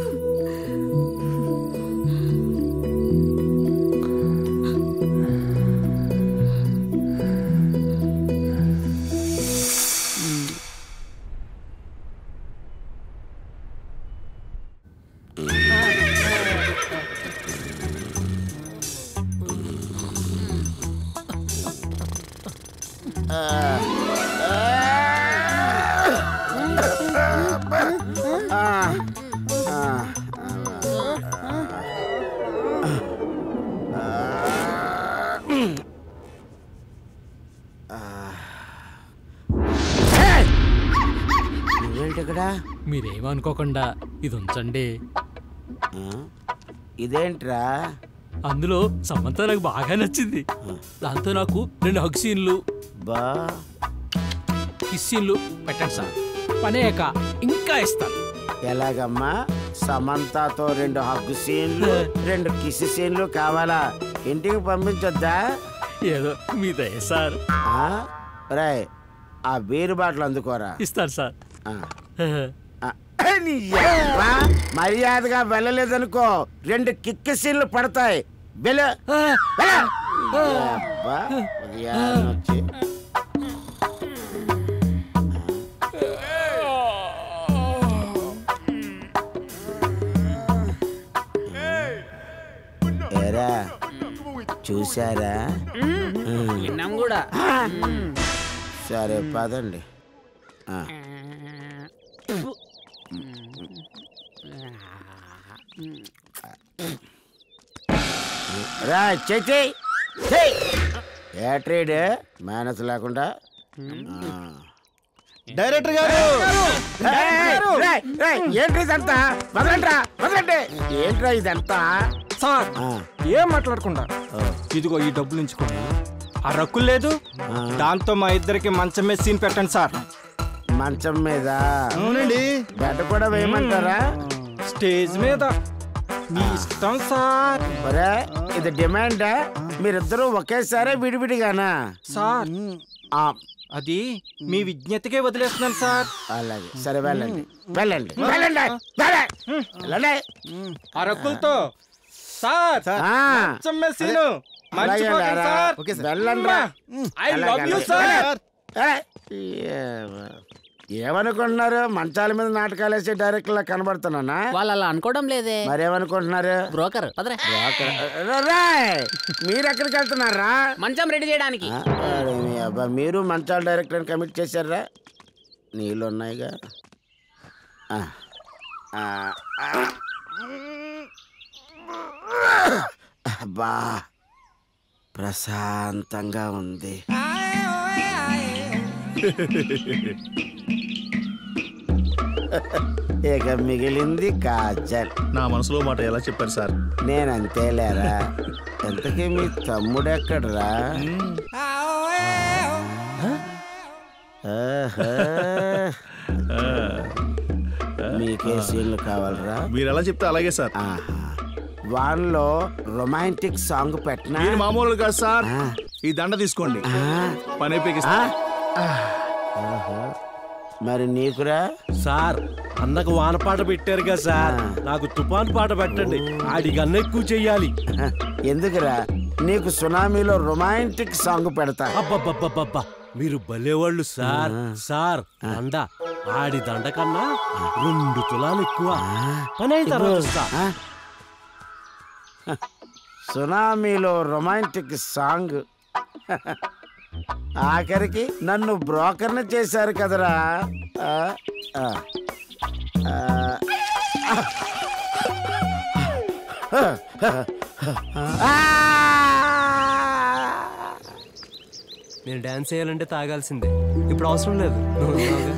నువ్వేంటిక్కడ మీరేమనుకోకుండా ఇది ఉంచండి ఇదేంట్రా అందులో సమంత నాకు బాగా నచ్చింది దాంతో నాకు రెండు హగ్ సీన్లు బా కిస్ సీన్లు పెట్టండి సార్ పనేక ఇంకా ఇస్తాను ఎలాగమ్మా సమంతతో రెండు హగ్గు సీన్లు రెండు కిసి సీన్లు కావాలా ఇంటికి పంపించొద్దా ఏదో మీ దయ సార్ రాయ్ ఆ బీరు బాటలు అందుకోరా ఇస్తాను సార్ ఆ. ఆ, నీ యవ్వ, మర్యాదగా వెళ్ళలేదనుకో రెండు కిక్కిసీళ్ళు పడతాయి వెళ్ళు వెళ్ళు. యవ్వ, ఉదయాన్నే వచ్చి. ఏరా చూసారా విన్నాం కూడా సరే పదండి ఆ. రా చెయ్యి ఏట్రీడ్ మేనస్ లేకుండా డైరెక్టర్ గారు ఏంట్రా ఇదంతా వదలంట్రా వదలండి ఏంట్రా ఇదంతా సార్ ఏం మాట్లాడకుండా ఇదిగో ఈ డబ్బులు ఉంచుకోండి ఆ రక్కులు లేదు దాంతో మా ఇద్దరికి మంచం మీద సీన్ పెట్టండి సార్ మంచం మీద అవునండి బెడ్ కూడా వేయమంటారా స్టేజ్ మీద మీ ఇష్టం సార్ ఒరే ఇది డిమాండ్ మీరిద్దరూ ఒకేసారి విడివిడిగానా సార్ అది మీ విజ్ఞతకే వదిలేస్తున్నాను సార్ అలాగే సరే వెళ్ళండి వెళ్ళండి వెళ్ళండి వెళ్ళండి. వెళ్ళండి ఆ రక్కులతో సార్ ఆ. మంచం మీద సీను అలాగే మర్చిపోకండి రా. Sir okay sir. వెళ్ళండి రా. ఐ లవ్ అలాగే, యూ అలాగే. సార్ ఏ- ఏమనుకుంటున్నారు మంచాల మీద నాటకాలు వేసే డైరెక్టర్ కనబడుతున్నానా వాళ్ళు అలా అనుకోవడం లేదే మరేమనుకుంటున్నారు బ్రోకర్ పదరే మీరు ఎక్కడికి వెళ్తున్నారా మంచం రెడీ చేయడానికి ఆ, అరే మీ అబ్బా మీరు మంచాల డైరెక్టర్ కమిట్ చేశారా నీళ్ళు ఉన్నాయిగా ఆ, ఆ, ఆ. అబ్బా ప్రశాంతంగా ఉంది ఇక మిగిలింది కాజల్ నా మనసులో మాట ఎలా చెప్పారు సార్ నేనంతే లేరా ఎంతకీ మీ తమ్ముడెక్కడరా ఆహా. మీకే సీన్లు కావాలరా మీరు ఎలా చెప్తే అలాగే సార్ వాన్లో రొమాంటిక్ సాంగ్ పెట్టినా మీరు మామూలు కాదు సార్ ఈ దండ తీసుకోండి పని అయిపోయి మరి నీకురా సార్ అన్నకు వాన పాట పెట్టారుగా సార్ నాకు తుఫాన్ పాట పెట్టండి ఆడికి అన్న ఎక్కువ చెయ్యాలి ఎందుకురా నీకు సునామీలో రొమాంటిక్ సాంగ్ పెడతా అబ్బబ్బబ్బబ్బబ్బా మీరు భలేవాళ్ళు సార్ సార్ దండ ఆడి దండ కన్నా రెండు తులాలు ఎక్కువ పని అయిన తర్వాత ఇస్తా. సునామీలో రొమాంటిక్ సాంగ్ ఆఖరికి నన్ను బ్రోకర్ని చేశారు కదరా ఆ, ఆ, ఆ, ఆ. నేను డాన్స్ చేయాలంటే తాగాల్సిందే ఇప్పుడు అవసరం లేదు నువ్వు ఉన్నావుగా.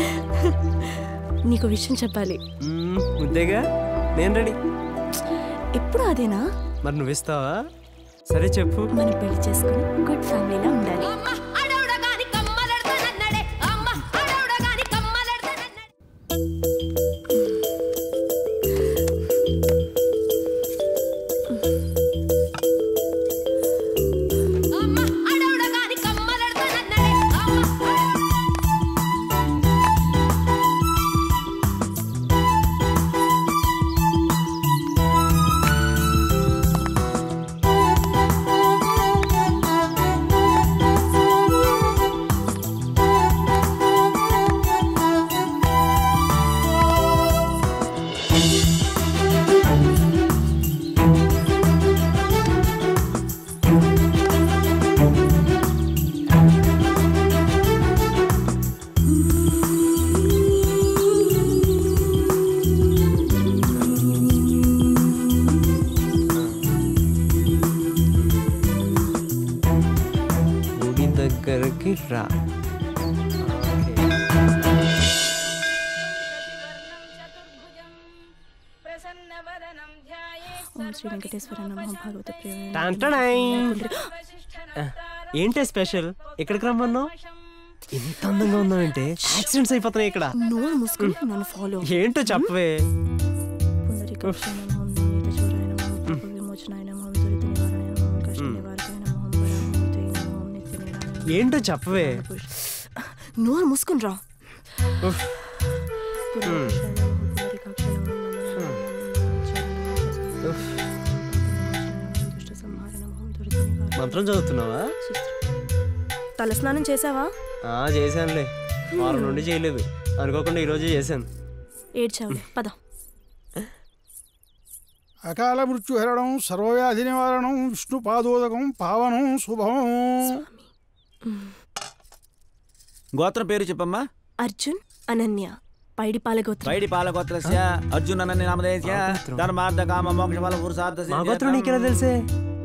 నీకు విషయం చెప్పాలి మ్మ్, ముద్దేగా నేను రెడీ ఎప్పుడు అదేనా మరి నువ్వు ఇస్తావా సరే చెప్పు మనం పెళ్లి చేసుకుని గుడ్ ఫ్యామిలీలా ఉండాలి గుడి దగ్గరికి రా ఓం శ్రీ వెంకటేశ్వర నమ భాగవత టాంటడై. ఏంటే స్పెషల్ ఎక్కడికి రమ్మన్నావు ఇంత అందంగా ఉన్నావంటే యాక్సిడెంట్స్ అయిపోతున్నాయి ఇక్కడ నోరు మూసుకుని నన్ను ఫాలో ఏంటో చెప్పవే పునరికాక్షాయ నమః నీతచూరాయ నమః పాప విమోచనాయ నమః విదురిత నివారణాయ నమః కష్ట నివారకాయ నమః పరామృతాయ నమః నిత్య నిరామయ ఏంటో చెప్పవే నోరు మూసుకుని రా మంత్రం చదువుతున్నావా తలస్నానం చేసావా ఆ చేశానులే వారం నుండి చేయలేదు అనుకోకుండా ఈరోజు చేశాను ఏడ్చావులే పద అకాల మృత్యుహరణం సర్వవ్యాధి నివారణం విష్ణు పాదోదకం పావనం శుభం గోత్రం పేరు చెప్పమ్మా అర్జున్ అనన్య పైడి పాలగోత్రం బయటి పాలగోత్రస్య అర్జున్ అన్న నామధేయస్య ధర్మార్థ కామ మోక్ష ఫల పురుషార్థ మా గోత్రం నీకెలా తెలిసే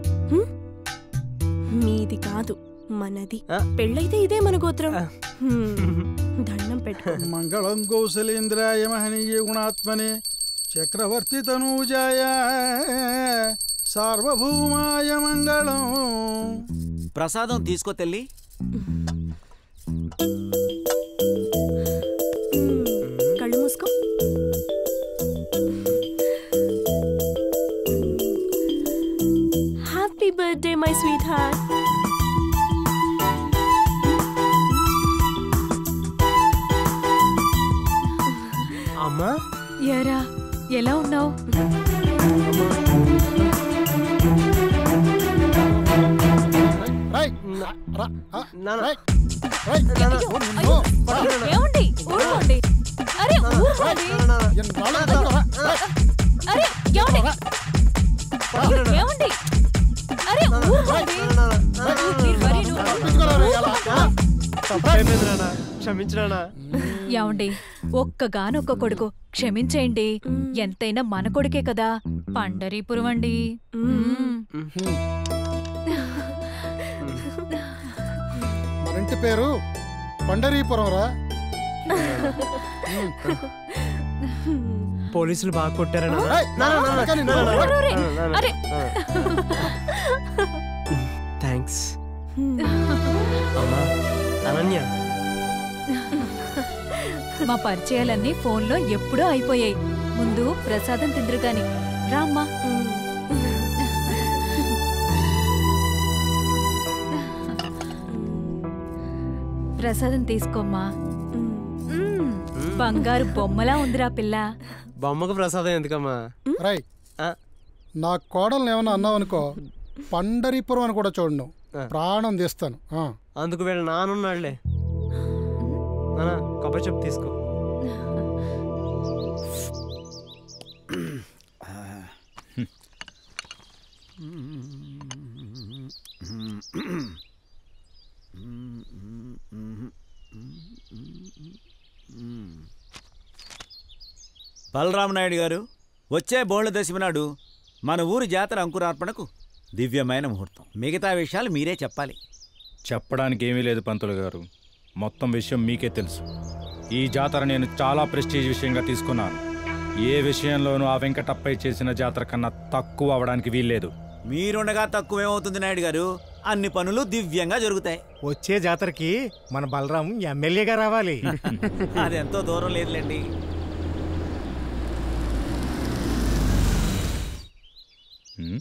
మీది కాదు మనది పెళ్ళైతే ఇదే మన గోత్రం హ్మ్. దండం పెట్టుకో మంగళం కౌశలేంద్రాయ మహనీయ గుణాత్మనే చక్రవర్తి తనూజాయ సార్వభౌమాయ మంగళం ప్రసాదం తీసుకో తల్లి కళ్ళు మూసుకో happy birthday my sweetheart అమ్మా ఎరా ఎలా ఉన్నావు ఏమండి ఊరుకోండి అరే ఊరుకోండి అరే ఏమండి ఏమండి అరే ఊరుకోండి మీరు మరీ తప్పైపోయింది క్షమించరానా ఏమండి ఒక్కగానొక్క కొడుకు క్షమించేయండి ఎంతైనా మన కొడుకే కదా పండరీపురం అండి మన ఇంటి పేరు పండరీపురం రా పోలీసులు బాగా కొట్టారనా ఏయ్, నా, నా, నా, నా, నా, నా, నా. అరే థ్యాంక్స్ అమ్మా అనన్య మా పరిచయాలన్నీ ఫోన్లో ఎప్పుడో అయిపోయాయి ముందు ప్రసాదం తిందురు గాని రామ్మా ప్రసాదం తీసుకోమ్మా మ్మ్. బంగారు బొమ్మలా ఉందిరా పిల్ల బొమ్మకు ప్రసాదం ఎందుకమ్మా రై నా కోడల్ని ఏమన్నా అన్నావనుకో పండరీపురం అని కూడా చూడను ప్రాణం తీస్తాను ఆ. అందుకు వీళ్ళ నానున్నాడులే నాన్న కొబ్బరి చెప్పు తీసుకో బలరామనాయుడు గారు వచ్చే బోళ్ల దశమి నాడు మన ఊరి జాతర అంకురార్పణకు దివ్యమైన ముహూర్తం మిగతా విషయాలు మీరే చెప్పాలి చెప్పడానికి ఏమీ లేదు పంతులు గారు మొత్తం విషయం మీకే తెలుసు ఈ జాతర నేను చాలా ప్రెస్టీజ్ విషయంగా తీసుకున్నాను ఏ విషయంలోనూ ఆ వెంకటప్పయ్య చేసిన జాతర కన్నా తక్కువ అవడానికి వీల్లేదు మీరుండగా తక్కువేమవుతుంది నాయుడు గారు అన్ని పనులు దివ్యంగా జరుగుతాయి వచ్చే జాతరకి మన బలరాం ఎమ్మెల్యేగా రావాలి అది ఎంతో దూరం లేదులేండి హ్మ్?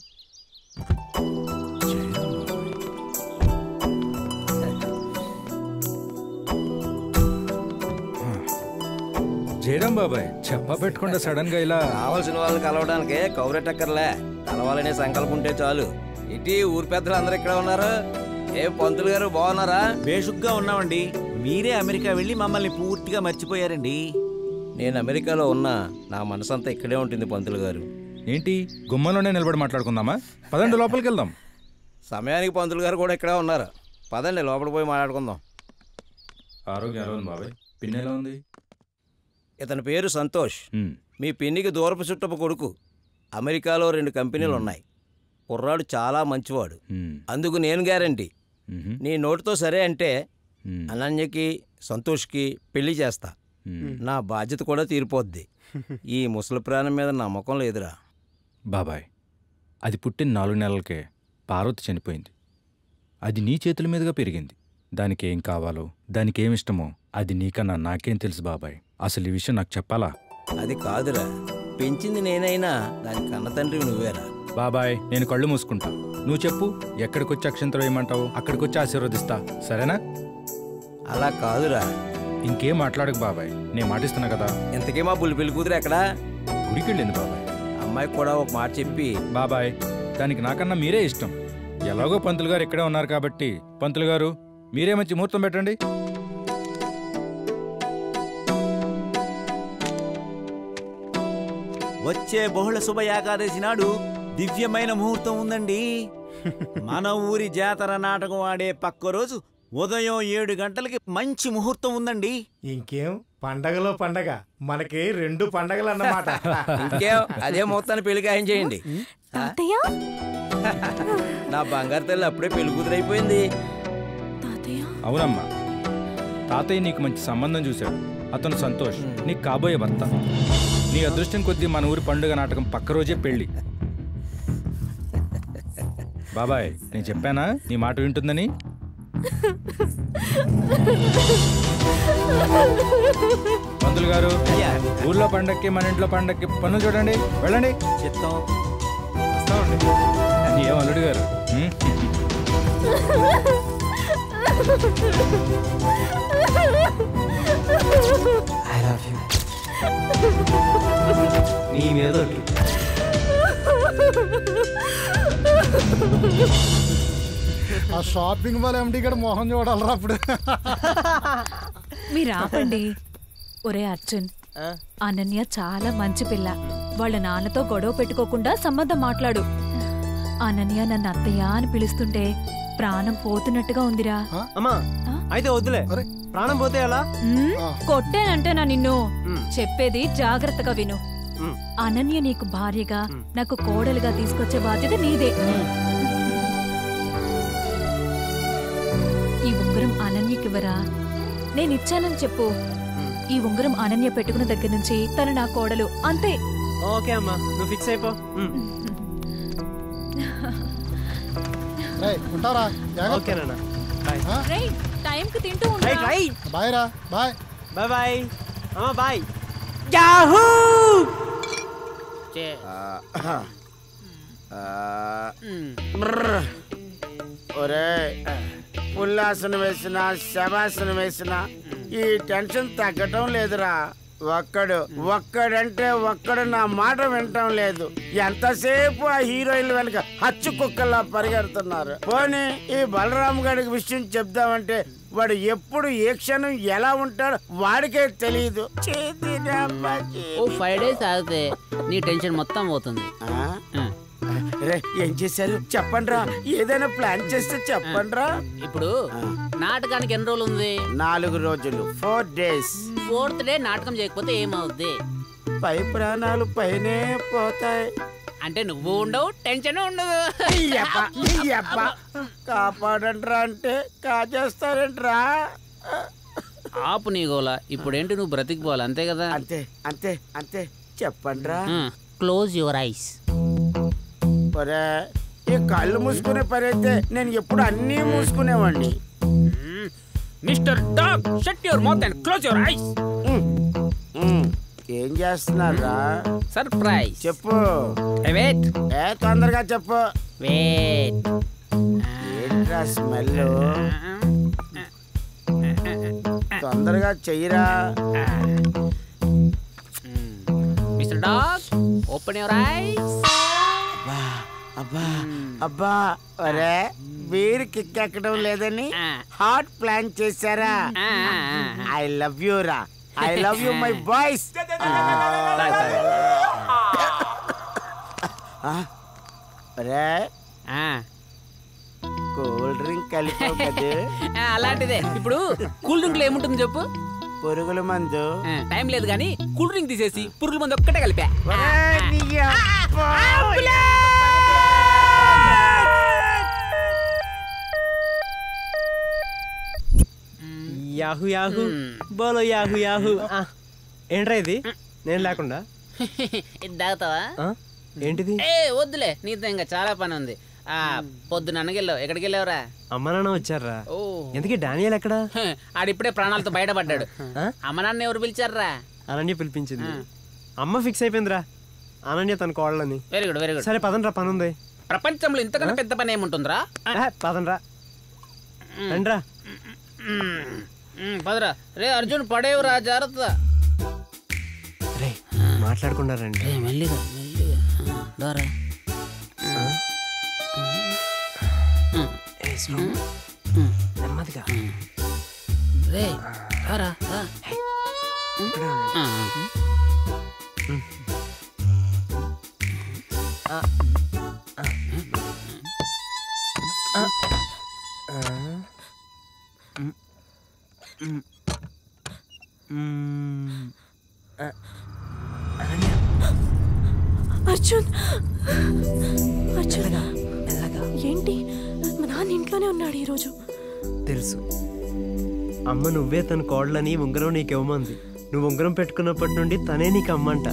జయరాం బాబాయ్ చెప్ప పెట్టకుండా సడన్ గా ఇలా కావాల్సిన వాళ్ళు కలవడానికి కౌరెట్టక్కర్లే కలవాలనే సంకల్పం ఉంటే చాలు ఇటీ ఊరి పెద్దలు అందరూ ఇక్కడ ఉన్నారు ఏ పంతులు గారు బాగున్నారా బేషుగ్గా ఉన్నామండి మీరే అమెరికా వెళ్ళి మమ్మల్ని పూర్తిగా మర్చిపోయారండి నేను అమెరికాలో ఉన్నా నా మనసంతా ఇక్కడే ఉంటుంది పంతులు గారు ఏంటి గుమ్మంలోనే నిలబడి మాట్లాడుకుందామా పదండి లోపలికి వెళ్దాం సమయానికి పంతులు గారు కూడా ఇక్కడే ఉన్నారు పదండి లోపల పోయి మాట్లాడుకుందాం ఆరోగ్యం ఎలా ఉంది బాబాయ్ పిన్ ఎలా ఉంది ఇతని పేరు సంతోష్ మీ పిన్నికి దూరపు చుట్టపు కొడుకు అమెరికాలో రెండు కంపెనీలు ఉన్నాయి కుర్రాడు చాలా మంచివాడు అందుకు నేను గ్యారంటీ నీ నోటితో సరే అంటే అనన్యకి సంతోష్కి పెళ్లి చేస్తా నా బాధ్యత కూడా తీరిపోద్ది ఈ ముసలి ప్రాణం మీద నమ్మకం లేదురా బాబాయ్ అది పుట్టిన నాలుగు నెలలకే పార్వతి చనిపోయింది అది నీ చేతుల మీదుగా పెరిగింది దానికి ఏం కావాలో దానికి ఏం ఇష్టమో అది నీకన్నా నాకేం తెలుసు బాబాయ్ అసలు ఈ విషయం నాకు చెప్పాలా అది కాదురా పెంచింది నేనైనా దాని కన్న తండ్రి నువ్వేరా బాబాయ్ నేను కళ్ళు మూసుకుంటా నువ్వు చెప్పు ఎక్కడికొచ్చి అక్షంతరం వేయమంటావు అక్కడికొచ్చి ఆశీర్వదిస్తా సరేనా అలా కాదురా ఇంకేం మాట్లాడకు బాబాయ్ నేను మాటిస్తున్నా కదా ఇంతకీ మా పులి పెళ్లి కూతురు ఎక్కడా గుడికి వెళ్ళింది బాబాయ్ అమ్మాయికి కూడా ఒక మాట చెప్పి బాబాయ్ దానికి నాకన్నా మీరే ఇష్టం ఎలాగో పంతులు గారు ఇక్కడే ఉన్నారు కాబట్టి పంతులు గారు మీరే మంచి ముహూర్తం పెట్టండి వచ్చే బహుళ శుభ ఏకాదశి నాడు దివ్యమైన ముహూర్తం ఉందండి మన ఊరి జాతర నాటకం ఆడే పక్క రోజు ఉదయం ఏడు గంటలకి మంచి ముహూర్తం ఉందండి ఇంకేం పండగలో పండగ మనకి రెండు పండగలు అన్నమాట ఇంకేం అదే మొత్తాన్ని పెళ్లి ఖాయం చేయండి నా బంగారు తల్లి అప్పుడే పెళ్లి కూతురు అయిపోయింది అవునమ్మా తాతయ్య నీకు మంచి సంబంధం చూశాడు అతను సంతోష్ నీకు కాబోయే భర్త నీ అదృష్టం కొద్దీ మన ఊరి పండుగ నాటకం పక్క రోజే పెళ్లి బాబాయ్ నేను చెప్పానా నీ మాట వింటుందని పంతులు గారు ఊర్లో పండక్కి మన ఇంట్లో పండక్కి పనులు చూడండి వెళ్ళండి చిత్తం ఏం అల్లుడు గారు ఉం? ఐ లవ్ యూ నీ మీద ఒట్టు. ఆ షాపింగ్ మాల్ ఎండి కూడా మొహం చూడాలరా అప్పుడు మీరు ఆపండి ఒరే అర్జున్ అనన్య చాలా మంచి పిల్ల వాళ్ళ నాన్నతో గొడవ పెట్టుకోకుండా సంబంధం మాట్లాడు అనన్య నన్ను అత్తయ్య అని పిలుస్తుంటే ప్రాణం పోతున్నట్టుగా ఉందిరా అమ్మా అయితే వద్దులే ప్రాణం పోతే ఎలా మ్మ్? కొట్టేనంటే నా నిన్ను చెప్పేది జాగ్రత్తగా విను అనన్య నీకు భార్యగా నాకు కోడలుగా తీసుకొచ్చే బాధ్యత నీదే ఈ ఉంగరం అనన్యకివ్వరా నేను ఇచ్చానని చెప్పు ఈ ఉంగరం అనన్య పెట్టుకున్న దగ్గర నుంచి తను నా కోడలు అంతే ఓకే అమ్మా నువ్వు ఫిక్స్ అయిపో రేయ్, ఉంటారా ఓకే నాన్న రేయ్ టైంకి తింటూ రైట్ ఉంటా రైట్ బాయ్ రా బాయ్ బాయ్ బాయ్ అమ్మా బాయ్ యాహూ ఒరే ఉల్లాసనం వేసిన శవాసనం వేసిన ఈ టెన్షన్ తగ్గటం లేదురా ఒక్కడు ఒక్కడంటే ఒక్కడు నా మాట వినటం లేదు ఎంతసేపు ఆ హీరోయిన్ వెనక హచ్చు కుక్కల్లా పరిగెడుతున్నారు పోనీ ఈ బలరాం గడికి విషయం చెప్దామంటే వాడు ఎప్పుడు ఏ క్షణం ఎలా ఉంటాడో వాడికే తెలియదు ఓ ఫైవ్ డేస్ ఆగితే నీ టెన్షన్ మొత్తం పోతుంది రే ఏం చేశారు చెప్పండ్రా ఏదైనా ప్లాన్ చేస్తే చెప్పండ్రా ఇప్పుడు నాటకానికి ఎన్ని రోజులు ఉంది నాలుగు రోజులు ఫోర్ డేస్ ఫోర్త్ డే నాటకం చేయకపోతే ఏమవుద్ది పై ప్రాణాలు పైనే పోతాయి అంటే నువ్వు ఉండవు టెన్షన్ ఉండదు యబ్బ, యబ్బ. కాపాడండ్రా అంటే కాజేస్తారంట్రా ఆపు నీ గోల ఇప్పుడేంటి నువ్వు బ్రతికిపోవాలి అంతే కదా అంతే అంతే అంతే చెప్పండ్రా క్లోజ్ యువర్ ఐస్ ఒరే ఈ కళ్ళు మూసుకునే పని అయితే నేను ఎప్పుడు అన్నీ మూసుకునేవాడిని mister dog shut your mouth and close your eyes ఏం చేస్తున్నారా సర్ప్రైజ్ చెప్పు వెయిట్ ఏ తొందరగా చెప్పు వెయిట్ ఏంట్రా స్మెల్ తొందరగా చెయ్యరా mister dog open your eyes అబ్బా అబ్బా ఒరే వీరు కిక్ ఎక్కడం లేదని హాట్ ప్లాన్ చేశారా ఐ లవ్ యూ రా I love you my boys ఒరే కూల్ డ్రింక్ కలిపావు కదా అలాంటిదే ఇప్పుడు కూల్ డ్రింక్ లో ఏముంటుంది చెప్పు పురుగుల మందు టైం లేదు కానీ కూల్ డ్రింక్ తీసేసి పురుగుల మందు ఒక్కటే కలిపా ఒరేయ్, నీ అబ్బా. యాహూ యాహూ బోలో యాహూ యాహూ ఆ, ఏంట్రా ఇది నేను లేకుండా ఇది తాగుతావా ఆ? ఏంటిది ఏ వద్దులే నీతో ఇంకా చాలా పని ఉంది ఆ పొద్దున అనగెళ్ళావు ఎక్కడికి వెళ్ళావురా అమ్మ నాన్న వచ్చారా ఓ ఎందుకే డానియల్ ఎక్కడా ఆడిప్పుడే ప్రాణాలతో బయటపడ్డాడు అమ్మ నాన్న ఎవరు పిలిచారా అనన్య పిలిపించింది అమ్మ ఫిక్స్ అయిపోయిందిరా అనన్య తన కోళ్ళని వెరీ గుడ్ వెరీ గుడ్ సరే పదండ్రా పని ఉంది ప్రపంచంలో ఇంతకన్నా పెద్ద పని ఏముంటుందిరా ఏ, పదండ్రా రండ్రా ఉమ్, పదరా రే అర్జున్ పడేవురా జాగ్రత్త రే మాట్లాడకుండా రండి మెల్లిగా మెల్లిగా ఆ, దారా నెమ్మదిగా రే రారా రా ఆ, అర్జున్ అర్జున్ ఏంటి మా నాన్న ఇంట్లోనే ఉన్నాడు ఈరోజు తెలుసు అమ్మ నువ్వే తన కోడలని ఉంగరం నీకు ఇవ్వమంది నువ్వు ఉంగరం పెట్టుకున్నప్పటి నుండి తనే నీకు అమ్మంట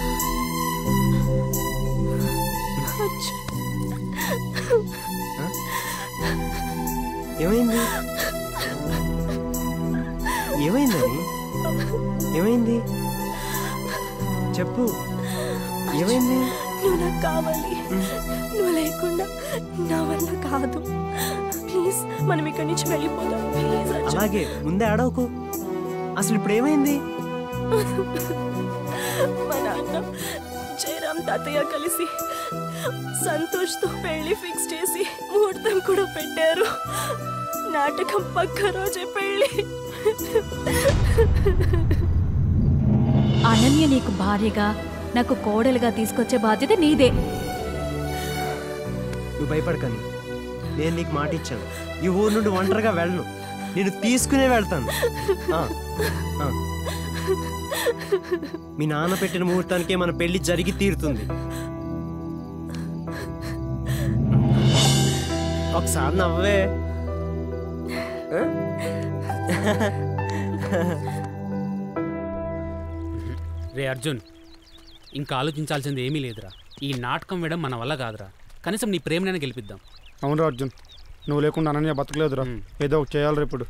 ఏమైంది ఏమైందని ఏమైంది చెప్పు ఏమైంది నువ్వు నాకు కావాలి నువ్వు లేకుండా నా వల్ల కాదు ప్లీజ్ మనం ఇక్కడి నుంచి వెళ్ళిపోదాం ప్లీజ్ అలాగే ముందే ఆడవకు అసలు ఇప్పుడు ఏమైంది మా నాన్న జయరామ్ తాతయ్య కలిసి సంతోష్తో పెళ్లి ఫిక్స్ చేసి ముహూర్తం కూడా పెట్టారు నాటకం పక్క రోజే పెళ్లి అనన్య నీకు భార్యగా నాకు కోడలుగా తీసుకొచ్చే బాధ్యత నీదే నువ్వు భయపడకని నేను నీకు మాట ఇచ్చాను ఈ ఊరు నుండి ఒంటరిగా వెళ్ళను నేను తీసుకునే వెళ్తాను ఆ, ఆ. మీ నాన్న పెట్టిన ముహూర్తానికే మన పెళ్లి జరిగి తీరుతుంది ఒకసారి నవ్వే ఆ? రే అర్జున్ ఇంకా ఆలోచించాల్సింది ఏమీ లేదురా ఈ నాటకం వేయడం మన వల్ల కాదురా కనీసం నీ ప్రేమనైనా గెలిపిద్దాం అవును అర్జున్ నువ్వు లేకుండా అనన్య బతకలేదురా ఏదో ఒకటి చేయాలి ఇప్పుడు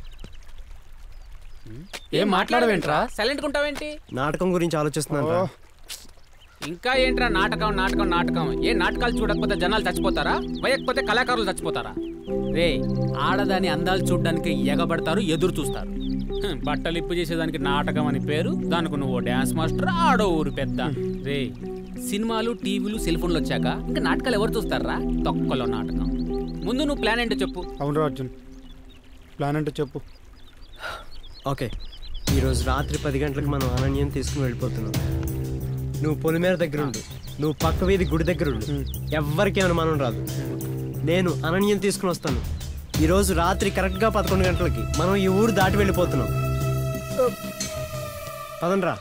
ఏం మాట్లాడవేంట్రా సైలెంట్ ఉంటావేంటి నాటకం గురించి ఆలోచిస్తున్నాను రా. ఇంకా ఏంట్రా నాటకం నాటకం నాటకం ఏ నాటకాలు చూడకపోతే జనాలు చచ్చిపోతారా వేయకపోతే కళాకారులు చచ్చిపోతారా రే ఆడదాని అందాలు చూడడానికి ఎగబడతారు ఎదురు చూస్తారు హ్మ్, బట్టలు ఇప్పు చేసేదానికి నాటకం అని పేరు దానికి నువ్వు డ్యాన్స్ మాస్టర్ ఆడో ఊరు పెద్ద రే సినిమాలు టీవీలు సెల్ ఫోన్లు వచ్చాక ఇంకా నాటకాలు ఎవరు చూస్తారా తొక్కలో నాటకం ముందు నువ్వు ప్లాన్ ఏంటో చెప్పు అవును అర్జున్ ప్లాన్ అంటే చెప్పు ఓకే ఈరోజు రాత్రి పది గంటలకు మనం అనన్యం తీసుకుని వెళ్ళిపోతున్నాం నువ్వు పొలిమేర దగ్గర ఉండు నువ్వు పక్క వీధి గుడి దగ్గర ఉండు ఎవ్వరికి అనుమానం రాదు నేను అనన్యం తీసుకుని వస్తాను ఈరోజు రాత్రి కరెక్ట్గా పదకొండు గంటలకి మనం ఈ ఊరు దాటి వెళ్ళిపోతున్నాం పదండ్రా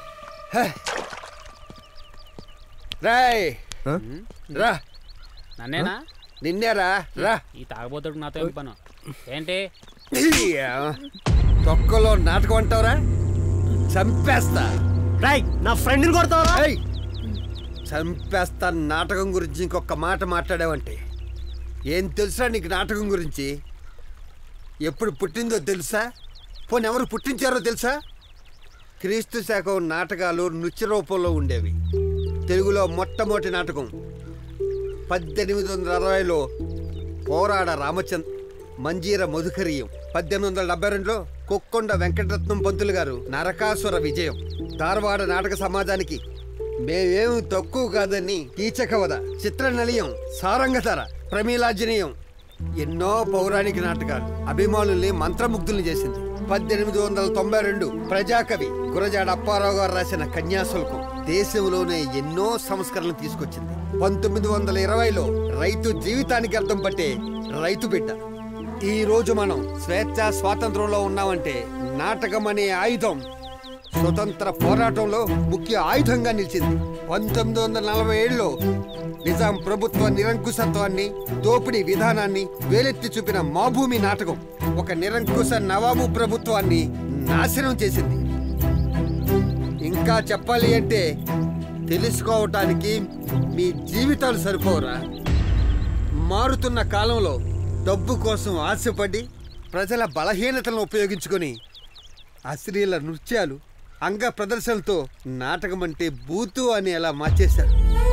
రాయ్ రా నన్నేనా నిన్నేరా రా ఈ తాగబోతుడు నాతో ఏం పను ఏంటి ఇయ్యా. తొక్కలో నాటకం అంటావురా చంపేస్తా రాయ్ నా ఫ్రెండ్ని కొడతావరా చంపేస్తా నాటకం గురించి ఇంకొక మాట మాట్లాడావంటే ఏం తెలుసా నీకు నాటకం గురించి ఎప్పుడు పుట్టిందో తెలుసా పోనీ ఎవరు పుట్టించారో తెలుసా క్రీస్తు శాఖం నాటకాలు నృత్య రూపంలో ఉండేవి తెలుగులో మొట్టమొదటి నాటకం పద్దెనిమిది వందల అరవైలో పోరాడ రామచంద్ మంజీర మధుకరీయం పద్దెనిమిది వందల డెబ్బై రెండులో కొక్కొండ వెంకటరత్నం పంతులు గారు నరకాసుర విజయం ధారవాడ నాటక సమాజానికి మేమేం తక్కువ కాదని కీచకవద చిత్రనళీయం సారంగతర ప్రమీలాంజనేయం ఎన్నో పౌరాణిక నాటకాలు అభిమానుల్ని మంత్రముగ్ధుల్ని చేసింది పద్దెనిమిది వందల తొంభై రెండు ప్రజాకవి గురజాడ అప్పారావు గారు రాసిన కన్యాశుల్కం దేశంలోనే ఎన్నో సంస్కరణలు తీసుకొచ్చింది పంతొమ్మిది వందల ఇరవైలో రైతు జీవితానికి అర్థం పట్టే రైతు బిడ్డ ఈ రోజు మనం స్వేచ్ఛ స్వాతంత్రంలో ఉన్నామంటే నాటకం అనే ఆయుధం స్వతంత్ర పోరాటంలో ముఖ్య ఆయుధంగా నిలిచింది పంతొమ్మిది వందల నలభై ఏడులో నిజాం ప్రభుత్వ నిరంకుశత్వాన్ని దోపిడీ విధానాన్ని వేలెత్తి చూపిన మాభూమి నాటకం ఒక నిరంకుశ నవాబు ప్రభుత్వాన్ని నాశనం చేసింది ఇంకా చెప్పాలి అంటే తెలుసుకోవటానికి మీ జీవితాలు సరిపోరా మారుతున్న కాలంలో డబ్బు కోసం ఆశపడి ప్రజల బలహీనతలను ఉపయోగించుకొని అశ్లీల నృత్యాలు అంగ ప్రదర్శనలతో నాటకం అంటే బూతు అని అలా మార్చేశారు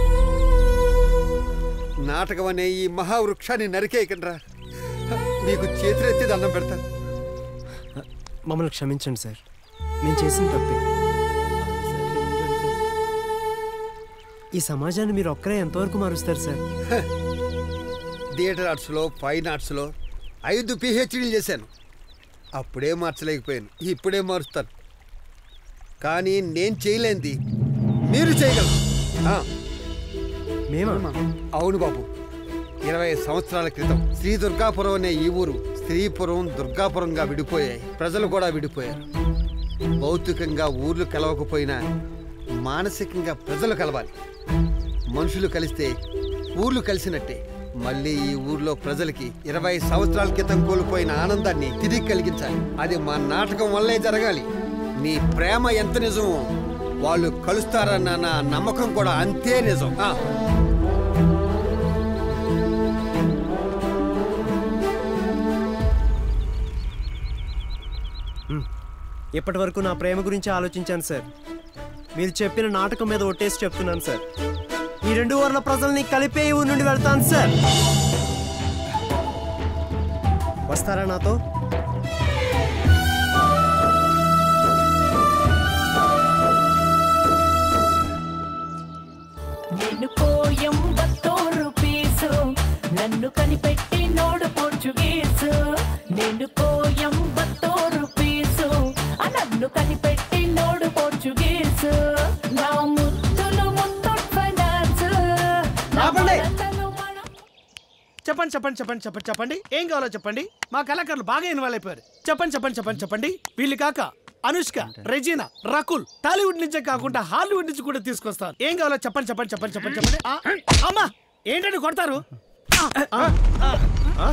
నాటకం అనే ఈ మహావృక్షాన్ని నరికేయకండ్రా మీకు చేతులెత్తి దండం పెడతాను మమ్మల్ని క్షమించండి సార్ మేము చేసిన తప్పే ఈ సమాజాన్ని మీరు ఒక్కరే ఎంతవరకు మారుస్తారు సార్ థియేటర్ ఆర్ట్స్లో ఫైన్ ఆర్ట్స్లో ఐదు పిహెచ్డీలు చేశాను అప్పుడే మార్చలేకపోయాను ఇప్పుడే మారుస్తాను కానీ నేను చేయలేంది మీరు చేయగలరు ఆ. అవును బాబు ఇరవై సంవత్సరాల క్రితం శ్రీ దుర్గాపురం అనే ఈ ఊరు స్త్రీపురం దుర్గాపురంగా విడిపోయాయి ప్రజలు కూడా విడిపోయారు భౌతికంగా ఊర్లు కలవకపోయినా మానసికంగా ప్రజలు కలవాలి మనుషులు కలిస్తే ఊర్లు కలిసినట్టే మళ్ళీ ఈ ఊర్లో ప్రజలకి ఇరవై సంవత్సరాల క్రితం కోల్పోయిన ఆనందాన్ని తిరిగి కలిగించాలి అది మా నాటకం వల్లే జరగాలి నీ ప్రేమ ఎంత నిజమో వాళ్ళు కలుస్తారన్న నా నమ్మకం కూడా అంతే నిజం ఆ. ఇప్పటి వరకు నా ప్రేమ గురించి ఆలోచించాను సార్ మీరు చెప్పిన నాటకం మీద ఒట్టేసి చెప్తున్నాను సార్ ఈ రెండు వర్ణ ప్రజల్ని కలిపే ఈ ఊరి నుండి వెళ్తాను సార్ వస్తారా నాతో నేను కోయంబత్తూరు పీసు నన్ను కనిపెట్టి నోడు పోర్చుగీసు నేను కోయంబత్తూరు పీసు ఆ నన్ను కనిపెట్టి నోడు పోర్చుగీసు నా ముద్దులు ముత్తు ఫైనాన్స్ ఆపండి. చెప్పండి చెప్పండి చెప్పండి చెప్పండి చెప్పండి ఏం కావాలో చెప్పండి మా కళాకారులు బాగా ఇన్వాల్వ్ అయిపోయారు చెప్పండి చెప్పండి చెప్పండి చెప్పండి వీళ్ళు కాక అనుష్క రెజీనా రకుల్ టాలీవుడ్ నుంచే కాకుండా హాలీవుడ్ నుంచి కూడా తీసుకొస్తారు ఏం కావాలో చెప్పండి చెప్పండి చెప్పండి చెప్పండి చెప్పండి ఆ, అమ్మా ఏంటండి కొడతారు ఆ, ఆ, ఆ.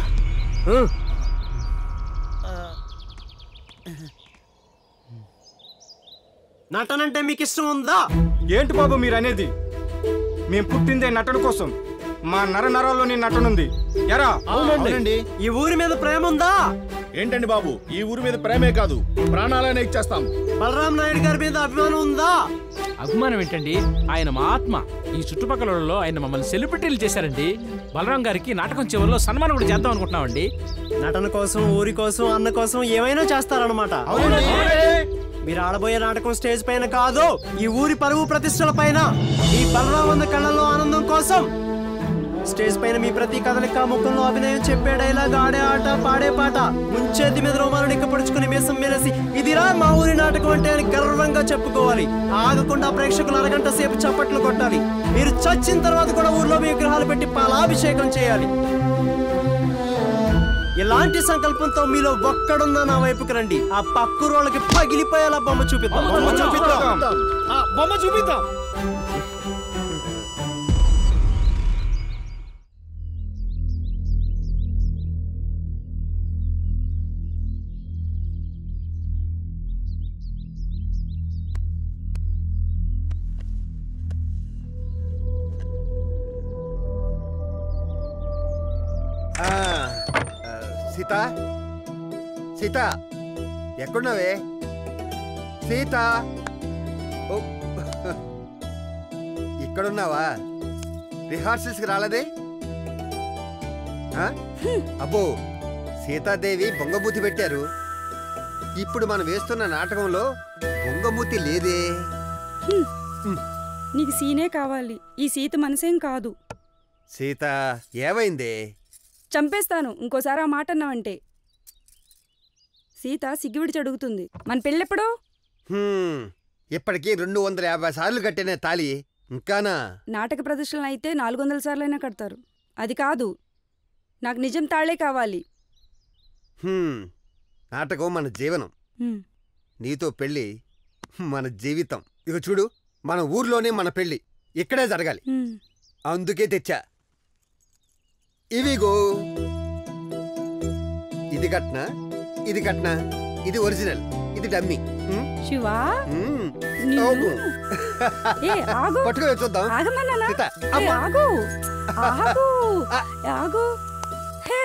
నటనంటే మీకు ఇష్టం ఉందా ఏంటి బాబు మీరు అనేది మేము పుట్టిందే నటన కోసం మా నర నరాల్లోని నటనుంది ఎరా అవునండి. ఈ ఊరి మీద ప్రేమ ఉందా ఏంటండి బాబు ఈ ఊరి మీద ప్రేమే కాదు ప్రాణాలనే ఇచ్చేస్తాం బలరాం నాయుడు గారి మీద అభిమానం ఉందా అభిమానం ఏంటండి ఆయన మా ఆత్మ ఈ చుట్టుపక్కల వాళ్ళలో ఆయన మమ్మల్ని సెలబ్రిటీలు చేశారండి బలరాం గారికి నాటకం చివరిలో సన్మానం కూడా చేద్దాం అనుకుంటున్నామండి నటన కోసం ఊరి కోసం అన్న కోసం ఏమైనా చేస్తారనమాట మీరు ఆడబోయే నాటకం స్టేజ్ పైన కాదు ఈ ఊరి పరువు ప్రతిష్టల పైన ఈ బలరాం అన్న కళ్ళల్లో ఆనందం కోసం స్టేజ్ పైన మీ ప్రతి కదలిక ముఖంలో అభినయం చెప్పే డైలాగ్ ఆడే ఆట పాడే పాట ముంచేతి మీద రోమాలను ఎక్కపడుచుకుని మీసం మేలేసి ఇదిరా మా ఊరి నాటకం అంటే అని గర్వంగా చెప్పుకోవాలి ఆగకుండా ప్రేక్షకులు అరగంట సేపు చప్పట్లు కొట్టాలి మీరు చచ్చిన తర్వాత కూడా ఊర్లో మీ విగ్రహాలు పెట్టి పాలాభిషేకం చేయాలి ఇలాంటి సంకల్పంతో మీలో ఒక్కడున్నా నా వైపుకి రండి ఆ పక్కూరోళ్ళకి పగిలిపోయేలా బొమ్మ చూపిద్దాం బొమ్మ చూపిద్దాం ఆ, బొమ్మ చూపిద్దాం ఆ, ఆ, సీత సీత ఎక్కడున్నావే సీత ఓ, ఇక్కడున్నావా రిహార్సల్స్కి రాలేదే ఆ? అబ్బో సీతాదేవి బొంగమూతి పెట్టారు ఇప్పుడు మనం వేస్తున్న నాటకంలో బొంగమూతి లేదే నీకు సీనే కావాలి ఈ సీత మనసేం కాదు సీత ఏమైందే చంపేస్తాను ఇంకోసారి ఆ మాట అన్నావంటే సీత సిగ్గువిడిచి అడుగుతుంది మన పెళ్ళెప్పుడో హ్మ్, ఇప్పటికీ రెండు వందల యాభై సార్లు కట్టిన తాళి ఇంకానా నాటక ప్రదర్శనలు అయితే నాలుగు వందల సార్లైనా కడతారు అది కాదు నాకు నిజం తాళే కావాలి హ్మ్, నాటకం మన జీవనం హ్మ్. నీతో పెళ్ళి మన జీవితం ఇక చూడు మన ఊర్లోనే మన పెళ్ళి ఇక్కడే జరగాలి హ్మ్. అందుకే తెచ్చా ఇవిగో ఇది కట్నా ఇది కట్నా ఇది ఒరిజినల్ ఇది డమ్మీ హ్మ్? శివా హ్మ్. నిన్ను- అవును. ఏ ఆగు పట్టుకో చూద్దాం ఆగమన్నానా సీత, ఏ, అమ్మా. ఆగు ఆగు ఆగు హే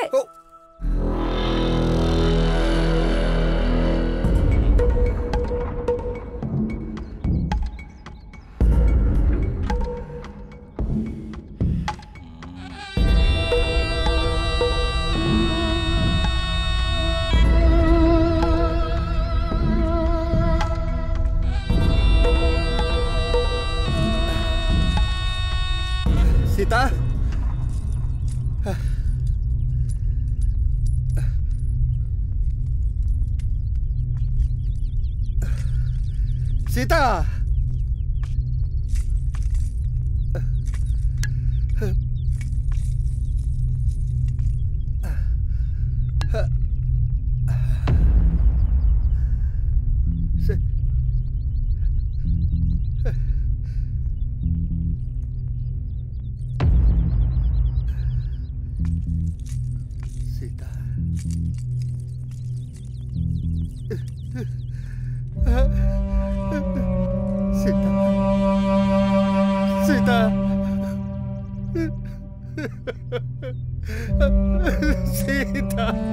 సీత సీత సీత సీత సీత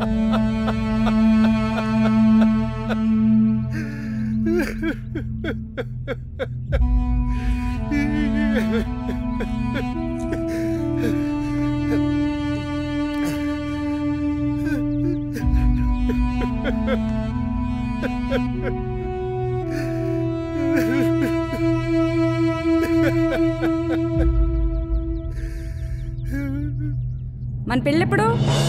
మన పెళ్ళెప్పుడు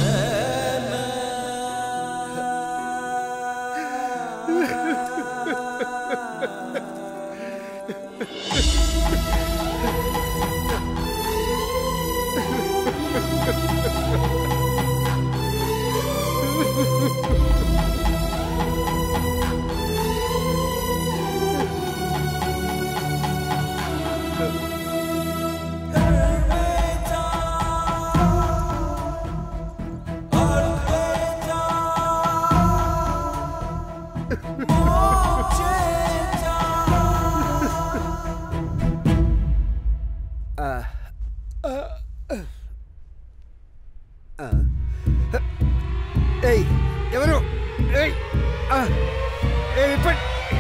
ఆ, ఆ, ఆ. ఏయ్ ఎవరు ఏయ్ ఆ, ఏయ్ ఇప్పటి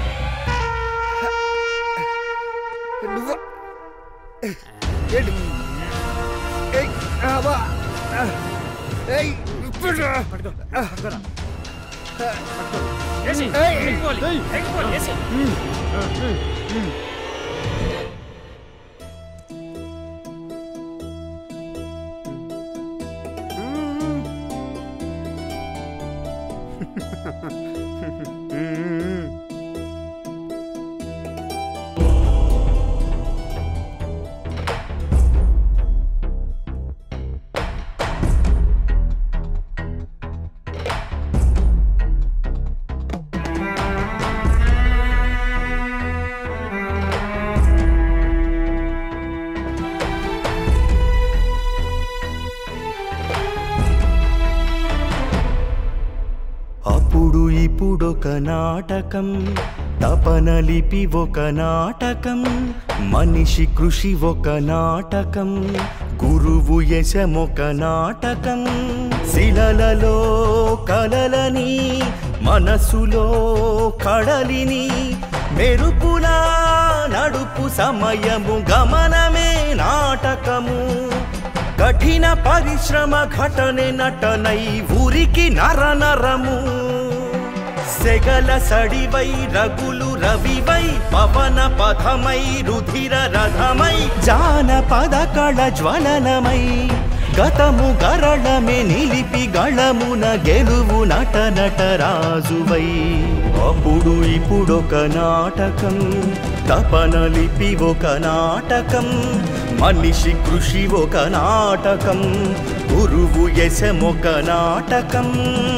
నువ్వు ఏంటి ఏయ్ ఆ, వా. ఆ, ఏయ్ ఇప్పుడు రా. ఆ. ఏసి, ఏయ్, ఎక్కిపోవాలి, ఏయ్. ఎక్కిపోవాలి, ఏసి. అప్పుడు ఇప్పుడొక నాటకం తపన లిపి ఒక నాటకం మనిషి కృషి ఒక నాటకం గురువు యశమొక నాటకం శిలలలో కలలని మనసులో కడలిని మెరుపులా నడుపు సమయము గమనమే నాటకము కఠిన పరిశ్రమ ఘటనే నటనై ఊరికి నర నరము సెగల సడివై రగులు రవివై పవన పథమై రుధిర రథమై జానపద కళ జ్వలనమై గతము గరళమే నిలిపి గళమున గెలువు నట నటరాజువై అప్పుడు ఇప్పుడొక నాటకం తపన లిపి ఒక నాటకం మనిషి కృషి ఒక నాటకం గురువు యశమొక నాటకం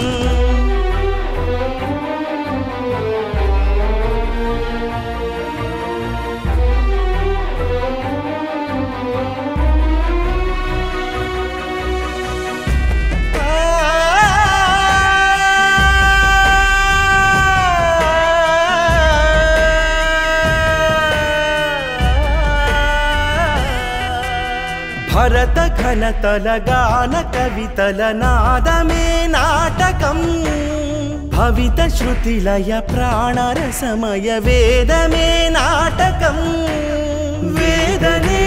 భరత ఘనతల గాన కవితల నాదమే నాటకం భవిత శృతిలయ ప్రాణరసమయ వేదమే నాటకం వేదనే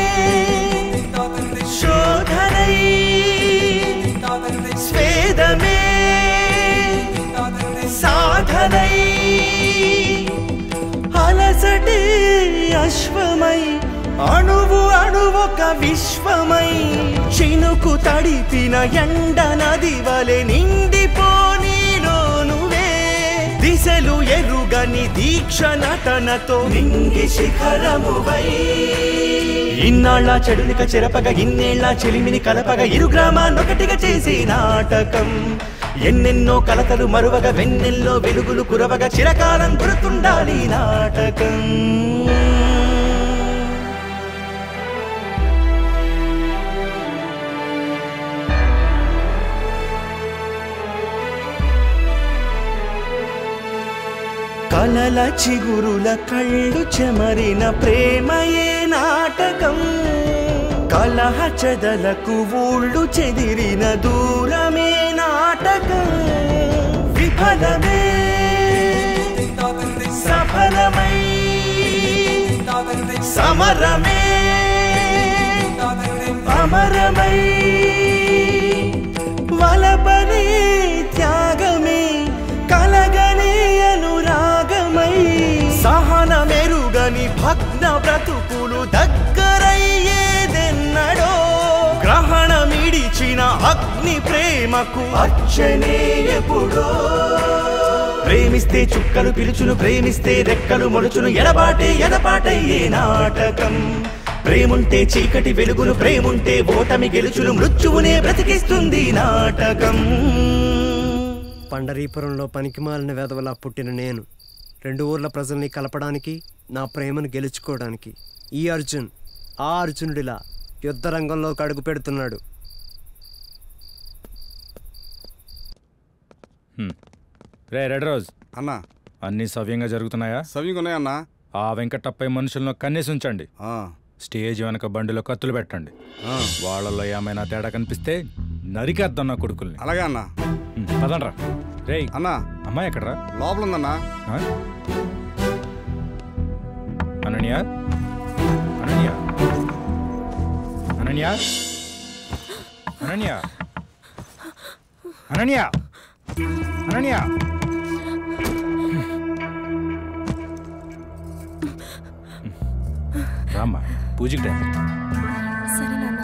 శోధనై స్వేదమే సాధనై అలసటి అశ్వమై అణువు అణువొక విశ్వమై చినుకు తడిపిన ఎండ నది వలె నిండిపో నీలో నువ్వే దిశ దిశలు ఎరుగని దీక్ష నటనతో నింగి శిఖరమువై ఇన్నాళ్ళ చెడునిక చెరపగ ఇన్నేళ్ళ చెలిమిని కలపగ ఇరు గ్రామాన్నొకటిగా చేసి నాటకం ఎన్నెన్నో కలతలు మరువగ వెన్నెల్లో వెలుగులు కురవగ చిరకాలం గుర్తుండాలి ఈ నాటకం కలల చిగురుల కళ్ళు చెమరిన ప్రేమయే నాటకం కలహ చెదలకు ఊళ్ళు చెదిరిన దూరమే నాటకం విఫలమే సఫలమై సమరమే అమరమై వలపనే త్యాగమే కలగనే అనురాగమై సహన మెరుగని భగ్న బ్రతుకులు దగ్గరయ్యేదెన్నడో గ్రహణమిడిచిన అగ్ని ప్రేమకు అర్చనే ఎప్పుడో ప్రేమిస్తే చుక్కలు పిలుచును ప్రేమిస్తే రెక్కలు మొలుచును ఎడబాటే ఎడబాటయ్యే నాటకం ప్రేముంటే చీకటి వెలుగును ప్రేముంటే ఓటమి గెలుచును మృత్యువునే బ్రతికిస్తుంది ఈ నాటకం పండరీపురంలో పనికిమాలిన వెధవలా పుట్టిన నేను రెండు ఊర్ల ప్రజల్ని కలపడానికి నా ప్రేమను గెలుచుకోవడానికి ఈ అర్జున్ ఆ అర్జునుడిలా యుద్ధ రంగంలోకి అడుగు పెడుతున్నాడు రే రెడ్ రోజ్ అన్నా అన్ని సవ్యంగా జరుగుతున్నాయా సవ్యంగా ఉన్నాయన్నా ఆ వెంకటప్పై మనుషులను కన్నేసి ఉంచండి స్టేజ్ వెనక బండిలో కత్తులు పెట్టండి వాళ్ళలో ఏమైనా తేడా కనిపిస్తే నరికేద్దాం నా కొడుకుల్ని అలాగే అన్నా ఉమ్, పదండ్రా రే అన్నా అమ్మాయి ఎక్కడ్రా లోపల ఉందన్నా ఆ? అనన్య అనన్య అనన్య అనన్య అనన్య అనన్య రామ్మా పూజకి టైం సరే నాన్న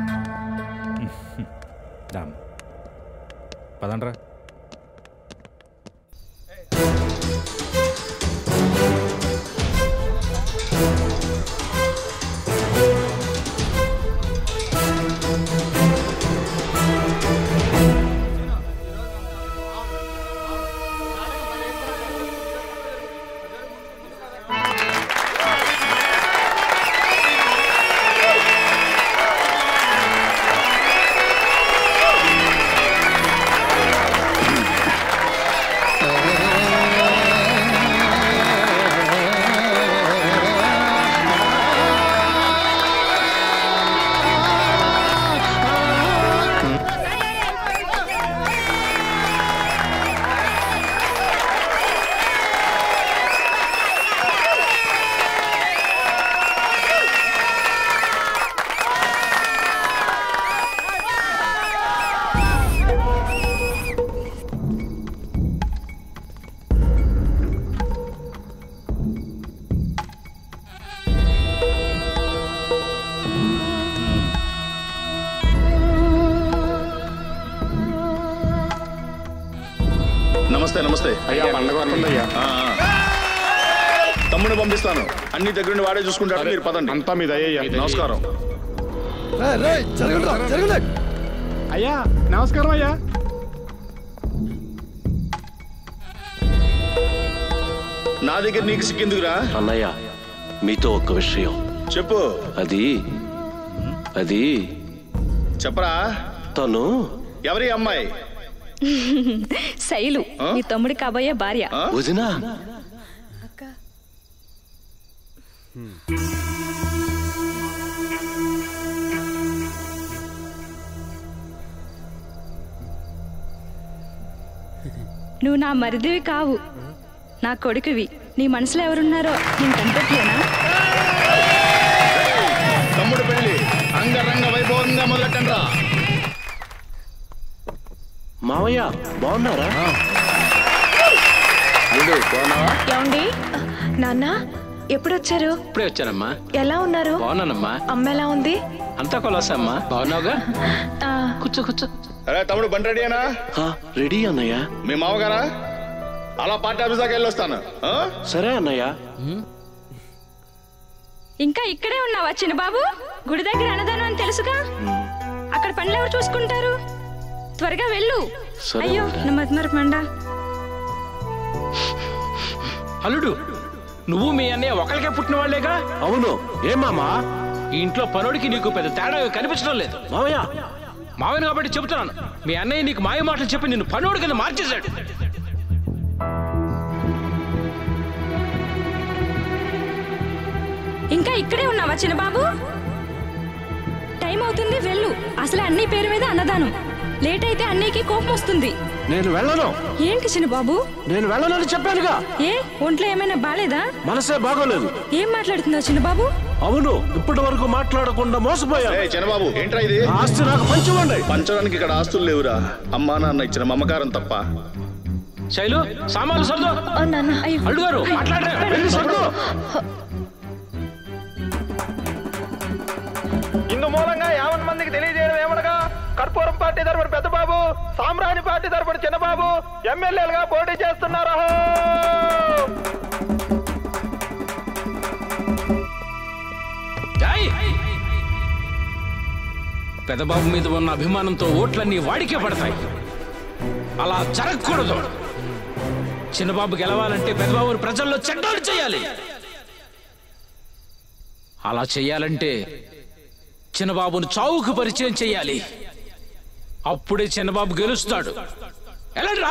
దామ్ పదండ్రా నమస్తే నమస్తే అయ్యా, పండగ వస్తుందయ్యా. ఆ, ఆ. తమ్ముడిని పంపిస్తాను అన్ని దగ్గరుండి వాడే చూసుకుంటాడు మీరు పదండి అంతా మీద అయ్యా నమస్కారం అయ్యా నమస్కారం అయ్యా నా దగ్గర నీకు సిక్కిందుకురా అన్నయ్య మీతో ఒక్క విషయం చెప్పు అది అది చెప్పరా తను ఎవరి అమ్మాయి శైలు మీ తమ్ముడి కాబోయే భార్య వదినా నువ్వు నా మరిదివి కావు నా కొడుకువి నీ మనసులో ఎవరున్నారో నేను కనిపెట్టలేనా తమ్ముడు పెళ్లి అంగరంగ వైభవంగా మొదలెట్టండి రా మావయ్య బాగున్నారా ఏమండి నాన్న ఎప్పుడొచ్చారు ఇప్పుడే వచ్చానమ్మా ఎలా ఉన్నారు బాగున్నానమ్మా అమ్మ ఎలా ఉంది అంతా కొలాసమ్మా బాగున్నావుగా ఆ, కూర్చో కూర్చో అరే తమ్ముడు బండి రెడీనా రెడీ అన్నయ్య మీ మామగారా అలా పార్టీ ఆఫీస్ దాకా వెళ్ళొస్తాను ఆ? సరే అన్నయ్య ఇంకా ఇక్కడే ఉన్నావా చిన్న బాబు గుడి దగ్గర అన్నదానం అని తెలుసుగా అక్కడ పనులు ఎవరు చూసుకుంటారు త్వరగా వెళ్ళు సరే, అయ్యో అమ్మా. నా మతిమరపు మండ అల్లుడు నువ్వు మీ అన్నయ్య ఒకరికే పుట్టిన వాళ్ళేగా అవును ఏం మామా ఈ ఇంట్లో పనుడికి నీకు పెద్ద తేడా కనిపించడం లేదు మామయ్య మావని కాబట్టి చెబుతున్నాను మీ అన్నయ్య నీకు మాయ మాటలు చెప్పి నిన్ను పనుడి కింద మార్చేశాడు ఇంకా ఇక్కడే ఉన్నావా చిన్న బాబు టైం అవుతుంది వెళ్ళు అసలు అన్ని పేరు మీద అన్నదానం లేట్ అయితే అన్నయ్యకి కోపం వస్తుంది నేను వెళ్ళను ఏంటి చిన్న బాబు నేను వెళ్ళనని చెప్పానుగా ఏ ఒంట్లో ఏమైనా బాలేదా మనసే బాగోలేదు ఏం మాట్లాడుతున్నావు చిన్న బాబు అవును ఇప్పటి వరకు మాట్లాడకుండా మోసపోయా ఏయ్, చిన్నబాబు ఏంట్రా ఇది ఆస్తి నాకు పంచివ్వండి పంచడానికి ఇక్కడ ఆస్తులు లేవురా అమ్మా నాన్న ఇచ్చిన మమకారం తప్ప శైలు సామాన్లు సర్దు అల్లుడు గారు మాట్లాడరా వెళ్ళి సర్దు ఇందు మూలంగా యావన్ మందికి తెలియజేయడం ఏమనగా కర్పూరం పార్టీ తరపున పెద్దబాబు సామ్రాణి పార్టీ తరపున చిన్నబాబు ఎమ్మెల్యేలుగా పోటీ చేస్తున్నారు జై! పెదబాబు మీద ఉన్న అభిమానంతో ఓట్లన్నీ వాడికే పడతాయి అలా జరగకూడదు చిన్నబాబు గెలవాలంటే పెదబాబుని ప్రజల్లో చెడ్డాడు చేయాలి అలా చెయ్యాలంటే చిన్నబాబును చావుకు పరిచయం చేయాలి అప్పుడే చిన్నబాబు గెలుస్తాడు ఎలాంటిరా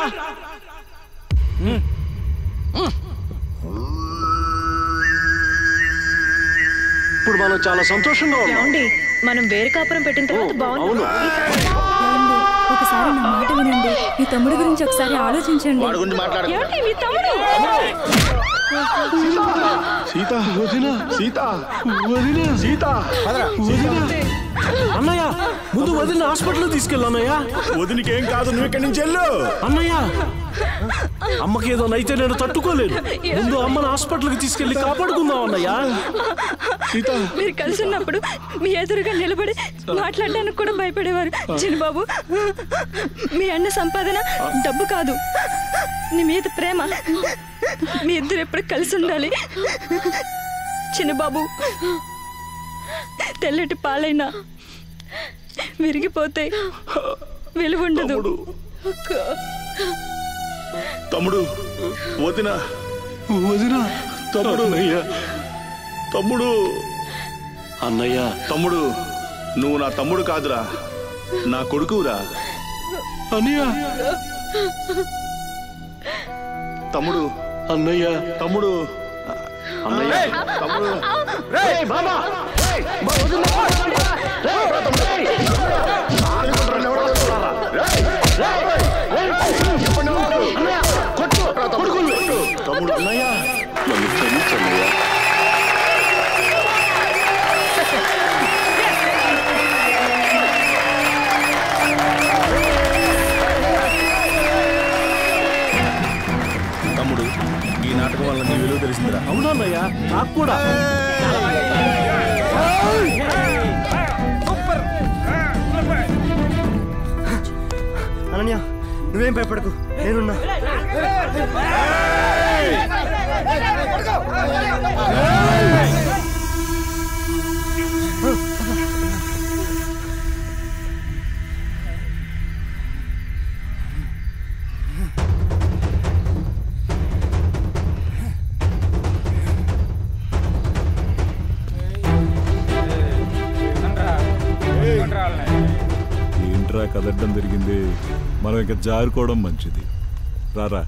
ఇప్పుడు మనం చాలా సంతోషంగా ఉన్నాం ఏమండి మనం వేరే కాపురం పెట్టిన తర్వాత బాగుంది ఒకసారి నా మాట వినండి మీ తమ్ముడు గురించి ఒకసారి ఆలోచించండి వాడి గురించి మాట్లాడకు. ఏమండి మీ తమ్ముడు సీత వదిన సీత వదిన సీత వదిన అన్నయ్య ముందు వదిన హాస్పిటల్ తీసుకెళ్ళన్నయ్య వదినికి ఏం కాదు నువ్వు ఇక్కడి నుంచి వెళ్ళు అన్నయ్య అమ్మకి ఏదో అయితే నేను తట్టుకోలేను ముందు అమ్మని హాస్పిటల్కి తీసుకెళ్లి కాపాడుకుందాం అన్నయ్య సీత మీరు కలిసి ఉన్నప్పుడు మీ ఎదురుగా నిలబడి మాట్లాడడానికి కూడా భయపడేవారు చిన్నబాబు మీ అన్న సంపాదన డబ్బు కాదు నీ మీద ప్రేమ మీ ఇద్దరు ఎప్పుడు కలిసి ఉండాలి చిన్నబాబు తెల్లటి పాలైనా విరిగిపోతే విలువుండదు తమ్ముడు వదిన వదిన తమ్ముడు తమ్ముడు అన్నయ్య తమ్ముడు నువ్వు నా తమ్ముడు కాదురా నా కొడుకురా అన్నయ్య తమ్ముడు అన్నయ్య తమ్ముడు అన్నయ్య తమ్ముడు రేయ్ బాబా రేయ్ మా వదిన రేయ్ రేయ్ అన్నయ్య కొట్టు కొడుకులు తమ్ముడు అన్నయ్య నన్ను క్షమించన్నయ్య తమ్ముడు ఈ నాటకం వల్ల నీ విలువ తెలిసిందిరా అవునన్నయ్య నాకు కూడా అనన్య నువ్వేం భయపడకు నేనున్నా ఏంట్రా కదడ్డం జరిగింది మనం ఇక జారుకోవడం మంచిది రారా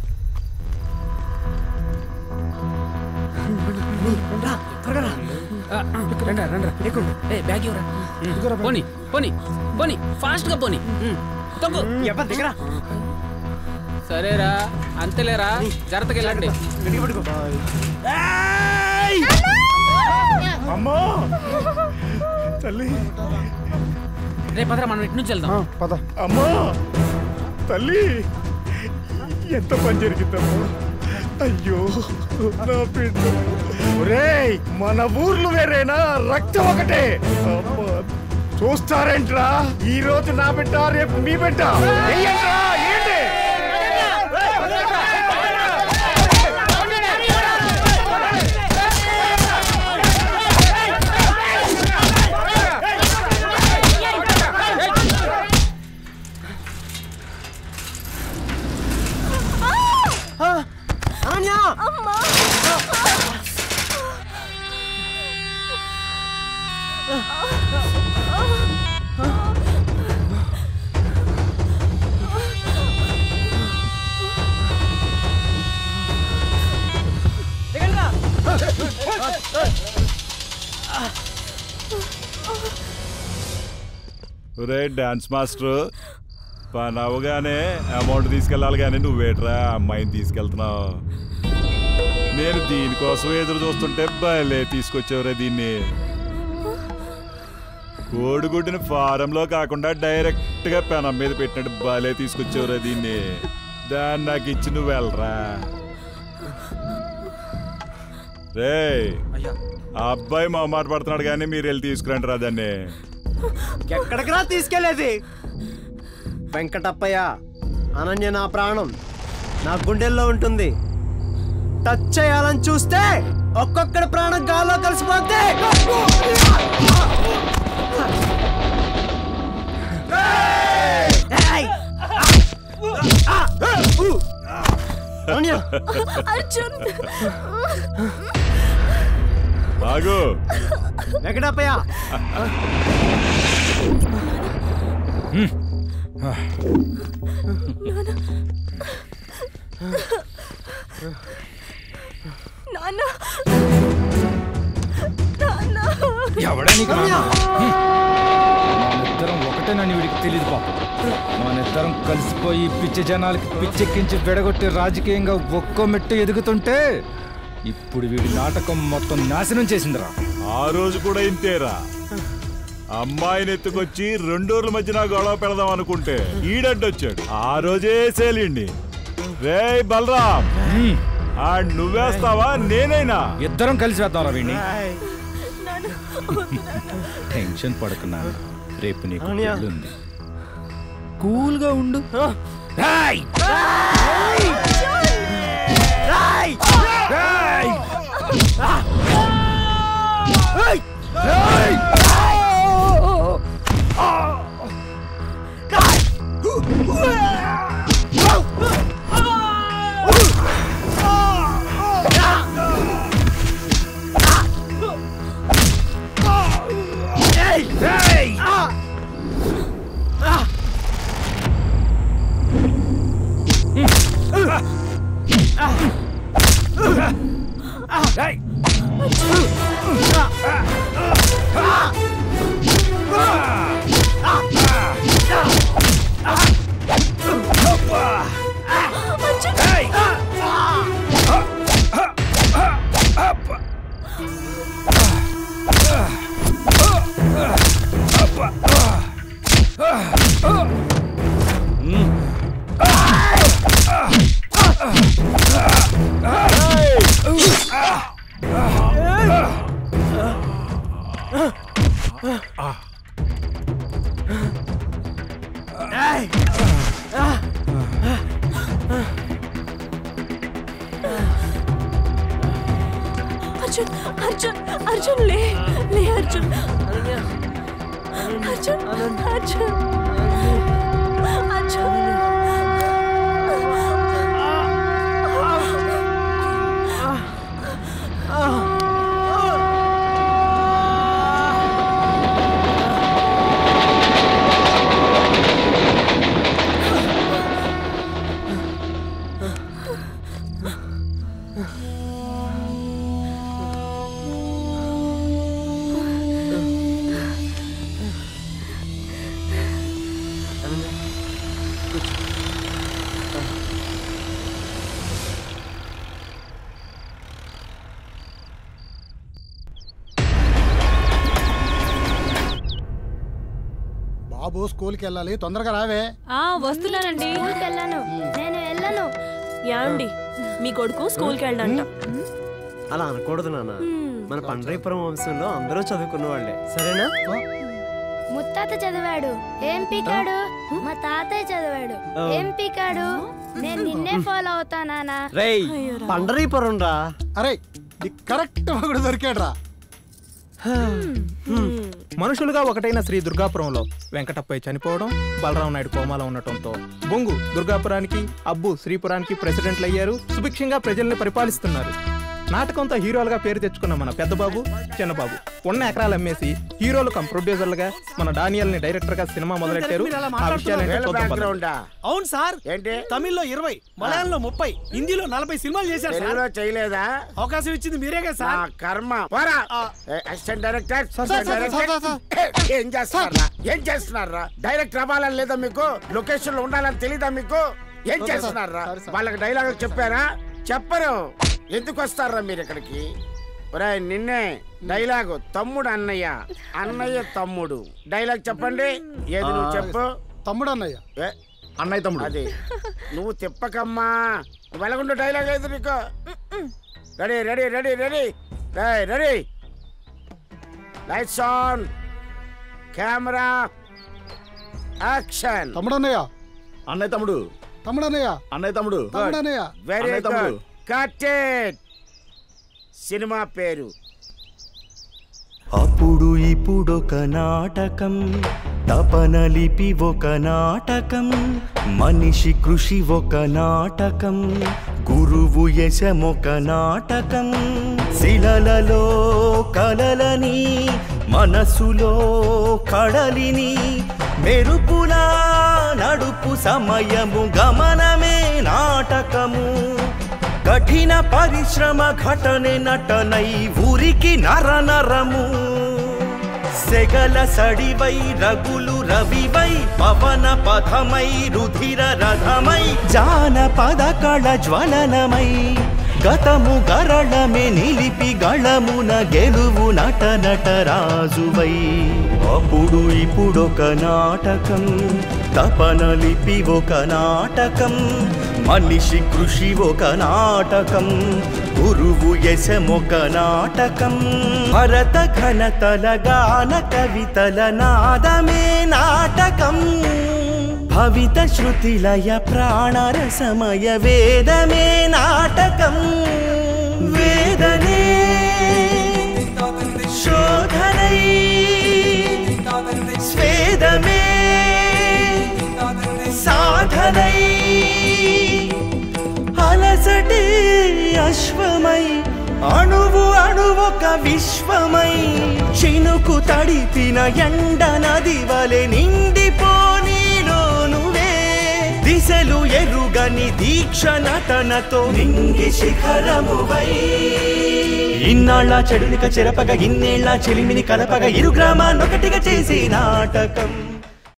రండ్రా రండ్రా ఏ బ్యాగ్ ఇవ్వరా పోని పోని పోని ఫాస్ట్ గా పోని తగ్గు దగ్గర సరేరా అంతేలేరా జాగ్రత్తగా వెళ్ళండి అమ్మో తల్లి రే పదరా మనం ఇటు నుంచి వెళ్దాం పద అమ్మో తల్లి ఎంత పని జరిగిందమ్మో అయ్యో నా బిడ్డ ఒరేయ్ మన ఊర్లు వేరేనా రక్తం ఒకటే అమ్మా, చూస్తారేంట్రా ఈ రోజు నా బిడ్డ రేపు మీ బిడ్డ వెయ్యండ్రా, ఏంటి? అనన్య ఒరే డాన్స్ మాస్టర్ పని అవగానే అమౌంట్ తీసుకెళ్ళాలి కానీ నువ్వేట్రా అమ్మాయిని తీసుకెళ్తున్నావు నేను దీనికోసం ఎదురు చూస్తుంటే భలే తీసుకొచ్చావురా దీన్ని కోడిగుడ్డుని ఫారంలో కాకుండా డైరెక్ట్ గా పెనం మీద పెట్టినట్టు భలే తీసుకొచ్చావురా దీన్ని దాన్ని నాకు ఇచ్చి నువ్వు వెళ్ళరా రే ఆ అబ్బాయి మా మాట పడుతున్నాడు కానీ మీరు వెళ్ళి తీసుకురండి రా దాన్ని ఎక్కడికి రా తీసుకెళ్లేది వెంకటప్పయ్య అనన్య నా ప్రాణం నా గుండెల్లో ఉంటుంది టచ్ చేయాలని చూస్తే ఒక్కొక్కడి ప్రాణం గాల్లో కలిసిపోతే అనన్య అర్జున్ ఆగు వెంకటప్పయ్య నాన్న నాన్న ఎవడా నీకు నాన్న? హ్మ్. మనిద్దరం ఒకటేనని వీడికి తెలియదు పాపం మనిద్దరం కలిసిపోయి పిచ్చి జనాలకి పిచ్చెక్కించి విడగొట్టి రాజకీయంగా ఒక్కో మెట్టు ఎదుగుతుంటే ఇప్పుడు వీడి నాటకం మొత్తం నాశనం చేసిందిరా ఆ రోజు కూడా ఇంతేరా అమ్మాయిని ఎత్తుకొచ్చి రెండూర్ల మధ్యన గొడవ పెడదాం అనుకుంటే ఈడడ్డొచ్చాడు ఆ రోజే సేలిండి రే బలరాం ఆ నువ్వేస్తావా నేనైనా ఇద్దరం కలిసి వేద్దాంరా వీడిని టెన్షన్ పడకున్నా రేపు నీకు అన్నయ్య. పెళ్ళుంది కూల్గా ఉండు రాయ్ రాయ్ రాయ్ అర్జున్ అర్జున్ అర్జున్ లే లే అర్జున్ అర్జున్ అర్జున్ అర్జున్ బాబు స్కూల్కి వెళ్ళాలి తొందరగా రావే ఆ వస్తున్నానండి వెళ్ళాను నేను వెళ్ళను యాండి మీ కొడుకు స్కూల్కి వెళ్ళంట అలా అనకూడదు నాన్న మన పండ్రైపురం వంశంలో అందరూ చదువుకున్న వాళ్ళే సరేనా ముత్తాత చదివాడు ఏం పీకాడు మా తాతయ్య చదివాడు ఓ. ఏం పీకాడు నేను నిన్నే ఫాలో అవుతానా రేయ్ పండరీపురం రా అరే నీకు కరెక్ట్ మగుడు దొరికాడు రా మనుషులుగా ఒకటైన శ్రీ దుర్గాపురంలో వెంకటప్పయ్య చనిపోవడం బలరాం నాయుడు కోమాలో ఉండటంతో బొంగు దుర్గాపురానికి అబ్బు శ్రీపురానికి ప్రెసిడెంట్లు అయ్యారు సుభిక్షంగా ప్రజల్ని పరిపాలిస్తున్నారు నాటకంతో హీరోలుగా పేరు తెచ్చుకున్న మన పెద్దబాబు చిన్నబాబు ఉన్న ఎకరాలు అమ్మేసి హీరోలు కమ్ ప్రొడ్యూసర్లుగా మన డానియల్ ని డైరెక్టర్ గా సినిమా మొదలెట్టారు మీరు అలా ఆ విషయాలేంటో మాట్లాడుతున్నారు. చూద్దాం పదండి. బ్యాక్గ్రౌండా? అవును సార్ ఏంటి తమిళ్లో ఇరవై మలయాళంలో ముప్పై హిందీలో నలభై సినిమాలు చేశారు సార్ తెలుగులో చేయలేదా అవకాశం ఇచ్చింది మీరే కదా నా సార్ కర్మ పోరా assistant director sir, sir, sir, sir, sir. ఏం చేస్తున్నారా ఏం చేస్తున్నారా డైరెక్టర్ అవ్వాలని లేదా మీకు లొకేషన్ లో ఉండాలని తెలీదా మీకు ఏం సార్, చేస్తున్నారా సార్, సార్. వాళ్ళకి డైలాగ్ చెప్పారా చెప్పరు ఎందుకు వస్తారా మీరు ఇక్కడికి ఒరేయ్ నిన్నే డైలాగు తమ్ముడు అన్నయ్య అన్నయ్య తమ్ముడు డైలాగ్ చెప్పండి ఏది నువ్వు ఆ, చెప్పు తమ్ముడు అన్నయ్య అన్నయ్య తమ్ముడు అది నువ్వు తిప్పకమ్మా నువ్వు వెళ్ళకుండా డైలాగ్ లేదు నీకు ready ready ready ready ready lights on camera action తమ్ముడు అన్నయ్య అన్నయ్య తమ్ముడు తమ్ముడు అన్నయ్య అన్నయ్య తమ్ముడు తమ్ముడు అన్నయ్య వెరీ అన్నయ్య తమ్ముడు. గుడ్ కట్ ఇట్ సినిమా పేరు అప్పుడు ఇప్పుడొక నాటకం తపన లిపి ఒక నాటకం మనిషి కృషి ఒక నాటకం గురువు యశమొక నాటకం శిలలలో కలలని మనసులో కడలిని మెరుపులా నడుపు సమయము గమనమే నాటకము కఠిన పరిశ్రమ ఘటనే నటనై ఊరికి నర నరము సెగల సడివై రగులు రవివై పవన పథమై రుధిర రథమై జానపద కళ జ్వలనమై గతము గరళమే నిలిపి గళమున గెలువు నట నట రాజువై అప్పుడు ఇప్పుడొక నాటకం తపన లిపి ఒక నాటకం మనిషి కృషి ఒక నాటకం గురువు యశమొక నాటకం భరత ఘనతల గాన కవితల నాదమే నాటకం భవిత శృతిలయ ప్రాణరసమయ వేదమే నాటకం వేదనే శోధనై స్వేదమే సాధనై అలసటే అశ్వమై అణువు అణువొక విశ్వమై చినుకు తడిపిన ఎండ నది వలె నిండిపోనీలో నువ్వే దిశలు ఎరుగని దీక్ష నటనతో నింగి శిఖరమువై ఇన్నాళ్ళ చెడునిక చెరపగా ఇన్నేళ్ళ చెలిమిని కలపగా ఇరు గ్రామాన్నొకటిగా చేసి నాటకం